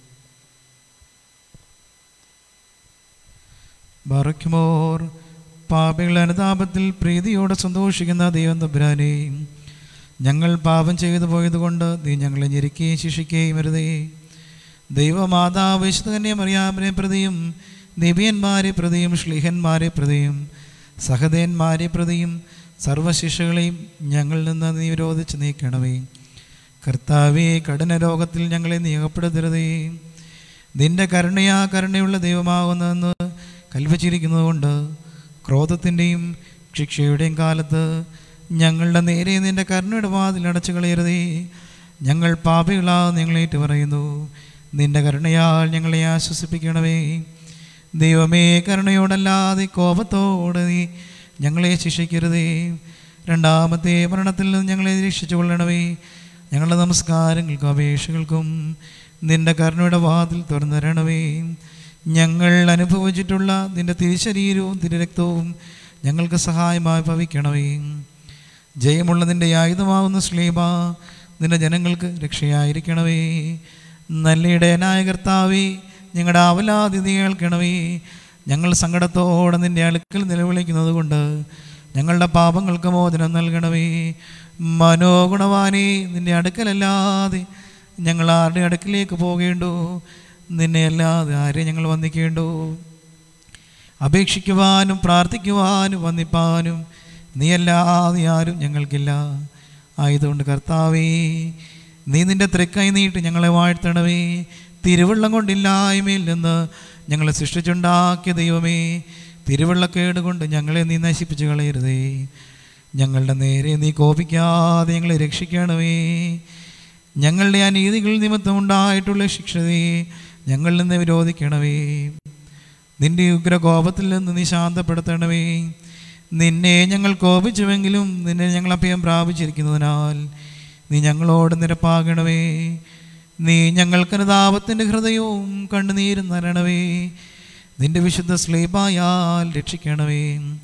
ബറയ്ക്കുമോർ പാപികളുടെ അനുതാപത്തിൽ പ്രീതിയോടെ സന്തോഷിക്കുന്ന ദൈവം തമ്പുരാനെ ഞങ്ങൾ പാപം ചെയ്തു പോയതുകൊണ്ട് നീ ഞങ്ങളെ ഞെരുക്കുകയും ശിക്ഷിക്കുകയും വരുതേ ദൈവമാതാവ് വിശുദ്ധകന്യ മറിയാമനെ പ്രതിയും നിബിയന്മാരെ പ്രതിയും ശ്ലീഹന്മാരെ പ്രതിയും സഹദേന്മാരെ പ്രതിയും സർവശിക്ഷകളെയും ഞങ്ങളിൽ നിന്ന് നീ വിരോധിച്ച് നീക്കണമേ കർത്താവെ കഠിന രോഗത്തിൽ ഞങ്ങളെ നീ അകപ്പെടുത്തരുതേ നിന്റെ കരുണയാ കരുണയുള്ള ദൈവമാകുന്നതെന്ന് കൽപ്പിച്ചിരിക്കുന്നതുകൊണ്ട് ക്രോധത്തിൻ്റെയും ശിക്ഷയുടെയും കാലത്ത് ഞങ്ങളുടെ നേരെ നിന്റെ കരുണയുടെ വാതിൽ അടച്ചു കളയരുതേ ഞങ്ങൾ പാപികളാ നിങ്ങളേറ്റ് പറയുന്നു നിന്റെ കരുണയാൽ ഞങ്ങളെ ആശ്വസിപ്പിക്കണമേ ദൈവമേ കരുണയോടല്ലാതെ കോപത്തോടെ നീ ഞങ്ങളെ ശിക്ഷിക്കരുതേ രണ്ടാമത്തെ മരണത്തിൽ നിന്ന് ഞങ്ങളെ രക്ഷിച്ചു കൊള്ളണമേ ഞങ്ങളുടെ നമസ്കാരങ്ങൾക്കും അപേക്ഷകൾക്കും നിന്റെ കരുണയുടെ വാതിൽ തുറന്നു തരണമേ ഞങ്ങൾ അനുഭവിച്ചിട്ടുള്ള നിന്റെ തിരുശരീരവും തിരുരക്തവും ഞങ്ങൾക്ക് സഹായമായി ഭവിക്കണമേ ജയമുള്ള നിന്റെ ആയുധമാവുന്ന ശ്ലീബ നിന്റെ ജനങ്ങൾക്ക് രക്ഷയായിരിക്കണമേ നല്ല ഇടയനായ കർത്താവേ ഞങ്ങളുടെ അവലാതി നീ കേൾക്കണമേ ഞങ്ങൾ സങ്കടത്തോടെ നിന്റെ അടുക്കൽ നിലവിളിക്കുന്നത് കൊണ്ട് ഞങ്ങളുടെ പാപങ്ങൾക്ക് മോചനം നൽകണമേ മനോഗുണവാനേ നിന്റെ അടുക്കലല്ലാതെ ഞങ്ങൾ ആരുടെ അടുക്കിലേക്ക് പോകേണ്ടു നിന്നെ അല്ലാതെ ആരെ ഞങ്ങൾ വന്ദിക്കേണ്ടു അപേക്ഷിക്കുവാനും പ്രാർത്ഥിക്കുവാനും വന്ദിപ്പാനും നീയല്ലാതെ ആരും ഞങ്ങൾക്കില്ല ആയതുകൊണ്ട് കർത്താവേ നീ നിന്റെ തൃക്കൈ നീട്ടി ഞങ്ങളെ വാഴ്ത്തണമേ തിരുവള്ളം കൊണ്ടില്ലായ്മയിൽ നിന്ന് ഞങ്ങളെ സൃഷ്ടിച്ചുണ്ടാക്കിയ ദൈവമേ തിരുവള്ളക്കേട് കൊണ്ട് ഞങ്ങളെ നീ നശിപ്പിച്ചു കളയരുതേ ഞങ്ങളുടെ നേരെ നീ കോപിക്കാതെ ഞങ്ങളെ രക്ഷിക്കണമേ ഞങ്ങളുടെ അനീതികൾ നിമിത്തം ഉണ്ടായിട്ടുള്ള ശിക്ഷതയെ ഞങ്ങളിൽ നിന്ന് വിരോധിക്കണമേ നിന്റെ ഉഗ്രകോപത്തിൽ നിന്ന് നീ ശാന്തപ്പെടുത്തണമേ നിന്നെ ഞങ്ങൾ കോപിച്ചുവെങ്കിലും നിന്നെ ഞങ്ങൾ അഭയം പ്രാപിച്ചിരിക്കുന്നതിനാൽ നീ ഞങ്ങളോട് നിരപ്പാകണമേ നീ ഞങ്ങൾക്ക് അനുതാപത്തിൻ്റെ ഹൃദയവും കണ്ണുനീരും നരണമേ നിന്റെ വിശുദ്ധ സ്ലീപായാൽ രക്ഷിക്കണമേ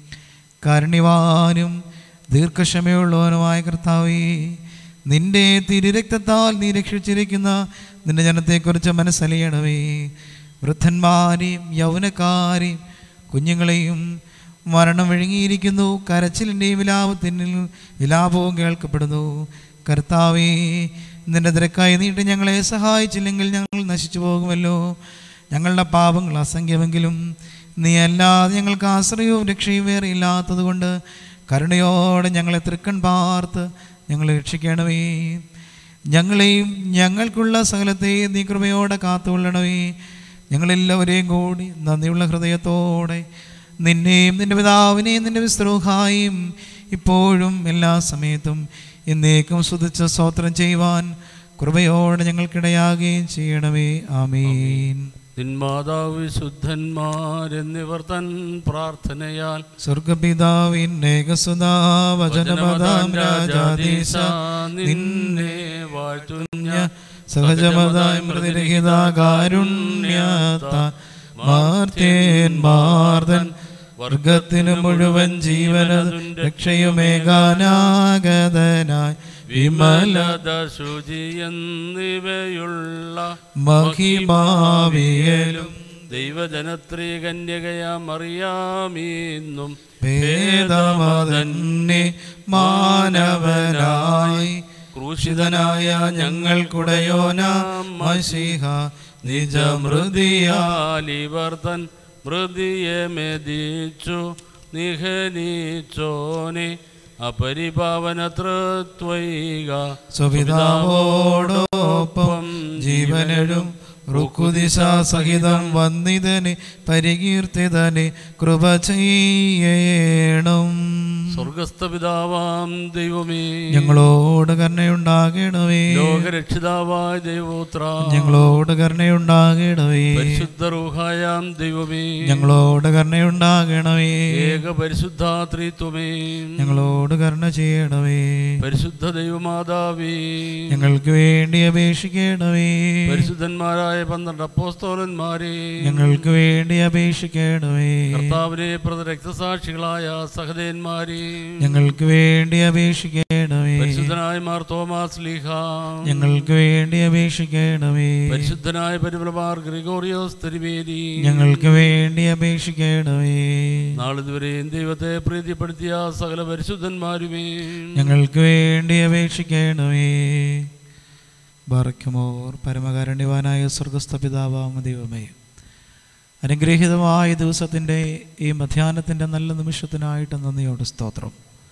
കാരുണ്യവാനും ദീർഘക്ഷമയുള്ളവനുമായ കർത്താവേ നിന്റെ തിരുരക്തത്താൽ നീ രക്ഷിച്ചിരിക്കുന്ന നിന്റെ ജനത്തെക്കുറിച്ച് മനസ്സലിയണമേ വൃദ്ധന്മാരെയും യൗവനക്കാരെയും കുഞ്ഞുങ്ങളെയും മരണം വിഴുങ്ങിയിരിക്കുന്നു കരച്ചിലിൻ്റെയും വിലാപത്തിൻ്റെ വിലാപവും കേൾക്കപ്പെടുന്നു കർത്താവേ നിന്റെ തിരക്കായി നീട്ടി ഞങ്ങളെ സഹായിച്ചില്ലെങ്കിൽ ഞങ്ങൾ നശിച്ചു പോകുമല്ലോ ഞങ്ങളുടെ പാപങ്ങൾ അസംഖ്യമെങ്കിലും നീ അല്ലാതെ ഞങ്ങൾക്ക് ആശ്രയവും രക്ഷയും വേറെ ഇല്ലാത്തത് കൊണ്ട് കരുണയോടെ ഞങ്ങളെ തൃക്കൺ പാർത്ത് ഞങ്ങളെ രക്ഷിക്കണമേ ഞങ്ങളെയും ഞങ്ങൾക്കുള്ള സകലത്തെയും നീ കൃപയോടെ കാത്തുകൊള്ളണമേ ഞങ്ങളെല്ലാവരെയും കൂടി നന്ദിയുള്ള ഹൃദയത്തോടെ നിന്നെയും നിന്റെ പിതാവിനെയും നിന്റെ വിസ്തൃഹായും ഇപ്പോഴും എല്ലാ സമയത്തും എന്നേക്കും സ്തുതിച്ച് സ്തോത്രം ചെയ്യുവാൻ കൃപയോടെ ഞങ്ങൾക്കിടയാകുകയും ചെയ്യണമേ ആമീൻ നിന്മാതാവ് വിശുദ്ധന്മാരെന്നിവർ തൻ പ്രാർത്ഥനയാൽ സ്വർഗപിതാവിൻ ഏകസുതാ വചനപദാം രാജാദീശ നിന്നെ വാഴ്ത്തുഞ്ഞ സഹജമതായി മൃതിരഹിത കാരുണ്യത്ത മാർത്തേൻ മാർദൻ വർഗത്തിനു മുഴുവൻ ജീവനത് രക്ഷയുമേകാനാഗതനായി വിമല വിമലത ശുചി എന്നിവയുള്ള മഹിമാവിയലും ദൈവജനത്രീ കന്യകയാം അറിയാമീന്നും ഭേദമതന്നെ മാനവനായി ക്രൂശിതനായ ഞങ്ങൾക്കുടയോനാം മഷിഹ നിജമൃതിയാ ഇവർ തൻ മൃതിയെ മെതിച്ചു നിഹനിച്ചോനെ അപരിപാവന തൃത്വൈക സുപിതാവോടൊപ്പം ജീവനഴും റുക്കുദിശ സഹിതം വന്നിതനെ പരികീർത്തിതനെ കൃപ ചെയ്യണം സ്വർഗ സ്വർഗസ്ഥ പിതാവാം ദൈവമേ ഞങ്ങളോട് കരുണയുണ്ടാകണമേ ലോകരക്ഷിതാവായ ദൈവോത്ര ഞങ്ങളോട് കരുണയുണ്ടാകണമേ പരിശുദ്ധ റൂഹായാം ദൈവമേ ഞങ്ങളോട് കരുണയുണ്ടാകണമേ ഏക പരിശുദ്ധാത്രിത്വമേ ഞങ്ങളോട് കരുണ ചെയ്യണമേ പരിശുദ്ധ ദൈവമാതാവേ ഞങ്ങൾക്ക് വേണ്ടി അപേക്ഷിക്കണമേ പരിശുദ്ധന്മാരായ പന്ത്രണ്ട് അപ്പോസ്തോലന്മാരെ ഞങ്ങൾക്ക് വേണ്ടി അപേക്ഷിക്കണമേ കർത്താവിനെ പ്രതി രക്തസാക്ഷികളായ സഹദേന്മാരെ ഞങ്ങൾക്ക് വേണ്ടി അപേക്ഷിക്കണമേ പരിശുദ്ധനായ മാർ തോമാസ് ലീഹ ഞങ്ങൾക്ക് വേണ്ടി അപേക്ഷിക്കണമേ പരിശുദ്ധനായ പരിമലമാർ ഗ്രിഗോറിയോസ് തിരുമേനി ഞങ്ങൾക്ക് വേണ്ടി അപേക്ഷിക്കണമേ നാളിതുവരെയും ദൈവത്തെ പ്രീതിപ്പെടുത്തിയ സകല പരിശുദ്ധന്മാരുമേ ഞങ്ങൾക്ക് വേണ്ടി അപേക്ഷിക്കണമേ ബറക്കുമോർ പരമകാരുണ്യവാനായ സ്വർഗസ്ഥ പിതാവാമ ദൈവമേ അനുഗ്രഹീതമായ ദിവസത്തിൻ്റെ ഈ മധ്യാഹ്നത്തിൻ്റെ നല്ല നിമിഷത്തിനായിട്ട് നന്ദിയോട് സ്തോത്രം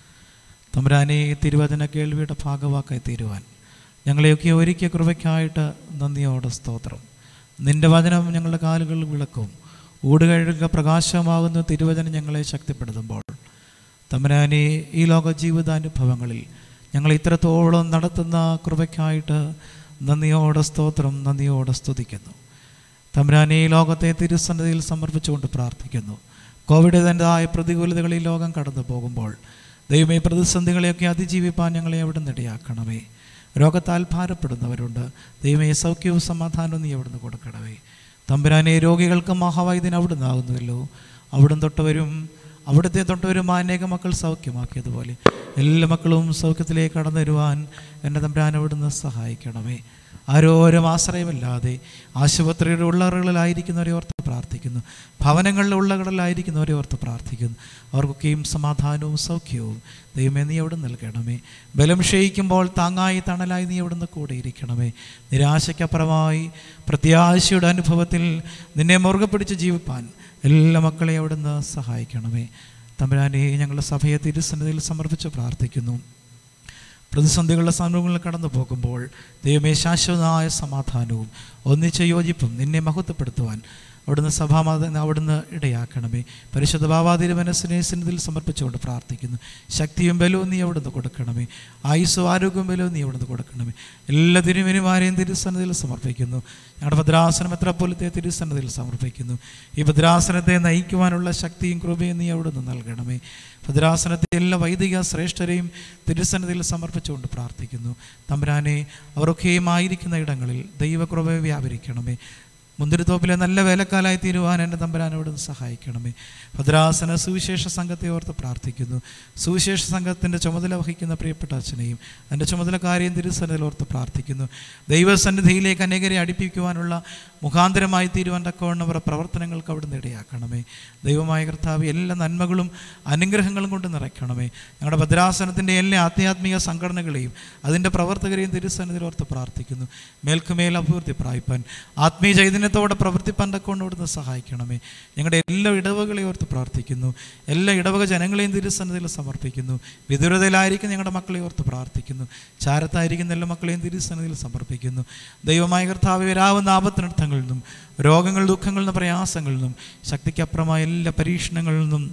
തമ്പുരാനെ ഈ തിരുവചന കേൾവിയുടെ ഭാഗവാക്കായി തീരുവാൻ ഞങ്ങളെയൊക്കെ ഒരുക്കിയ കൃപയ്ക്കായിട്ട് നന്ദിയോടെ സ്തോത്രം നിന്റെ വചനം ഞങ്ങളുടെ കാലുകളിൽ വിളക്കും ഊടുകഴുക പ്രകാശമാകുന്ന തിരുവചനം ഞങ്ങളെ ശക്തിപ്പെടുത്തുമ്പോൾ തമ്പുരാനെ ഈ ലോക ജീവിതാനുഭവങ്ങളിൽ ഞങ്ങൾ ഇത്രത്തോളം നടത്തുന്ന കൃപയ്ക്കായിട്ട് നന്ദിയോടെ സ്തോത്രം നന്ദിയോടെ സ്തുതിക്കുന്നു തമ്പുരാനെ ഈ ലോകത്തെ തിരുസന്നിധിയിൽ സമർപ്പിച്ചുകൊണ്ട് പ്രാർത്ഥിക്കുന്നു കോവിഡിൻ്റെതായ പ്രതികൂലതകളിൽ ലോകം കടന്നു പോകുമ്പോൾ ദൈവമേ പ്രതിസന്ധികളെയൊക്കെ അതിജീവിപ്പാൻ ഞങ്ങളെ അവിടെ ഇടയാക്കണമേ രോഗത്താൽ ഭാരപ്പെടുന്നവരുണ്ട് ദൈവമേ സൗഖ്യവും സമാധാനവും നീ അവിടുന്ന് കൊടുക്കണമേ തമ്പുരാനെ രോഗികൾക്ക് മഹാവൈദ്യൻ അവിടുന്ന് ആകുന്നുവല്ലോ അവിടുന്ന് തൊട്ടവരും അവിടുത്തെ തൊട്ടവരും അനേക മക്കൾ സൗഖ്യമാക്കിയതുപോലെ എല്ലാ മക്കളും സൗഖ്യത്തിലേക്ക് കടന്നു വരുവാൻ എൻ്റെ തമ്പുരാൻ അവിടുന്ന് സഹായിക്കണമേ ആരോരും ആശ്രയമില്ലാതെ ആശുപത്രിയുടെ ഉള്ളറകളിലായിരിക്കുന്നവരെ ഓർത്ത് പ്രാർത്ഥിക്കുന്നു ഭവനങ്ങളിലെ ഉള്ളകളിലായിരിക്കുന്നവരെ ഓർത്ത് പ്രാർത്ഥിക്കുന്നു അവർക്കൊക്കെയും സമാധാനവും സൗഖ്യവും ദൈവമേ നീ അവിടെ നൽകണമേ ബലം ക്ഷയിക്കുമ്പോൾ താങ്ങായി തണലായി നീ അവിടുന്ന് കൂടെ ഇരിക്കണമേ നിരാശയ്ക്കപ്പുറമായി പ്രത്യാശയുടെ അനുഭവത്തിൽ നിന്നെ മുറുകെ പിടിച്ച് ജീവിപ്പാൻ എല്ലാ മക്കളെയും അവിടുന്ന് സഹായിക്കണമേ തമ്പുരാനെ ഞങ്ങളുടെ സഭയെ തിരുസന്നിധിയിൽ സമർപ്പിച്ച് പ്രാർത്ഥിക്കുന്നു പ്രതിസന്ധികളുടെ സമൂഹങ്ങളിൽ കടന്നു പോകുമ്പോൾ ദൈവമേ ശാശ്വതമായ സമാധാനവും ഒന്നിച്ച യോജിപ്പും നിന്നെ മഹത്വപ്പെടുത്തുവാൻ അവിടുന്ന് സഭാമാത അവിടുന്ന് ഇടയാക്കണമേ പരിശുദ്ധ ബാബാതിരുമനസ്സിനെ സന്നിധിയിൽ സമർപ്പിച്ചുകൊണ്ട് പ്രാർത്ഥിക്കുന്നു ശക്തിയും ബലവും നീ അവിടുന്ന് കൊടുക്കണമേ ആയുസ്സും ആരോഗ്യവും ബലവും നീ അവിടുന്ന് കൊടുക്കണമേ എല്ലാ തിരുമനുമാരെയും തിരുസന്നിധിയിൽ സമർപ്പിക്കുന്നു ഞങ്ങളുടെ ഭദ്രാസനം എത്ര പോലത്തെ തിരുസന്നിധിയിൽ സമർപ്പിക്കുന്നു ഈ ഭദ്രാസനത്തെ നയിക്കുവാനുള്ള ശക്തിയും കൃപയും നീ അവിടുന്ന് നൽകണമേ ഭദ്രാസനത്തെ എല്ലാ വൈദിക ശ്രേഷ്ഠരെയും തിരുസന്നിധിയിൽ സമർപ്പിച്ചുകൊണ്ട് പ്രാർത്ഥിക്കുന്നു തമ്പുരാനെ അവരൊക്കെയും ആയിരിക്കുന്ന ഇടങ്ങളിൽ ദൈവകൃപ വ്യാപരിക്കണമേ മുന്തിരിത്തോപ്പിലെ നല്ല വേലക്കാലായി തീരുവാൻ എൻ്റെ തമ്പുരാൻ അവിടുന്ന് സഹായിക്കണമേ ഭദ്രാസന സുവിശേഷ സംഘത്തെ ഓർത്ത് പ്രാർത്ഥിക്കുന്നു സുവിശേഷ സംഘത്തിൻ്റെ ചുമതല വഹിക്കുന്ന പ്രിയപ്പെട്ട അച്ഛനെയും എൻ്റെ ചുമതലക്കാരെയും തിരുസന്നിധിയിൽ ഓർത്ത് പ്രാർത്ഥിക്കുന്നു ദൈവസന്നിധിയിലേക്ക് അനേകരെ അടുപ്പിക്കുവാനുള്ള മുഖാന്തരമായി തീരുവാൻ തക്കവണ്ണവരുടെ പ്രവർത്തനങ്ങൾക്ക് അവിടുന്ന് ഇടയാക്കണമേ ദൈവമായ കർത്താവ് എല്ലാ നന്മകളും അനുഗ്രഹങ്ങളും കൊണ്ട് നിറയ്ക്കണമേ ഞങ്ങളുടെ ഭദ്രാസനത്തിൻ്റെ എല്ലാ ആധ്യാത്മിക സംഘടനകളെയും അതിൻ്റെ പ്രവർത്തകരെയും തിരുസന്നിധിയിൽ ഓർത്ത് പ്രാർത്ഥിക്കുന്നു മേൽക്കുമേൽ അഭിവൃദ്ധി പ്രായിപ്പാൻ ആത്മീയ ചൈതന്യത്തോടെ പ്രവർത്തിപ്പാൻ തക്കൊണ്ട് അവിടുന്ന് സഹായിക്കണമേ ഞങ്ങളുടെ എല്ലാ ഇടവകളെയും ഓർത്ത് പ്രാർത്ഥിക്കുന്നു എല്ലാ ഇടവക ജനങ്ങളെയും തിരുസന്നിധിയിൽ സമർപ്പിക്കുന്നു വിദുരതയിലായിരിക്കും ഞങ്ങളുടെ മക്കളെ ഓർത്ത് പ്രാർത്ഥിക്കുന്നു ചാരത്തായിരിക്കുന്ന എല്ലാ മക്കളെയും തിരുസന്നിധിയിൽ സമർപ്പിക്കുന്നു ദൈവമായ കർത്താവ് വരാവുന്ന ആപത്തിനർത്ഥങ്ങളിൽ നിന്നും രോഗങ്ങൾ ദുഃഖങ്ങളിൽ നിന്നും പ്രയാസങ്ങളിൽ നിന്നും ശക്തിക്കപ്പുറമായ എല്ലാ പരീക്ഷണങ്ങളിൽ നിന്നും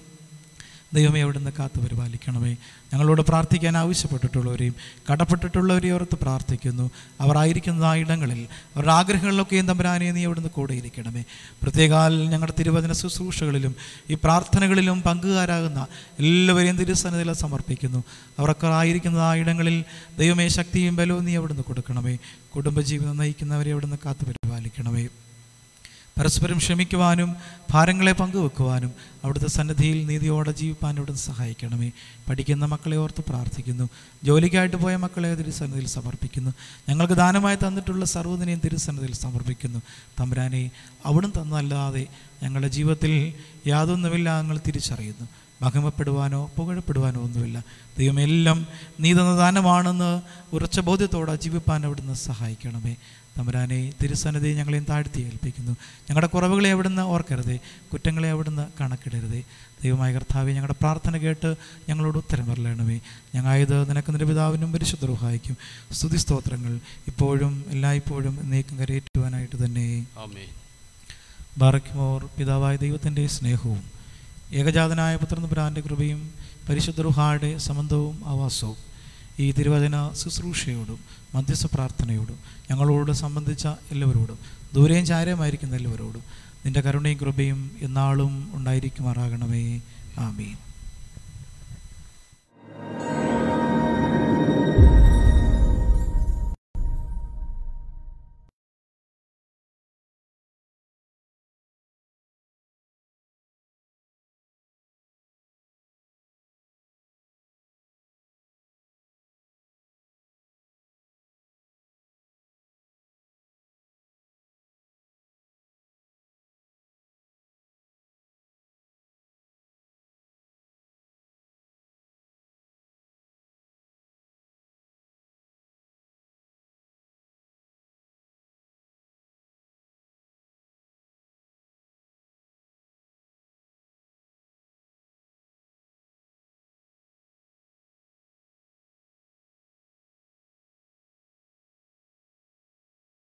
ദൈവമേ അവിടുന്ന് കാത്തു പരിപാലിക്കണമേ ഞങ്ങളോട് പ്രാർത്ഥിക്കാൻ ആവശ്യപ്പെട്ടിട്ടുള്ളവരെയും കടപ്പെട്ടിട്ടുള്ളവരെയും ഓർത്ത് പ്രാർത്ഥിക്കുന്നു അവർ ആയിരിക്കുന്ന ആ ഇടങ്ങളിൽ അവരുടെ ആഗ്രഹങ്ങളിലൊക്കെയും തമ്പരാനെ നീ അവിടുന്ന് കൂടെ ഇരിക്കണമേ പ്രത്യേകാൽ ഞങ്ങളുടെ തിരുവചന ശുശ്രൂഷകളിലും ഈ പ്രാർത്ഥനകളിലും പങ്കുകാരാകുന്ന എല്ലാവരെയും തിരുസന്നിധിയിൽ സമർപ്പിക്കുന്നു അവരൊക്കെ ആയിരിക്കുന്ന ആ ഇടങ്ങളിൽ ദൈവമേ ശക്തിയും ബലവും നീ അവിടുന്ന് കൊടുക്കണമേ കുടുംബജീവിതം നയിക്കുന്നവരെ അവിടുന്ന് കാത്തു പരിപാലിക്കണമേ പരസ്പരം ക്ഷമിക്കുവാനും ഭാരങ്ങളെ പങ്കുവെക്കുവാനും അവിടുത്തെ സന്നിധിയിൽ നീതിയോടെ ജീവിപ്പാൻ അവിടുന്ന് സഹായിക്കണമേ പഠിക്കുന്ന മക്കളെ ഓർത്ത് പ്രാർത്ഥിക്കുന്നു ജോലിക്കായിട്ട് പോയ മക്കളെ തിരുസന്നിധിയിൽ സമർപ്പിക്കുന്നു ഞങ്ങൾക്ക് ദാനമായി തന്നിട്ടുള്ള സർവ്വതിനെയും തിരുസന്നിധിയിൽ സമർപ്പിക്കുന്നു തമ്പുരാനെ അവിടുന്ന് തന്നല്ലാതെ ഞങ്ങളുടെ ജീവിതത്തിൽ യാതൊന്നുമില്ല ഞങ്ങൾ തിരിച്ചറിയുന്നു മഹിമപ്പെടുവാനോ പുകഴപ്പെടുവാനോ ഒന്നുമില്ല ദൈവമെല്ലാം നീ തന്ന ദാനമാണെന്ന് ഉറച്ച ബോധ്യത്തോടെ ജീവിപ്പാൻ അവിടുന്ന് സഹായിക്കണമേ തമ്പുരാനെ തിരുസന്നിധി ഞങ്ങളെയും താഴ്ത്തി ഏൽപ്പിക്കുന്നു ഞങ്ങളുടെ കുറവുകളെ അവിടുന്ന് ഓർക്കരുതേ കുറ്റങ്ങളെ അവിടുന്ന് കണക്കിടരുതേ ദൈവമായ കർത്താവെ ഞങ്ങളുടെ പ്രാർത്ഥന കേട്ട് ഞങ്ങളോട് ഉത്തരം വരലണമേ ഞങ്ങളായത് നിനക്ക് നിന്റെ പിതാവിനും പരിശുദ്ധ റുഹായിക്കും സ്തുതി സ്തോത്രങ്ങൾ ഇപ്പോഴും എല്ലായ്പ്പോഴും എന്നേക്കും കരയേറ്റുവാനായിട്ട് തന്നെ ആമേ ബാറയ്ക്കുമോർ പിതാവായ ദൈവത്തിൻ്റെ സ്നേഹവും ഏകജാതനായ പുത്രനുപുരാൻ്റെ കൃപയും പരിശുദ്ധ റുഹായുടെ സംബന്ധവും ആവാസവും ഈ തിരുവചന ശുശ്രൂഷയോടും മധ്യസ്ഥ പ്രാർത്ഥനയോടും ഞങ്ങളോട് സംബന്ധിച്ച എല്ലാവരോടും ദൂരെയും ചാരമായിരിക്കുന്ന എല്ലാവരോടും നിന്റെ കരുണയും കൃപയും എന്നാളും ഉണ്ടായിരിക്കുമാറാകണമേ ആമീൻ